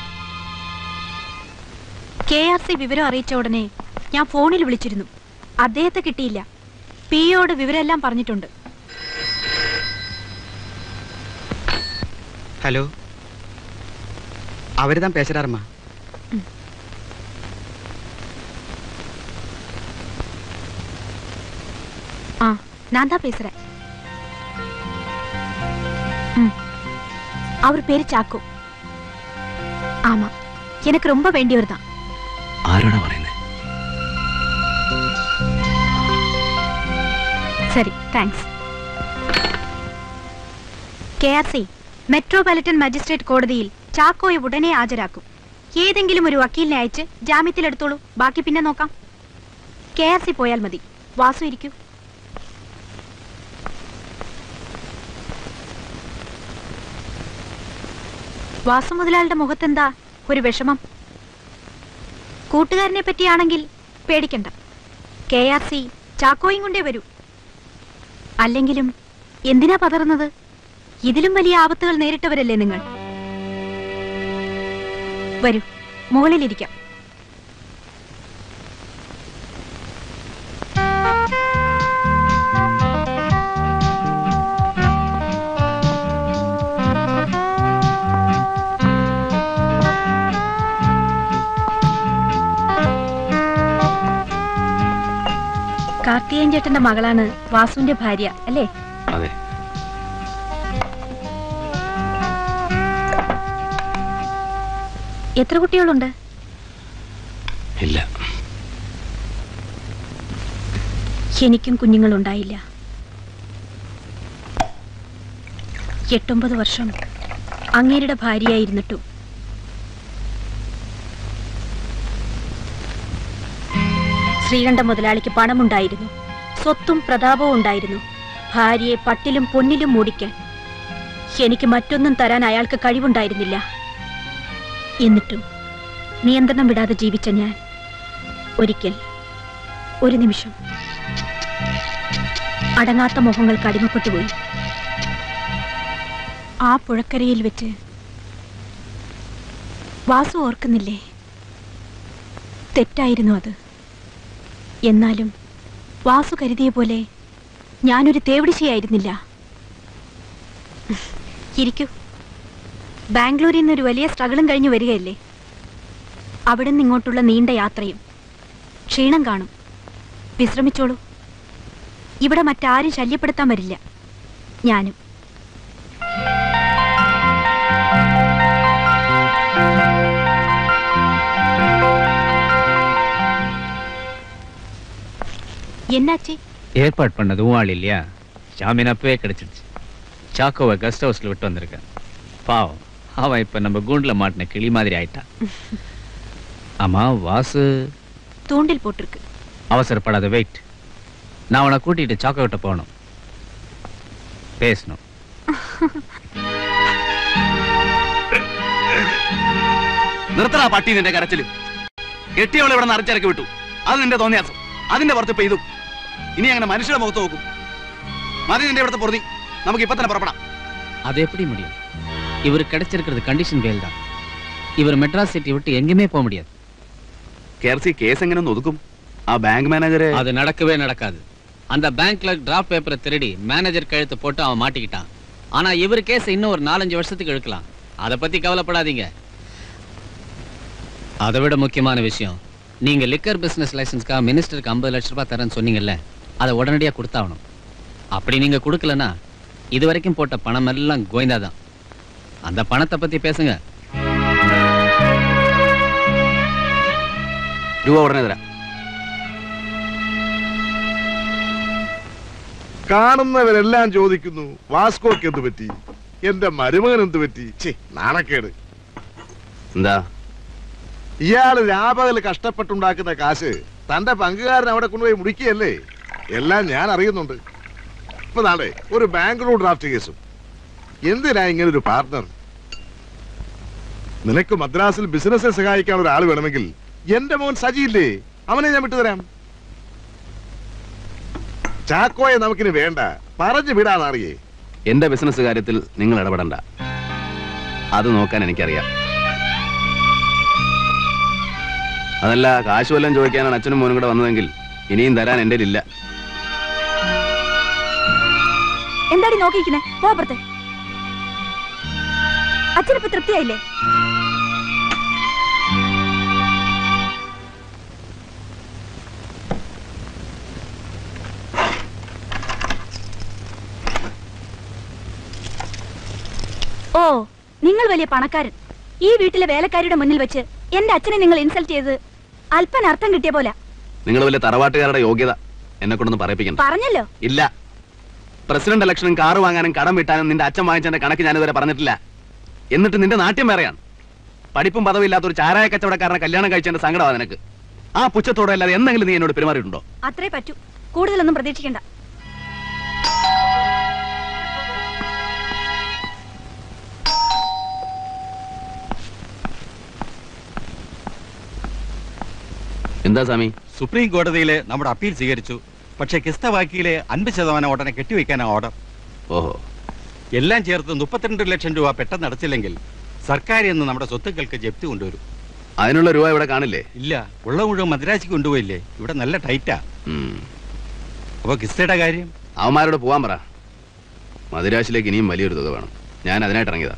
കെ ആർ സി വിവരം അറിയിച്ച ഉടനെ ഞാൻ ഫോണിൽ വിളിച്ചിരുന്നു അദ്ദേഹത്തെ കിട്ടിയില്ല പി ഒയോട് വിവരമെല്ലാം പറഞ്ഞിട്ടുണ്ട് ஹலோ அவர் தான் பேசுறாருமா ஆ நான் தான் பேசுறேன் ம். அவர் பேரு சாக்கோ ஆமா எனக்கு ரொம்ப வேண்டியவர் தான் ആരോടാ പറയുന്നത് சரி thanks K R C metropolitan magistrate കോടതിയിൽ ചാക്കോയെ ഉടനെ ഹാജരാക്കും ഏതെങ്കിലും ഒരു വക്കീലിനെ അയച്ച് ജാമ്യത്തിലെടുത്തോളൂ ബാക്കി പിന്നെ നോക്കാം കെ ആർ സി പോയാൽ മതി വാസു ഇരിക്കൂ വാസു മുതലാളുടെ മുഖത്തെന്താ ഒരു വിഷമം കൂട്ടുകാരനെ പറ്റിയാണെങ്കിൽ പേടിക്കണ്ട കെ ആർ സി ചാക്കോയും കൊണ്ടേ വരൂ അല്ലെങ്കിലും എന്തിനാ പതറുന്നത് ഇതിലും വലിയ ആപത്തുകൾ നേരിട്ടവരല്ലേ നിങ്ങൾ വരൂ മുകളിലിരിക്കാം കാർത്തികേയൻ ചേട്ടന്റെ മകളാണ് വാസുവിന്റെ ഭാര്യ അല്ലേ അതെ എത്ര കുട്ടികളുണ്ട് ഇല്ല എനിക്കും കുഞ്ഞുങ്ങളുണ്ടായില്ല എട്ടൊമ്പത് വർഷം അങ്ങേരുടെ ഭാര്യയായിരുന്നിട്ടും ശ്രീകണ്ഠ മുതലാളിക്ക് പണമുണ്ടായിരുന്നു സ്വത്തും പ്രതാപവും ഉണ്ടായിരുന്നു ഭാര്യയെ പട്ടിലും പൊന്നിലും മൂടിക്കാൻ എനിക്ക് മറ്റൊന്നും തരാൻ അയാൾക്ക് കഴിവുണ്ടായിരുന്നില്ല എന്നിട്ടും നിയന്ത്രണം വിടാതെ ജീവിച്ച ഞാൻ ഒരിക്കൽ ഒരു നിമിഷം അടങ്ങാത്ത മോഹങ്ങൾക്ക് അടിമപ്പെട്ടുപോയി ആ പുഴക്കരയിൽ വെച്ച് വാസു ഓർക്കുന്നില്ലേ തെറ്റായിരുന്നു അത് എന്നാലും വാസു കരുതിയ പോലെ ഞാനൊരു തേവിടിശയായിരുന്നില്ല ഇരിക്കൂ ബാംഗ്ലൂരിൽ നിന്ന് ഒരു വലിയ സ്ട്രഗിളും കഴിഞ്ഞു വരികയല്ലേ അവിടെ നിന്ന് ഇങ്ങോട്ടുള്ള നീണ്ട യാത്രയും ക്ഷീണം കാണും വിശ്രമിച്ചോളൂ ഇവിടെ മറ്റാരും ശല്യപ്പെടുത്താൻ വരില്ല ഞാനും என்னாச்சு ஏற்பாடு பண்ணது உன் ஆள் இல்லையா ஜாமீன் அப்பவே கிடைச்சிடுச்சு சாக்கோவை கெஸ்ட் ஹவுஸ்ல விட்டு வந்திருக்கேன் பாவம் அவன் இப்ப நம்ம கூண்டுல மாட்டின கிளி மாதிரி ஆயிட்டான் ஆமா வாசு தூண்டில் போட்டிருக்கு அவசரப்படாத வெயிட் நான் அவனை கூட்டிட்டு சாக்கோ கிட்ட போகணும் பேசணும் നിർത്തടാ പട്ടി നിന്റെ കരച്ചില് കെട്ടിയവളെ ഇവിടെ നിന്ന് അരച്ചിറക്കി വിട്ടു അത് നിന്റെ തോന്നിയാസം അതിന്റെ പുറത്ത് പെയ്തു ഇനി അങ്ങനെ മനുഷ്യരുടെ മുഖത്ത് നോക്കും മതി നിന്റെ ഇവിടുത്തെ പൊറുതി നമുക്ക് ഇപ്പൊ തന്നെ പുറപ്പെടാം அது எப்படி முடியும் இவர் கிடைச்சிருக்கிறது கண்டிஷன் வேல் தான் இவர் மெட்ராஸ் சிட்டி விட்டு எங்கேயுமே போக முடியாது കെ ആർ സി കേസ് എങ്ങനെ ഒന്ന് ഒതുക്കും ആ ബാങ്ക് മാനേജരെ அது நடக்கவே நடக்காது அந்த பேங்க்ல டிராஃப்ட் பேப்பரை திருடி மேனேஜர் கழுத்து போட்டு அவன் மாட்டிக்கிட்டான் ஆனா இவர் கேஸ் இன்னும் ஒரு நாலஞ்சு வருஷத்துக்கு இழுக்கலாம் அதை பத்தி கவலைப்படாதீங்க அதை விட முக்கியமான விஷயம் நீங்க லிக்கர் பிசினஸ் லைசன்ஸ்க்காக மினிஸ்டருக்கு ஐம்பது லட்ச ரூபாய் தரேன்னு சொன்னீங்கல்ல அதை உடனடியா கொடுத்தாகணும் அப்படி நீங்க கொடுக்கலனா இது வரைக்கும் போட்ட பணம் எல்லாம் கோயந்தா தான் அந்த பணத்தை பத்தி பேசுங்க രൂപ ഉടനെ തരാം കാണുന്നവരെല്ലാം ചോദിക്കുന്നു വാസ്കോക്ക് എന്ത് പറ്റി എന്റെ മരുമകൻ എന്ത് പറ്റി ഛേ നാണക്കേട് എന്താ ഇയാള് രാപകൽ കഷ്ടപ്പെട്ടുണ്ടാക്കുന്ന കാശ് തന്റെ പങ്കുകാരൻ അവിടെ കൊണ്ടുപോയി മുടിക്കുകയല്ലേ എല്ലാം ഞാൻ അറിയുന്നുണ്ട് ഇപ്പൊ നാളെ ഒരു ബാംഗ്ലൂർ ഡ്രാഫ്റ്റ് കേസും എന്തിനാ ഇങ്ങനെ ഒരു പാർട്ണർ നിനക്ക് മദ്രാസിൽ ബിസിനസ്സിൽ സഹായിക്കാൻ ഒരാൾ വേണമെങ്കിൽ എന്റെ മോൻ സജിയില്ലേ അവനെ ഞാൻ വിട്ടുതരാം ചാക്കോയെ നമുക്കിനി വേണ്ട പറഞ്ഞു വിടാനറിയേ എന്റെ ബിസിനസ് കാര്യത്തിൽ നിങ്ങൾ ഇടപെടണ്ട അത് നോക്കാൻ എനിക്കറിയാം അതല്ല കാശ് വല്ലതും ചോദിക്കാനാണ് അച്ഛനും മോനും കൂടെ വന്നതെങ്കിൽ ഇനിയും തരാൻ എൻ്റെ ഇല്ല എന്താടി നോക്കിയിരിക്കുന്നേ പോപ്പുറത്ത് അച്ഛനിപ്പോ തൃപ്തിയായില്ലേ ഓ നിങ്ങൾ വലിയ പണക്കാരൻ ഈ വീട്ടിലെ വേലക്കാരിയുടെ മുന്നിൽ വെച്ച് എന്റെ അച്ഛനെ നിങ്ങൾ ഇൻസൾട്ട് ചെയ്ത് അല്പൻ അർത്ഥം കിട്ടിയ പോലെ നിങ്ങൾ വലിയ തറവാട്ടുകാരുടെ യോഗ്യത എന്നെ കൊണ്ടൊന്ന് പറയിപ്പിക്കണം പറഞ്ഞല്ലോ ഇല്ല പ്രസിഡന്റ് ഇലക്ഷനും കാറ് വാങ്ങാനും കടം വിട്ടാനും നിന്റെ അച്ഛൻ വാങ്ങിച്ചതിന്റെ കണക്ക് ഞാനിതുവരെ പറഞ്ഞിട്ടില്ല എന്നിട്ട് നിന്റെ നാട്യം വേറെയാണ് പഠിപ്പും പദവില്ലാത്ത ഒരു ചാരായ കച്ചവടക്കാരനെ കല്യാണം കഴിച്ചതിന്റെ സങ്കടമാണ് നിനക്ക് ആ പുച്ഛത്തോടെ അല്ലാതെ എന്തെങ്കിലും നീ എന്നോട് പെരുമാറിയിട്ടുണ്ടോ അത്രേ പറ്റൂ കൂടുതലൊന്നും പ്രതീക്ഷിക്കണ്ട എന്താ സ്വാമി സുപ്രീം കോടതിയിലെ നമ്മുടെ അപ്പീൽ സ്വീകരിച്ചു പക്ഷേ കിസ്ത ബാക്കിയിലെ അൻപത് ശതമാനം ഉടനെ കെട്ടിവെക്കാനാണ് ഓർഡർ ഓഹോ എല്ലാം ചേർത്ത് മുപ്പത്തിരണ്ട് ലക്ഷം രൂപ പെട്ടെന്ന് അടച്ചില്ലെങ്കിൽ സർക്കാർ എന്ന് നമ്മുടെ സ്വത്തുക്കൾക്ക് ജപ്തി കൊണ്ടുവരും അതിനുള്ള രൂപ ഇവിടെ കാണില്ലേ ഇല്ല ഉള്ള മുഴുവൻ മദ്രാശിക്ക് കൊണ്ടുപോയില്ലേ ഇവിടെ നല്ല ടൈറ്റാ ഉം. അപ്പൊ കിസ്തയുടെ കാര്യം അവന്മാരോട് പോവാൻ പറ മദിരാശിലേക്ക് ഇനിയും വലിയൊരു തുക വേണം ഞാൻ അതിനായിട്ട് ഇറങ്ങിയതാ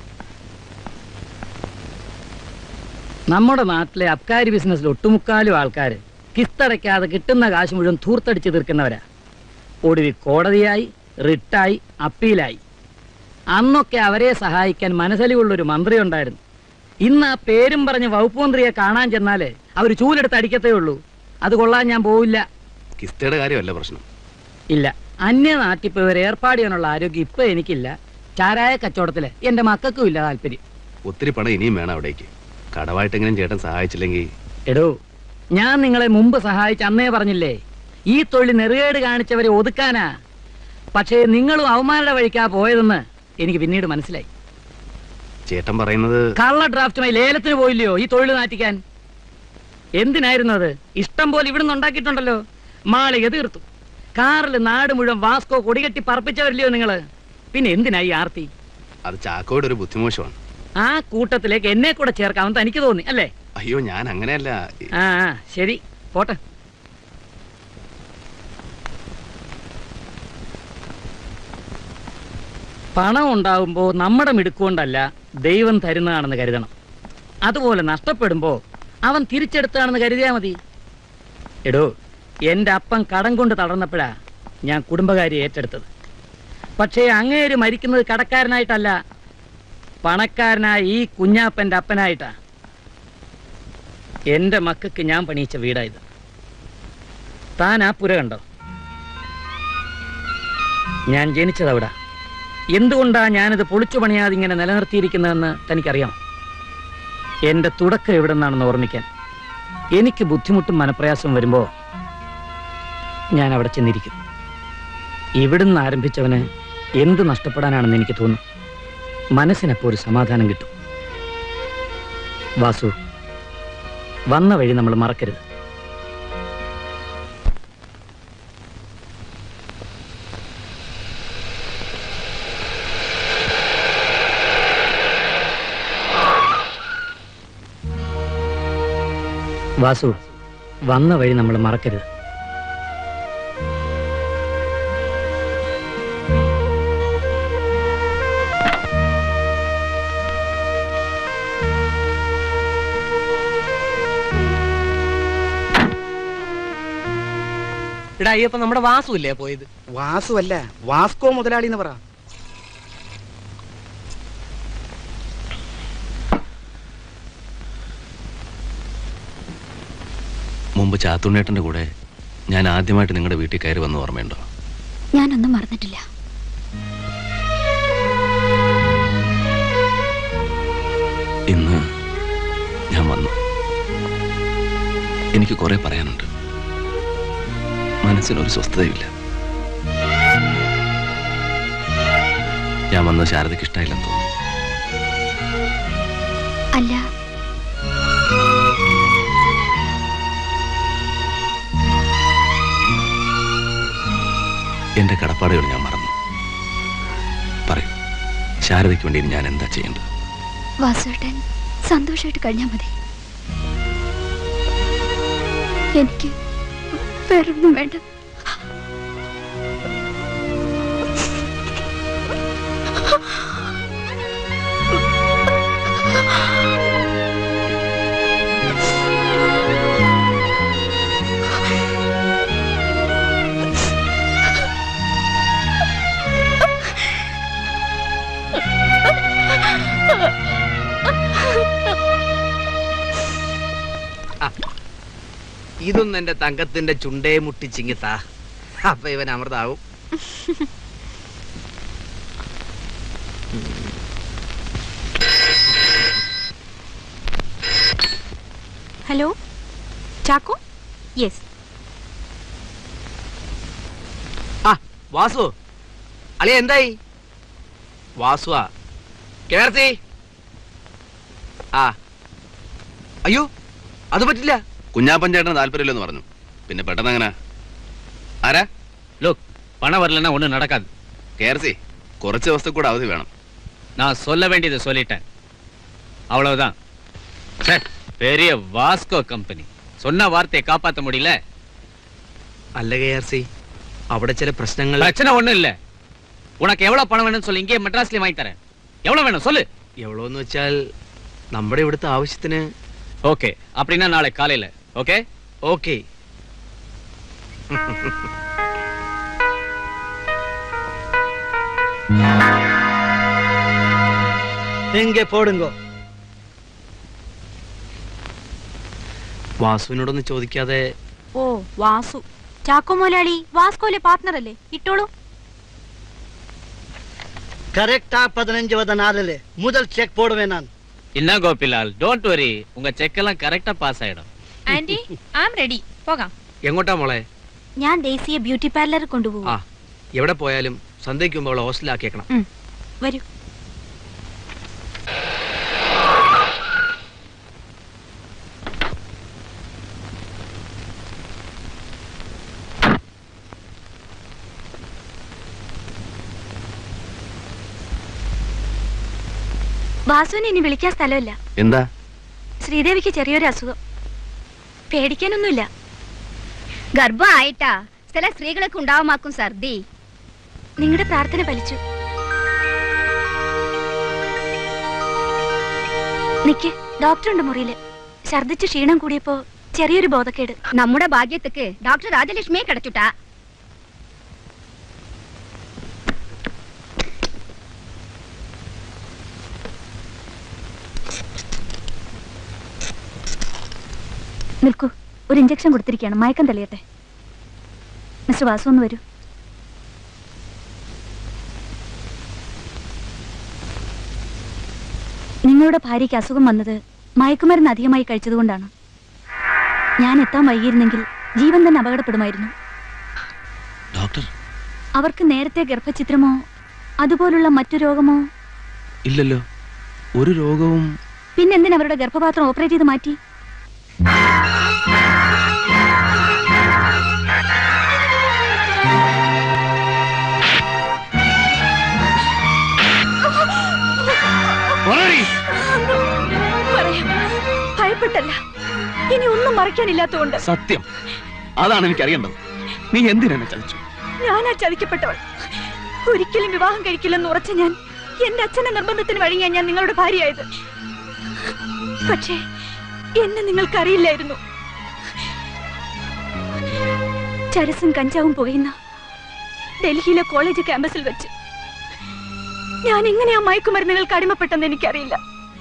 നമ്മുടെ നാട്ടിലെ അബ്കാരി ബിസിനസ്സിൽ ഒട്ടുമുക്കാലും ആൾക്കാർ കിസ്തടയ്ക്കാതെ കിട്ടുന്ന കാശ് മുഴുവൻ ധൂർത്തടിച്ച് തീർക്കുന്നവരാ ഒടുവിൽ കോടതിയായി റിട്ടായി അപ്പീലായി അന്നൊക്കെ അവരെ സഹായിക്കാൻ മനസ്സലിവുള്ളൊരു മന്ത്രി ഉണ്ടായിരുന്നു ഇന്ന് ആ പേരും പറഞ്ഞ് വകുപ്പ് മന്ത്രിയെ കാണാൻ ചെന്നാല് അവർ ചൂലെടുത്ത് അടിക്കത്തേ ഉള്ളൂ അത് കൊള്ളാൻ ഞാൻ പോവില്ല കിസ്തയുടെ കാര്യമല്ല പ്രശ്നം ഇല്ല അന്യ നാട്ടിൽ പോയി ഒരു ഏർപ്പാട് ചെയ്യാനുള്ള ആരോഗ്യം ഇപ്പൊ എനിക്കില്ല ചാരായ കച്ചവടത്തില് എന്റെ മക്കൾക്കും ഇല്ല താല്പര്യം ഒത്തിരി പണം ഇനിയും വേണം അവിടേക്ക് കടവായിട്ടെങ്കിലും ചേട്ടൻ സഹായിച്ചില്ലെങ്കിൽ എടോ ഞാൻ നിങ്ങളെ മുമ്പ് സഹായിച്ച് അന്നേ പറഞ്ഞില്ലേ ഈ തൊഴിൽ നെറുകേട് കാണിച്ചവരെ ഒതുക്കാനാ പക്ഷേ നിങ്ങളും അവന്മാരുടെ വഴിക്കാ പോയതെന്ന് എനിക്ക് പിന്നീട് മനസ്സിലായി ചേട്ടൻ പറയുന്നത് കള്ള ഡ്രാഫ്റ്റുമായി ലേലത്തിന് പോയില്ലയോ ഈ തൊഴിൽ നാറ്റിക്കാൻ എന്തിനായിരുന്നു അത് ഇഷ്ടം പോലെ ഇവിടുന്ന് ഉണ്ടാക്കിയിട്ടുണ്ടല്ലോ മാളിക തീർത്തു കാറിൽ നാട് മുഴുവൻ വാസ്കോ കൊടികെട്ടി പറപ്പിച്ചവരില്ലയോ നിങ്ങള് പിന്നെ എന്തിനായി ആർത്തി അത് ചാക്കോയുടെ ഒരു ബുദ്ധിമോശമാണ് ആ കൂട്ടത്തിലേക്ക് എന്നെ കൂടെ ചേർക്കാമെന്ന് തനിക്ക് തോന്നി അല്ലേ അയ്യോ ഞാൻ അങ്ങനെയല്ല ആ ആ, ശരി പോട്ടെ പണം ഉണ്ടാവുമ്പോൾ നമ്മുടെ മിടുക്കൊണ്ടല്ല ദൈവം തരുന്നതാണെന്ന് കരുതണം അതുപോലെ നഷ്ടപ്പെടുമ്പോൾ അവൻ തിരിച്ചെടുത്താണെന്ന് കരുതിയാ മതി എടോ എൻ്റെ അപ്പൻ കടം കൊണ്ട് തളർന്നപ്പോഴാ ഞാൻ കുടുംബകാരി ഏറ്റെടുത്തത് പക്ഷേ അങ്ങേര് മരിക്കുന്നത് കടക്കാരനായിട്ടല്ല പണക്കാരനായ ഈ കുഞ്ഞാപ്പൻ്റെ അപ്പനായിട്ടാ എന്റെ മക്കൾക്ക് ഞാൻ പണിയിച്ച വീടായത് താൻ ആ പുര കണ്ടോ ഞാൻ ജനിച്ചതവിടെ എന്തുകൊണ്ടാ ഞാനിത് പൊളിച്ചു പണിയാതെ ഇങ്ങനെ നിലനിർത്തിയിരിക്കുന്നതെന്ന് തനിക്കറിയാം എന്റെ തുടക്കം എവിടെ നിന്നാണെന്ന് ഓർമ്മിക്കാൻ എനിക്ക് ബുദ്ധിമുട്ടും മനപ്രയാസവും വരുമ്പോ ഞാൻ അവിടെ ചെന്നിരിക്കും ഇവിടുന്ന് ആരംഭിച്ചവന് എന്ത് നഷ്ടപ്പെടാനാണെന്ന് എനിക്ക് തോന്നും മനസ്സിനപ്പോ ഒരു സമാധാനം കിട്ടും വാസു വന്ന വഴി നമ്മൾ മറക്കരുത് വാസു വന്ന വഴി നമ്മൾ മറക്കരുത് എടാ അയ്യപ്പ നമ്മുടെ വാസു ഇല്ലേ പോയത് വാസു അല്ല വാസ്കോ മുതലാളി എന്ന് പറ മുമ്പ് ചാത്തുണ്ണേട്ടന്റെ കൂടെ ഞാൻ ആദ്യമായിട്ട് നിങ്ങളുടെ വീട്ടിൽ കയറി വന്ന് ഓർമ്മയുണ്ടോ ഞാനൊന്നും മറന്നിട്ടില്ല ഇന്ന് ഞാൻ വന്നു എനിക്ക് കുറെ പറയാനുണ്ട് മനസ്സിനൊരു സ്വസ്ഥതയില്ല ഞാൻ വന്നത് ശാരദയ്ക്ക് ഇഷ്ടമായില്ലെന്ന് തോന്നുന്നു അല്ല എന്റെ കടപ്പാടുകൾ ഞാൻ മറന്നു പറയൂ ശാരദയ്ക്ക് വേണ്ടി ഇനി ഞാൻ എന്താ ചെയ്യേണ്ടത് വാസുവേട്ടൻ സന്തോഷമായിട്ട് കഴിഞ്ഞാൽ മതി എനിക്ക് വേറൊന്നും വേണ്ട ഇതൊന്നും എന്റെ തങ്കത്തിന്റെ ചുണ്ടേ മുട്ടിച്ചിങ്ങിത്താ അപ്പൊ ഇവൻ അമൃതാവും ഹലോ ചാക്കോ യെസ് ആ വാസു അളിയ എന്തായി വാസുവാ കേർത്തി ആ അയ്യോ അത് പറ്റില്ല കുഞ്ഞാപ്പൻ ചേട്ടന് താല്പര്യമില്ലെന്ന് പറഞ്ഞു പിന്നെ പെട്ടെന്ന് അങ്ങനെ ആരാ லுக் பணம் வரலன்னா ஒண்ணும் நடக்காது കേർസി കുറച്ച് ദിവസത്തെ കൂടെ അവധി വേണം நான் சொல்ல வேண்டியதை சொல்லிட்டேன் அவ்வளவுதான் சார் பெரிய வாஸ்கோ கம்பெனி சொன்ன வார்த்தையை காப்பாத்த முடியல അല്ല കെ ആർ സി അവിടെ ചില പ്രശ്നങ്ങൾ பிரச்சனை ஒண்ணும் இல்ல உனக்கு எவ்வளவு பணம் வேணும்னு சொல்லு இங்கே மெட்ராஸ்லயே வாங்கி தரேன் எவ்வளவு வேணும் சொல்லு എവ്വളോന്ന് വെച്ചാൽ നമ്മുടെ ഇവിടുത്തെ ആവശ്യത്തിന് ஓகே அப்படின்னா நாளை காலையில ஓகே ഓക്കെ എങ്കെ പോടുങ്കോ വാസുവിനോടൊന്ന് ചോദിക്കാതെ ഓ വാസു ചാക്കോ മുതലാളി വാസ്കോലെ പാർട്ട്ണർ അല്ലേ ഇട്ടോളൂ കറക്റ്റാ പതിനഞ്ച് പതിനാലില് മുതൽ ചെക്ക് പോടുവേ ഞാൻ என்ன கோபிலால் டோன்ட் வரி உங்க செக் எல்லாம் கரெக்டா பாஸ் ஆயிடும் ആന്റി ആം റെഡി പോകാം എങ്ങോട്ടാ മോളെ ഞാൻ ദേശീയ ബ്യൂട്ടി പാർലറിൽ കൊണ്ടുപോകും ആ എവിടെ പോയാലും സന്ധ്യയ്ക്ക് മുമ്പ് അവളെ ഹോസ്റ്റലിലാക്കിയേക്കണം വരൂ വാസുവിനെ ഇനി വിളിക്കാൻ സ്ഥലമില്ല എന്താ ശ്രീദേവിക്ക് ചെറിയൊരു അസുഖം പേടിക്കാനൊന്നുമില്ല ഗർഭം ആയിട്ടാ ചില സ്ത്രീകൾക്ക് ഉണ്ടാവുമാക്കും ഛർദി നിങ്ങളുടെ പ്രാർത്ഥന ഫലിച്ചു നിക്ക് ഡോക്ടറുണ്ട് മുറിയില് ഛർദിച്ച് ക്ഷീണം കൂടിയപ്പോ ചെറിയൊരു ബോധക്കേട് നമ്മുടെ ഭാഗ്യത്തിക്ക് ഡോക്ടർ രാജലക്ഷ്മിയെ കിടച്ചുട്ടാ നിൽക്കൂ ഒരു ഇഞ്ചക്ഷൻ കൊടുത്തിരിക്കുകയാണ് മയക്കം തെളിയട്ടെ മിസ്റ്റർ വാസു ഒന്ന് വരൂ നിങ്ങളുടെ ഭാര്യയ്ക്ക് അസുഖം വന്നത് മയക്കുമരുന്ന് അധികമായി കഴിച്ചതുകൊണ്ടാണ് ഞാൻ എത്താൻ വൈകിയിരുന്നെങ്കിൽ ജീവൻ തന്നെ അപകടപ്പെടുമായിരുന്നു ഡോക്ടർ അവർക്ക് നേരത്തെ ഗർഭചിത്രമോ അതുപോലുള്ള മറ്റു രോഗമോ ഇല്ലല്ലോ ഒരു രോഗവും പിന്നെന്തിനാ അവരുടെ ഗർഭപാത്രം ഓപ്പറേറ്റ് ചെയ്ത് മാറ്റി പറയാം ഭയപ്പെട്ടല്ല ഇനി ഒന്നും മറയ്ക്കാനില്ലാത്തതുകൊണ്ട് സത്യം അതാണ് എനിക്ക് അറിയേണ്ടത് നീ എന്തിനെന്നെ ചതിച്ചു ഞാനാ ചതിക്കപ്പെട്ടവൾ ഒരിക്കലും വിവാഹം കഴിക്കില്ലെന്ന് ഉറച്ച ഞാൻ എന്റെ അച്ഛന്റെ നിർബന്ധത്തിന് വഴങ്ങിയാ ഞാൻ നിങ്ങളുടെ ഭാര്യയായത് പക്ഷേ എന്നെ നിങ്ങൾക്കറിയില്ലായിരുന്നു ചരസും കഞ്ചാവും പുകയുന്ന ഡൽഹിയിലെ കോളേജ് ക്യാമ്പസിൽ വെച്ച് ഞാൻ എങ്ങനെയാ മയക്കുമരുന്നുകൾക്ക് അടിമപ്പെട്ടെന്ന് എനിക്കറിയില്ല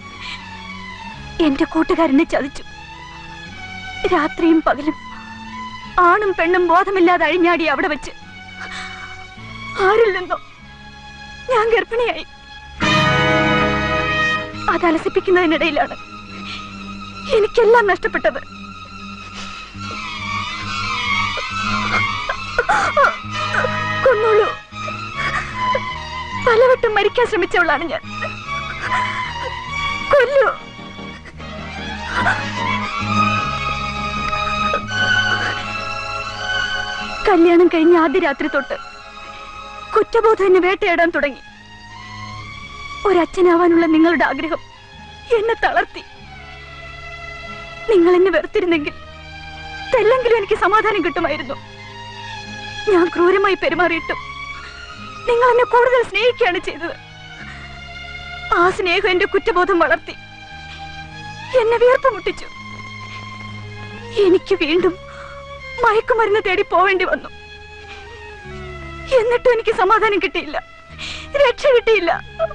എന്റെ കൂട്ടുകാരനെ ചതിച്ചു രാത്രിയും പകലും ആണും പെണ്ണും ബോധമില്ലാതെ അഴിഞ്ഞാടി അവിടെ വെച്ച് ആരിൽ നിന്നോ ഞാൻ ഗർഭിണിയായി അത് അലസിപ്പിക്കുന്നതിനിടയിലാണ് എനിക്കെല്ലാം നഷ്ടപ്പെട്ടത് കൊന്നോളൂ പലവട്ടം മരിക്കാൻ ശ്രമിച്ചവളാണ് ഞാൻ കൊല്ലൂ കല്യാണം കഴിഞ്ഞ ആദ്യ രാത്രി തൊട്ട് കുറ്റബോധം എന്നെ വേട്ടയാടാൻ തുടങ്ങി ഒരച്ഛനാവാനുള്ള നിങ്ങളുടെ ആഗ്രഹം എന്നെ തളർത്തി നിങ്ങൾ എന്നെ വെറുത്തിരുന്നെങ്കിൽ തെല്ലെങ്കിലും എനിക്ക് സമാധാനം കിട്ടുമായിരുന്നു ഞാൻ ക്രൂരമായി പെരുമാറിയിട്ടും നിങ്ങൾ എന്നെ കൂടുതൽ സ്നേഹിക്കുകയാണ് ചെയ്തത് ആ സ്നേഹം എന്റെ കുറ്റബോധം വളർത്തി എന്നെ വീർപ്പ് മുട്ടിച്ചു എനിക്ക് വീണ്ടും മയക്കുമരുന്ന് തേടി പോവേണ്ടി വന്നു എന്നിട്ടും എനിക്ക് സമാധാനം കിട്ടിയില്ല രക്ഷ കിട്ടിയില്ല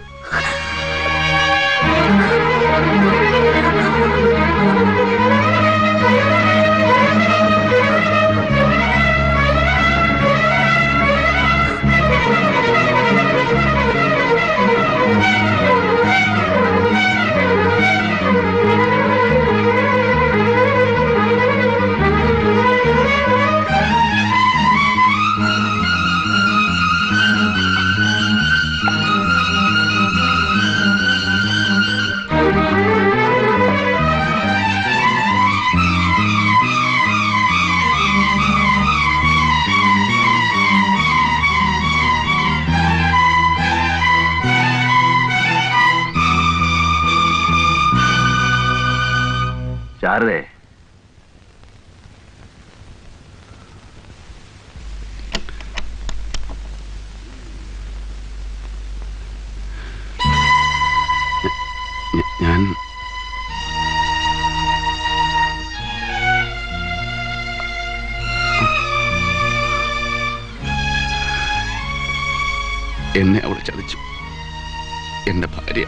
ശാരദേ ഞ- ഞാൻ എന്നെ അവൾ ചതിച്ചു എന്റെ ഭാര്യ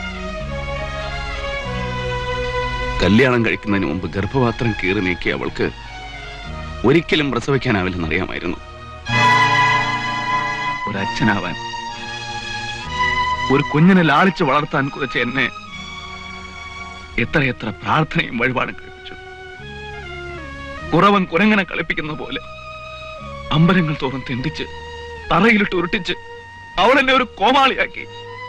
കല്യാണം കഴിക്കുന്നതിന് മുമ്പ് ഗർഭപാത്രം കീറി നീക്കിയ അവൾക്ക് ഒരിക്കലും പ്രസവിക്കാനാവില്ലെന്ന് അറിയാമായിരുന്നു ഒരച്ഛനാവാൻ ഒരു കുഞ്ഞിനെ ലാളിച്ച് വളർത്താൻ കുറിച്ച് എന്നെ എത്രയെത്ര പ്രാർത്ഥനയും വഴിപാടും കഴിപ്പിച്ചു കുറവൻ കുരങ്ങനെ കളിപ്പിക്കുന്ന പോലെ അമ്പലങ്ങൾ തോറും തെണ്ടിച്ച് തറയിലിട്ട് ഉരുട്ടിച്ച് അവൾ എന്നെ ഒരു കോമാളിയാക്കി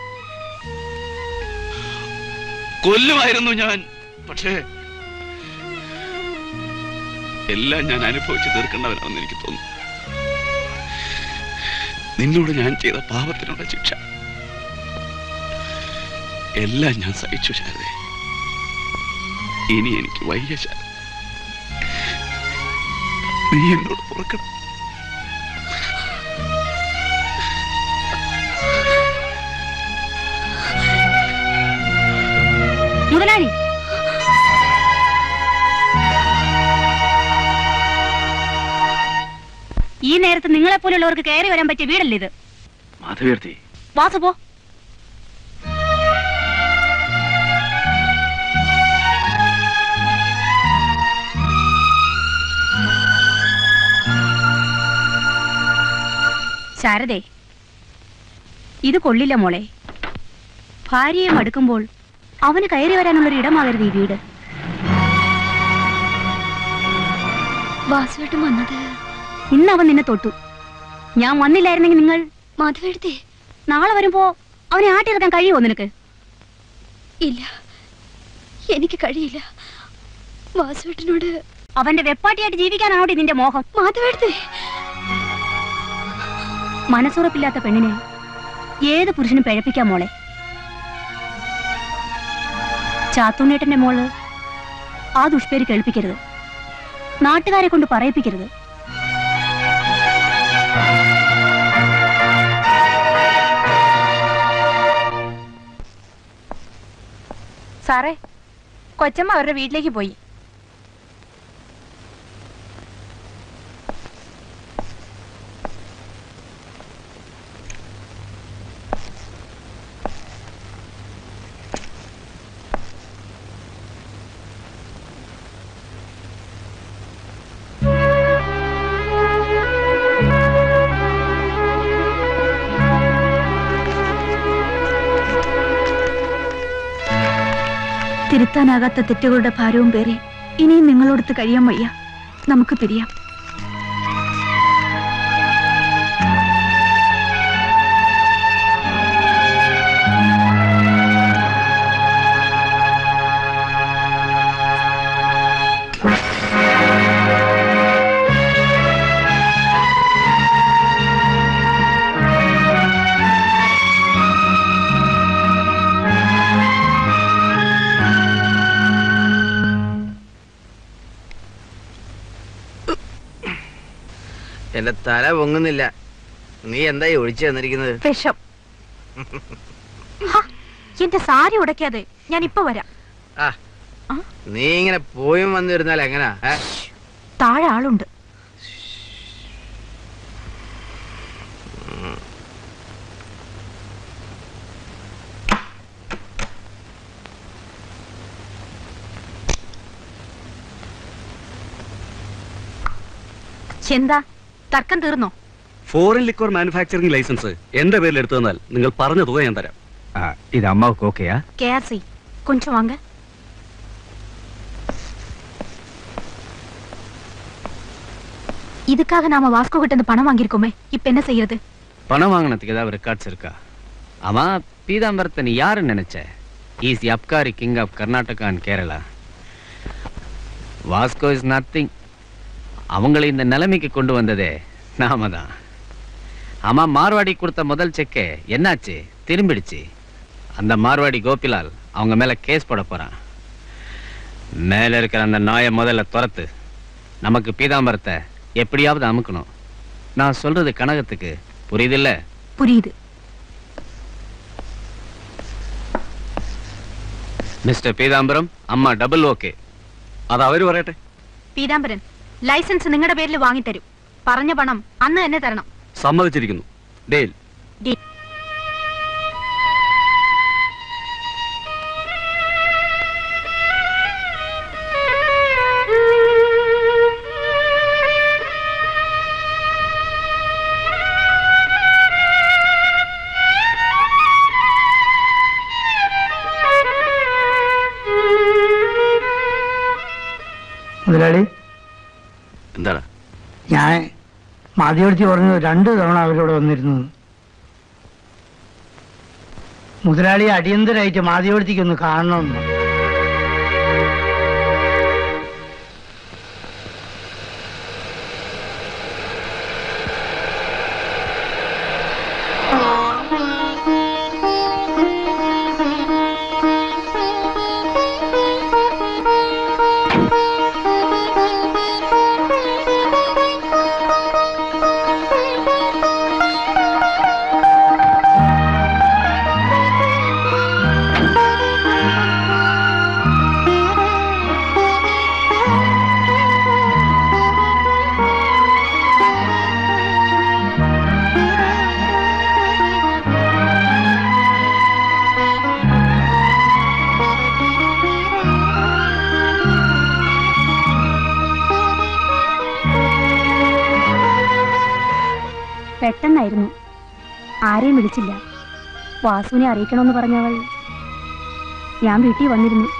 കൊല്ലുമായിരുന്നു ഞാൻ പക്ഷേ എല്ലാം ഞാൻ അനുഭവിച്ച് തീർക്കേണ്ടവനാണെന്ന് എനിക്ക് തോന്നുന്നു നിന്നോട് ഞാൻ ചെയ്ത പാപത്തിനുള്ള ശിക്ഷ എല്ലാം ഞാൻ സഹിച്ചു ശാരദേ ഇനി എനിക്ക് വയ്യ ശാരദ നീ എന്നോട് പുറക്കണം മുതലാളി ഈ നേരത്ത് നിങ്ങളെ പോലുള്ളവർക്ക് കയറി വരാൻ പറ്റിയ വീടല്ലേ ഇത് മാധവീർത്തി വാസു പോ ശാരദേ ഇത് കൊള്ളില്ല മോളെ ഭാര്യയെ മടുക്കുമ്പോൾ അവന് കയറി വരാനുള്ളൊരു ഇടമാകരുത് ഈ വീട് വാസുവേട്ടൻ വന്നത് ഇന്ന് അവൻ നിന്നെ തൊട്ടു ഞാൻ വന്നില്ലായിരുന്നെങ്കിൽ നിങ്ങൾ മാധവേടത്തെ നാളെ വരുമ്പോ അവനെ ആട്ടിയിറക്കാൻ കഴിയുമോ നിനക്ക് ഇല്ല എനിക്ക് കഴിയില്ല വാസുവേട്ടനോട് അവന്റെ വെപ്പാട്ടിയായിട്ട് ജീവിക്കാനാണോടി നിന്റെ മോഹം മാധവേടത്തെ മനസ്സുറപ്പില്ലാത്ത പെണ്ണിനെ ഏത് പുരുഷനും പിഴപ്പിക്കാം മോളെ ചാത്തുണ്ണേട്ടന്റെ മോള് ആ ദുഷ്പേര് കേൾപ്പിക്കരുത് നാട്ടുകാരെ കൊണ്ട് പറയിപ്പിക്കരുത് സാറേ കൊച്ചമ്മ അവരുടെ വീട്ടിലേക്ക് പോയി തിരുത്താനാകാത്ത തെറ്റുകളുടെ ഭാരവും പേരെ ഇനിയും നിങ്ങളോടത്ത് കഴിയാൻ വയ്യ നമുക്ക് പിരിയാം എന്റെ തല പൊങ്ങുന്നില്ല നീ എന്തായി ഒഴിച്ചു തന്നിരിക്കുന്നത് വിഷം ഹ, എന്റെ സാരി ഉടയ്ക്കാതെ ഞാൻ ഇപ്പൊ വരാം ആ നീ ഇങ്ങനെ പോയും വന്നിരുന്നാൽ എങ്ങനാ ഏ? താഴെ ആളുണ്ട് എന്താ തർക്കം തീർന്നോ ഫോറിൻ ലിക്വർ മാനുഫാക്ചറിംഗ് ലൈസൻസ് എന്റെ പേരിൽ എടുത്തു തന്നാൽ നിങ്ങൾ പറഞ്ഞ തുക ഞാൻ തരാം இது அம்மாவுக்கு ஓகேயா கேஆர்சி கொஞ்சம் வாங்க இதுக்காக நாம வாஸ்கோ கிட்ட இருந்து பணம் வாங்கியிருக்கோமே இப்ப என்ன செய்யறது பணம் வாங்கினதுக்கு ஏதாவது ரெக்கார்ட்ஸ் இருக்கா ஆமா பீதாம்பரத்தை நீ யாருன்னு நினைச்ச is the abkari king of Karnataka and Kerala Vasco is nothing அவங்களை இந்த நிலைமைக்கு கொண்டு வந்ததே நாம தான் ஆமா மார்வாடி கொடுத்த முதல் செக்கே என்னாச்சு திரும்பிடுச்சு அந்த மார்வாடி கோபிலால் அவங்க மேல கேஸ் போட போறான் மேல இருக்கிற அந்த நாயை முதல்ல துரத்து நமக்கு பீதாம்பரத்தை எப்படியாவது அமுக்கணும் நான் சொல்றது கனகத்துக்கு புரியுதில்ல புரியுது മിസ്റ്റർ പീതാംബരം അമ്മ ഡബിൾ ഓക്കെ അത് അവര് പറയട്ടെ പീതാംബരൻ ലൈസൻസ് നിങ്ങളുടെ പേരിൽ വാങ്ങിത്തരും പറഞ്ഞ പണം അന്ന് തന്നെ തരണം സമ്മതിച്ചിരിക്കുന്നു ഡേൽ ഡീ- മുതലാളി എന്താണ് ഞാൻ മാധ്യമത്തി പറഞ്ഞു രണ്ടു തവണ അവരോട് വന്നിരുന്നു മുതലാളി അടിയന്തരായിട്ട് മാധ്യമത്തിക്ക് ഒന്ന് കാണണമെന്ന് പെട്ടെന്നായിരുന്നു ആരെയും വിളിച്ചില്ല വാസുവിനെ അറിയിക്കണമെന്ന് പറഞ്ഞവൾ ഞാൻ വീട്ടിൽ വന്നിരുന്നു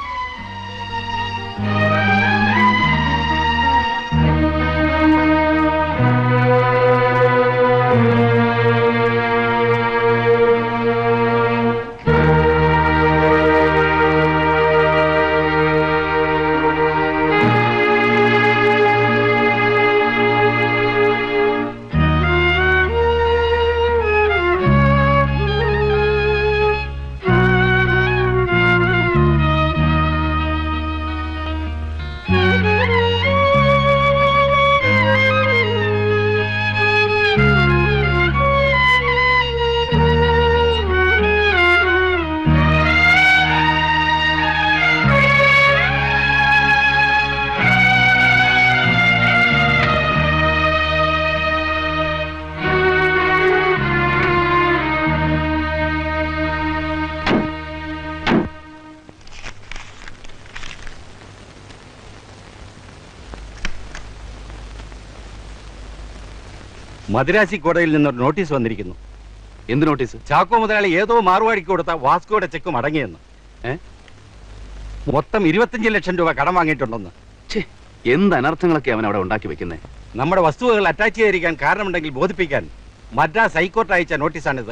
മദ്രാസി കോടതിയിൽ നിന്നൊരു നോട്ടീസ് വന്നിരിക്കുന്നു എന്ത് നോട്ടീസ് ചാക്കോ മുതലാളി ഏതോ മാറുവാടിക്ക് കൊടുത്ത വാസ്കോയുടെ ചെക്ക് മടങ്ങിയെന്ന് ഏ മൊത്തം ഇരുപത്തഞ്ച് ലക്ഷം രൂപ കടം വാങ്ങിയിട്ടുണ്ടെന്ന് എന്ത് അനർത്ഥങ്ങളൊക്കെ അവൻ അവിടെ ഉണ്ടാക്കി വെക്കുന്നേ നമ്മുടെ വസ്തുവകൾ അറ്റാച്ച് ചെയ്തിരിക്കാൻ കാരണമുണ്ടെങ്കിൽ ബോധിപ്പിക്കാൻ മദ്രാസ് ഹൈക്കോർട്ട് അയച്ച നോട്ടീസാണിത്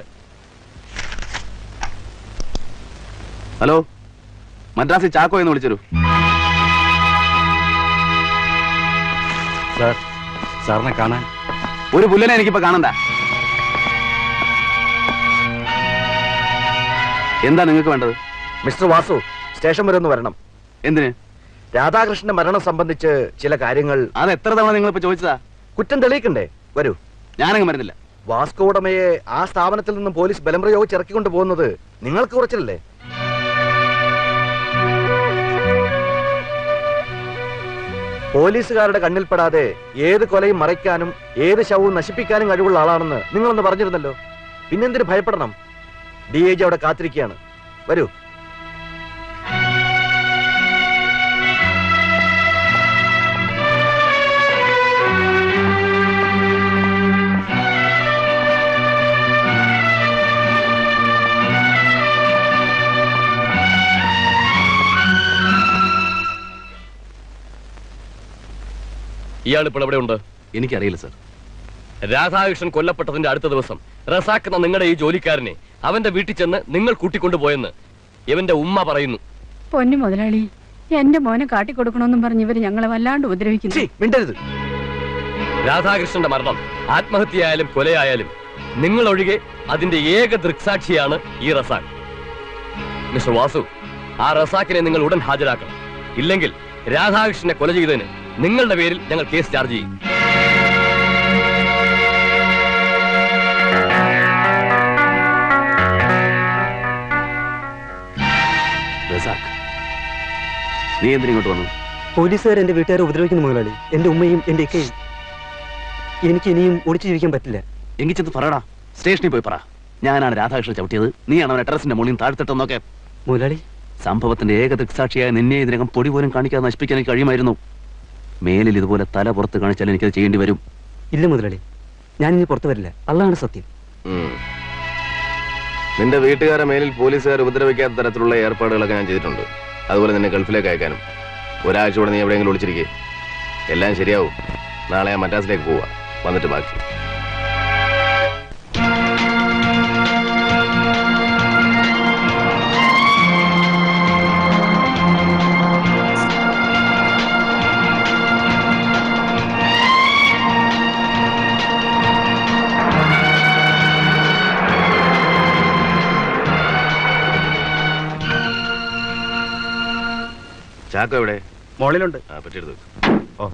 ഹലോ മദ്രാസിൽ ചാക്കോ എന്ന് വിളിച്ചൊരു സാർ സാറിനെ കാണാൻ ഒരു പുല്ലനെ എനിക്കിപ്പോ കാണണ്ട എന്താ നിങ്ങൾക്ക് വേണ്ടത് മിസ്റ്റർ വാസു സ്റ്റേഷൻ വരെ ഒന്ന് വരണം എന്തിന് രാധാകൃഷ്ണന്റെ മരണം സംബന്ധിച്ച് ചില കാര്യങ്ങൾ അത് എത്ര തവണ നിങ്ങൾ ഇപ്പൊ ചോദിച്ചതാ കുറ്റം തെളിയിക്കണ്ടേ വരൂ ഞാനങ്ങ് വരുന്നില്ല വാസ്കോ ഉടമയെ ആ സ്ഥാപനത്തിൽ നിന്നും പോലീസ് ബലം പ്രയോഗിച്ച് ഇറക്കിക്കൊണ്ട് പോകുന്നത് നിങ്ങൾക്ക് കുറച്ചില്ലേ പോലീസുകാരുടെ കണ്ണിൽപ്പെടാതെ ഏത് കൊലയും മറയ്ക്കാനും ഏത് ശവവും നശിപ്പിക്കാനും കഴിവുള്ള ആളാണെന്ന് നിങ്ങളൊന്ന് പറഞ്ഞിരുന്നല്ലോ പിന്നെന്തിനു ഭയപ്പെടണം ഡി ഐ ജി അവിടെ കാത്തിരിക്കുകയാണ് വരൂ ഇയാൾ ഇപ്പോൾ എവിടെ ഉണ്ട് എനിക്കറിയില്ല സർ രാധാകൃഷ്ണൻ കൊല്ലപ്പെട്ടതിന്റെ അടുത്ത ദിവസം റസാഖ് എന്ന നിങ്ങളുടെ ഈ ജോലിക്കാരനെ അവന്റെ വീട്ടിൽ ചെന്ന് നിങ്ങൾ കൂട്ടിക്കൊണ്ടുപോയെന്ന് ഇവന്റെ ഉമ്മ പറയുന്നു പൊന്നു മുതലാളി എന്റെ മോനെ കാട്ടിക്കൊടുക്കണമെന്നും പറഞ്ഞ് ഇവര് ഞങ്ങളെ വല്ലാണ്ട് ഉപദ്രവിക്കുന്നു മിണ്ടരുത് രാധാകൃഷ്ണന്റെ മരണം ആത്മഹത്യയായാലും കൊലയായാലും നിങ്ങൾ ഒഴികെ അതിന്റെ ഏക ദൃക്സാക്ഷിയാണ് ഈ റസാഖ് മിസ്റ്റർ വാസു ആ റസാഖിനെ നിങ്ങൾ ഉടൻ ഹാജരാക്കണം ഇല്ലെങ്കിൽ രാധാകൃഷ്ണനെ കൊല ചെയ്തതിന് നിങ്ങളുടെ പേരിൽ ഞങ്ങൾ കേസ് ചാർജ് ചെയ്യും റസാഖ് നീ എന്തിനിങ്ങോട്ട് വന്നു പോലീസുകാർ എന്റെ വീട്ടുകാരെ ഉപദ്രവിക്കുന്നു മുതലാളി എന്റെ ഉമ്മയും എന്റെ ഇക്കയും എനിക്ക് ഇനിയും ഒളിച്ചു ജീവിക്കാൻ പറ്റില്ല എങ്കിൽ ചെന്ന് പറയടാ സ്റ്റേഷനിൽ പോയി പറ ഞാനാണ് രാധാകൃഷ്ണൻ ചവിട്ടിയത് നീയാണ് അവനെ ടെറസിന്റെ മുകളിൽ താഴ്ത്തിട്ടെന്നൊക്കെ മുതലാളി സംഭവത്തിന്റെ ഏക ദൃക്സാക്ഷിയായ നിന്നെ ഇതിനകം പൊടി പോലും കാണിക്കാതെ നശിപ്പിക്കാൻ എനിക്ക് കഴിയുമായിരുന്നു മേലിൽ ഇതുപോലെ തല പുറത്ത് കാണിച്ചാൽ എനിക്കത് ചെയ്യേണ്ടി വരും ഇല്ല മുതലാളി ഞാൻ ഇനി പുറത്തു വരില്ല അള്ളാണ് സത്യം നിന്റെ വീട്ടുകാരെ മേലിൽ പോലീസുകാർ ഉപദ്രവിക്കാത്ത തരത്തിലുള്ള ഏർപ്പാടുകളൊക്കെ ഞാൻ ചെയ്തിട്ടുണ്ട് അതുപോലെ നിന്നെ ഗൾഫിലേക്ക് അയക്കാനും ഒരാഴ്ച കൂടെ നീ എവിടെയെങ്കിലും ഒളിച്ചിരിക്കേ എല്ലാം ശരിയാവും നാളെ ഞാൻ മദ്രാസിലേക്ക് പോവാ വന്നിട്ട് ബാക്കി ചാക്കോ എവിടെ മോളിലുണ്ട് ആ പറ്റിയെടുത്ത് ഓ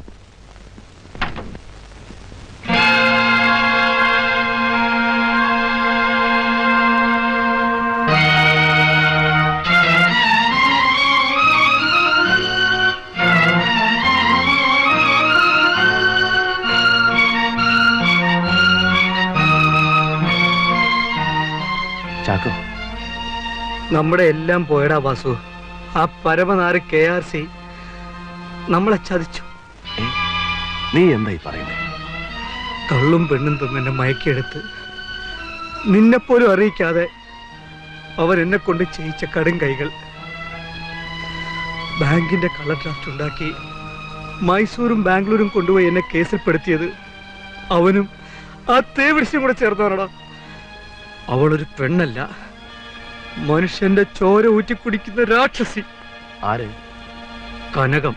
ചാക്കോ നമ്മുടെ എല്ലാം പോയടാ വാസു ആ പരമനാറ് കെ ആർ സി നമ്മളെ ചതിച്ചു നീ എന്തായി പറയുന്നത് കള്ളും പെണ്ണും തന്നെ മയക്കിയെടുത്ത് നിന്നെപ്പോലും അറിയിക്കാതെ അവർ എന്നെ കൊണ്ട് ചെയ്യിച്ച കടും കൈകൾ ബാങ്കിന്റെ കളർ ഡ്രാഫ്റ്റ് ഉണ്ടാക്കി മൈസൂരും ബാംഗ്ലൂരും കൊണ്ടുപോയി എന്നെ കേസിൽപ്പെടുത്തിയത് അവനും ആ തേവിടിച്ചും കൂടെ ചേർന്നവനടാ അവളൊരു പെണ്ണല്ല മനുഷ്യന്റെ ചോര ഊറ്റി കുടിക്കുന്ന രാക്ഷസി ആര് കനകം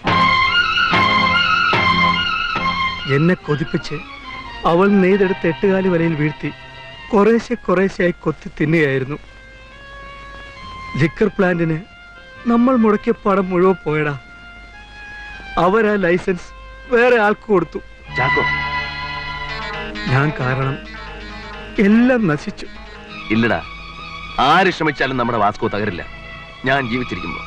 എന്നെ കൊതിപ്പിച്ച് അവൾ നെയ്തെടുത്ത് എട്ടുകാലി വലയിൽ വീഴ്ത്തി കുറേശ്ശെ കുറേശ്ശെയായി കൊത്തി തിന്നുകയായിരുന്നു ലിക്കർ പ്ലാന്റിന് നമ്മൾ മുടക്കിയ പണം മുഴുവൻ പോയടാ അവരാ ലൈസൻസ് വേറെ ആൾക്ക് കൊടുത്തു ചാക്കോ ഞാൻ കാരണം എല്ലാം നശിച്ചു ഇല്ലടാ ആര് ശ്രമിച്ചാലും നമ്മുടെ വാസ്കോ തകരില്ല ഞാൻ ജീവിച്ചിരിക്കുമ്പോ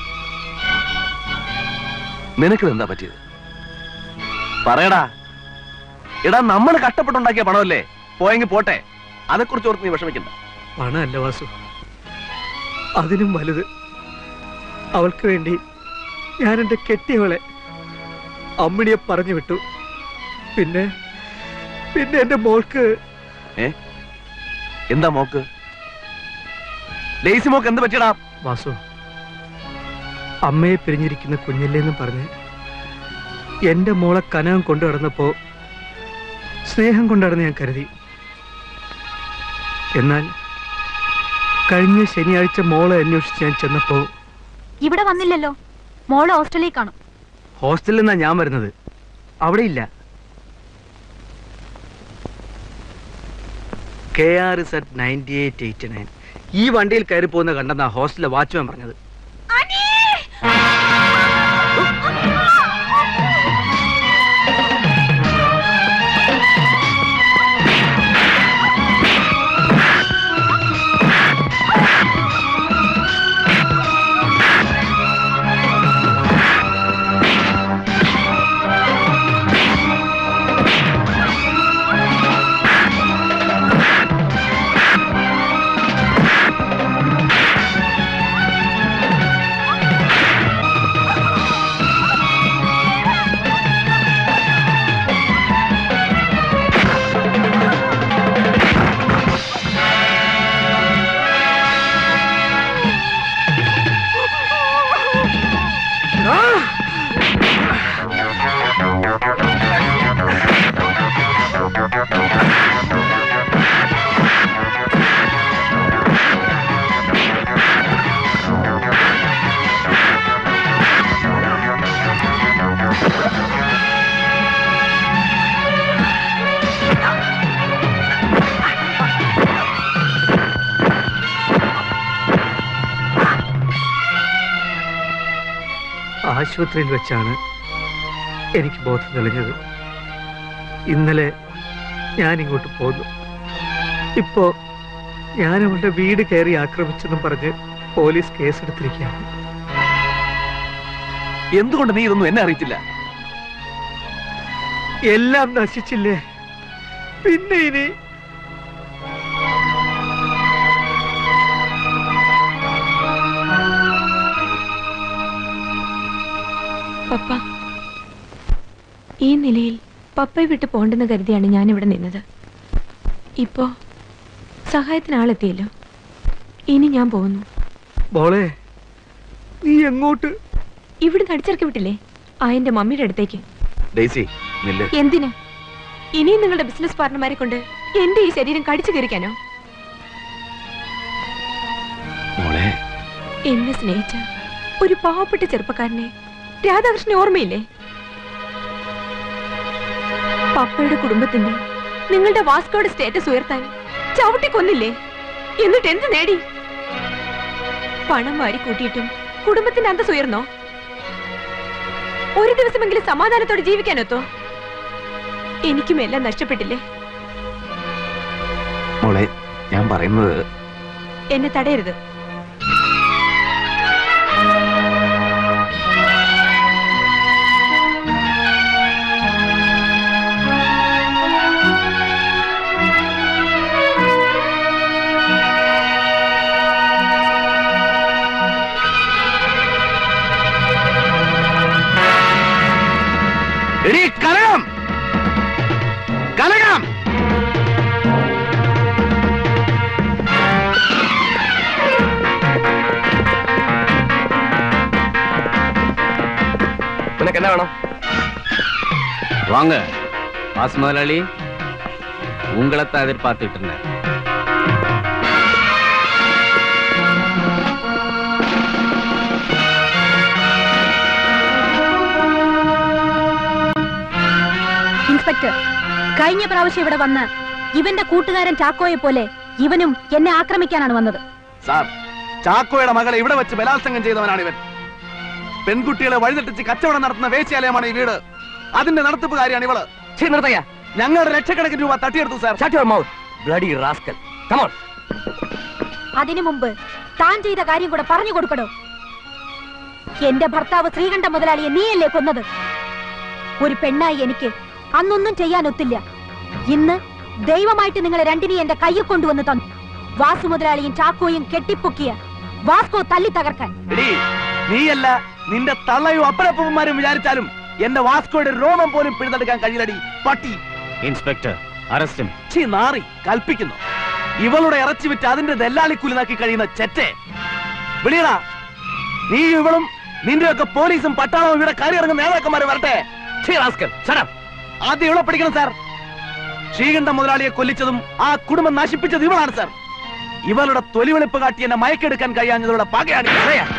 നിനക്ക് എന്താ പറ്റിയത് പറയടാ എടാ നമ്മൾ കഷ്ടപ്പെട്ടുണ്ടാക്കിയ പണമല്ലേ പോയെങ്കിൽ പോട്ടെ അതേക്കുറിച്ച് ഓർത്ത് നീ വിഷമിക്കണ്ട പണമല്ല വാസു അതിനും വലുത് അവൾക്ക് വേണ്ടി ഞാൻ എൻ്റെ കെട്ടിയവളെ അമ്മിണിയെ പറഞ്ഞു വിട്ടു പിന്നെ പിന്നെ എന്റെ മോൾക്ക് ഏ എന്താ മോക്ക് ലേസി മോക്ക് എന്ത് പറ്റിയടാ വാസു അമ്മയെ പിരിഞ്ഞിരിക്കുന്ന കുഞ്ഞല്ലേന്ന് പറഞ്ഞ് എന്റെ മോളെ കനകം കൊണ്ടു നടന്നപ്പോ സ്നേഹം കൊണ്ടാണെന്ന് ഞാൻ കരുതി എന്നാൽ കഴിഞ്ഞ ശനിയാഴ്ച മോളെ അന്വേഷിച്ച് ഞാൻ ചെന്നപ്പോ ഇവിടെ വന്നില്ലല്ലോ മോള് ഹോസ്റ്റലിൽ കാണും ഹോസ്റ്റലിൽ നിന്നാ ഞാൻ വരുന്നത് അവിടെ ഇല്ല K R is at ninety eight eight nine ഈ വണ്ടിയിൽ കയറി പോകുന്ന കണ്ടെന്നാ ഹോസ്റ്റലിലെ വാച്ച്മാൻ പറഞ്ഞത് ആശുപത്രിയിൽ വെച്ചാണ് എനിക്ക് ബോധം തെളിഞ്ഞത് ഇന്നലെ ഞാൻ ഇങ്ങോട്ട് പോന്നു ഇപ്പോ ഞാൻ അവളുടെ വീട് കയറി ആക്രമിച്ചെന്നും പറഞ്ഞ് പോലീസ് കേസെടുത്തിരിക്കുകയാണ് എന്തുകൊണ്ട് നീ ഇതൊന്നും എന്നെ അറിയിച്ചില്ല എല്ലാം നശിച്ചില്ലേ പിന്നെ ഇനി പപ്പ ഈ നിലയിൽ പപ്പയെ വിട്ട് പോണ്ടെന്ന് കരുതിയാണ് ഞാൻ ഇവിടെ നിന്നത് ഇപ്പോ സഹായത്തിന് ആളെത്തിയല്ലോ ഇനി ഞാൻ പോകുന്നു മോളെ നീ എങ്ങോട്ട് ഇവിടെ നടിച്ചിറക്കി വിട്ടില്ലേ ആ എന്റെ മമ്മിയുടെ അടുത്തേക്ക് ഡെയ്സി നില്ല് എന്തിന് ഇനിയും നിങ്ങളുടെ ബിസിനസ് പാർട്ണർമാരെ കൊണ്ട് എന്റെ ഈ ശരീരം കടിച്ചു കയറിക്കാനോ മോളെ എന്നെ സ്നേഹിച്ച ഒരു പാവപ്പെട്ട ചെറുപ്പക്കാരനെ രാധാകൃഷ്ണൻ ഓർമ്മയില്ലേ പപ്പയുടെ കുടുംബത്തിന്റെ നിങ്ങളുടെ വാസ്കോയുടെ സ്റ്റേറ്റസ് ഉയർത്താൻ ചവിട്ടി കൊന്നില്ലേ എന്നിട്ട് എന്ത് നേടി പണം വാരി കൂട്ടിയിട്ടും കുടുംബത്തിന്റെ അന്തസ് ഉയർന്നോ ഒരു ദിവസമെങ്കിലും സമാധാനത്തോടെ ജീവിക്കാനൊത്തോ എനിക്കും എല്ലാം നഷ്ടപ്പെട്ടില്ലേ മോളെ ഞാൻ പറയുന്നത് എന്നെ തടയരുത് എടീ കനകം കനകം നിനക്ക് എന്നാ വേണം வாங்க பாஸ் முதலாளி உங்களைத்தான் எதிர்பார்த்துட்டு இருந்தேன் ഇൻസ്പെക്ടർ കഴിഞ്ഞ പ്രാവശ്യം ഇവിടെ വന്ന് ഇവന്റെ കൂട്ടുകാരൻ ചാക്കോയെ പോലെ ഇവനും എന്നെ ആക്രമിക്കാനാണ് വന്നത് സാർ ചാക്കോയുടെ മകളെ ഇവിടെ വെച്ച് ബലാത്സംഗം ചെയ്തവനാണ് ഇവൻ പെൺകുട്ടികളെ വഴിതെറ്റിച്ച് കച്ചവടം നടത്തുന്ന വേശ്യാലയമാണ് ഈ വീട് അതിന്റെ നടത്തിപ്പുകാരിയാണ് ഇവള് നിർത്തയ്യ ഞങ്ങളുടെ ലക്ഷക്കണക്കിന് രൂപ തട്ടിയെടുത്തു sir Shut your mouth, bloody rascal. Come on. അതിനു മുമ്പ് താൻ ചെയ്ത കാര്യം കൂടെ പറഞ്ഞു കൊടുക്കണോ എന്റെ ഭർത്താവ് ശ്രീകണ്ഠ മുതലാളിയെ നീയല്ലേ കൊന്നത് ഒരു പെണ്ണായി എനിക്ക് അന്നൊന്നും ചെയ്യാൻ ഒത്തില്ല ഇന്ന് ദൈവമായിട്ട് നിങ്ങളെ രണ്ടിനെയും എന്റെ കയ്യിൽ കൊണ്ടുവന്ന് തന്നു വാസു മുതലാളിയും ചാക്കോയും കെട്ടിപ്പൊക്കിയ വാസ്കോ തല്ലി തകർക്കാൻ എടീ നീയല്ല നിന്റെ തള്ളയും അപ്പനപ്പന്മാരും വിചാരിച്ചാലും എന്റെ വാസ്കോയുടെ രോമം പോലും പിഴുതെടുക്കാൻ കഴിയില്ലടി പട്ടി இன்ஸ்பெக்டர் അറസ്റ്റ് ചീ നാറി കൽപ്പിക്കുന്നു ഇവളുടെ ഇറച്ചി വിറ്റ് അതിന്റെ ദല്ലാളിക്കൂലി നാക്കി കഴിയുന്ന ചെറ്റെ വിളിയടാ നീ ഇവളും നിന്റെയൊക്കെ പോലീസും പട്ടാളവും ഇവിടെ കയറി ഇറങ്ങുന്ന നേതാക്കന്മാര് വരട്ടെ ഛീ, rascal, shut up. ആദ്യം ഇവളെ പഠിക്കണം സാർ ശ്രീകണ്ഠ മുതലാളിയെ കൊല്ലിച്ചതും ആ കുടുംബം നശിപ്പിച്ചത് ഇവളാണ് സാർ ഇവളുടെ തൊലിവെളുപ്പ് കാട്ടി എന്നെ മയക്കെടുക്കാൻ കഴിയാഞ്ഞതുള്ള പകയാണ് ഈ പറയാ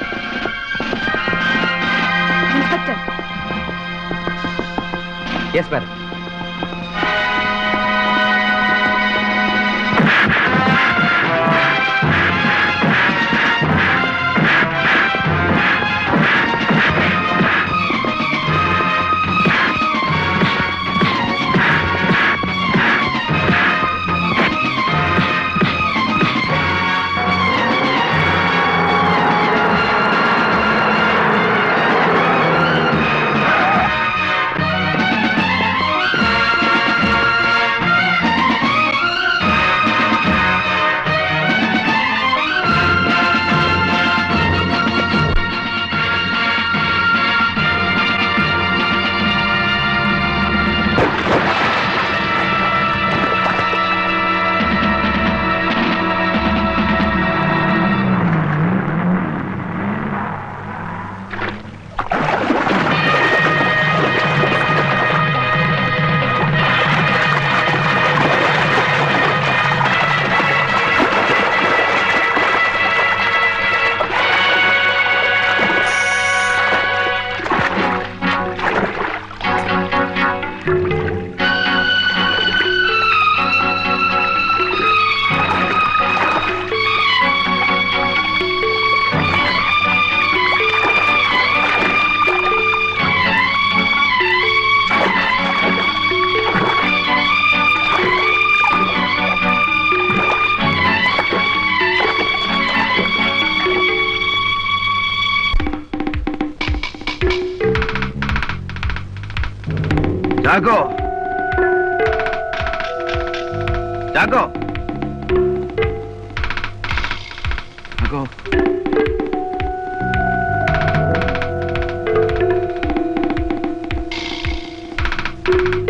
inspector yes madam Chacko Chacko Chacko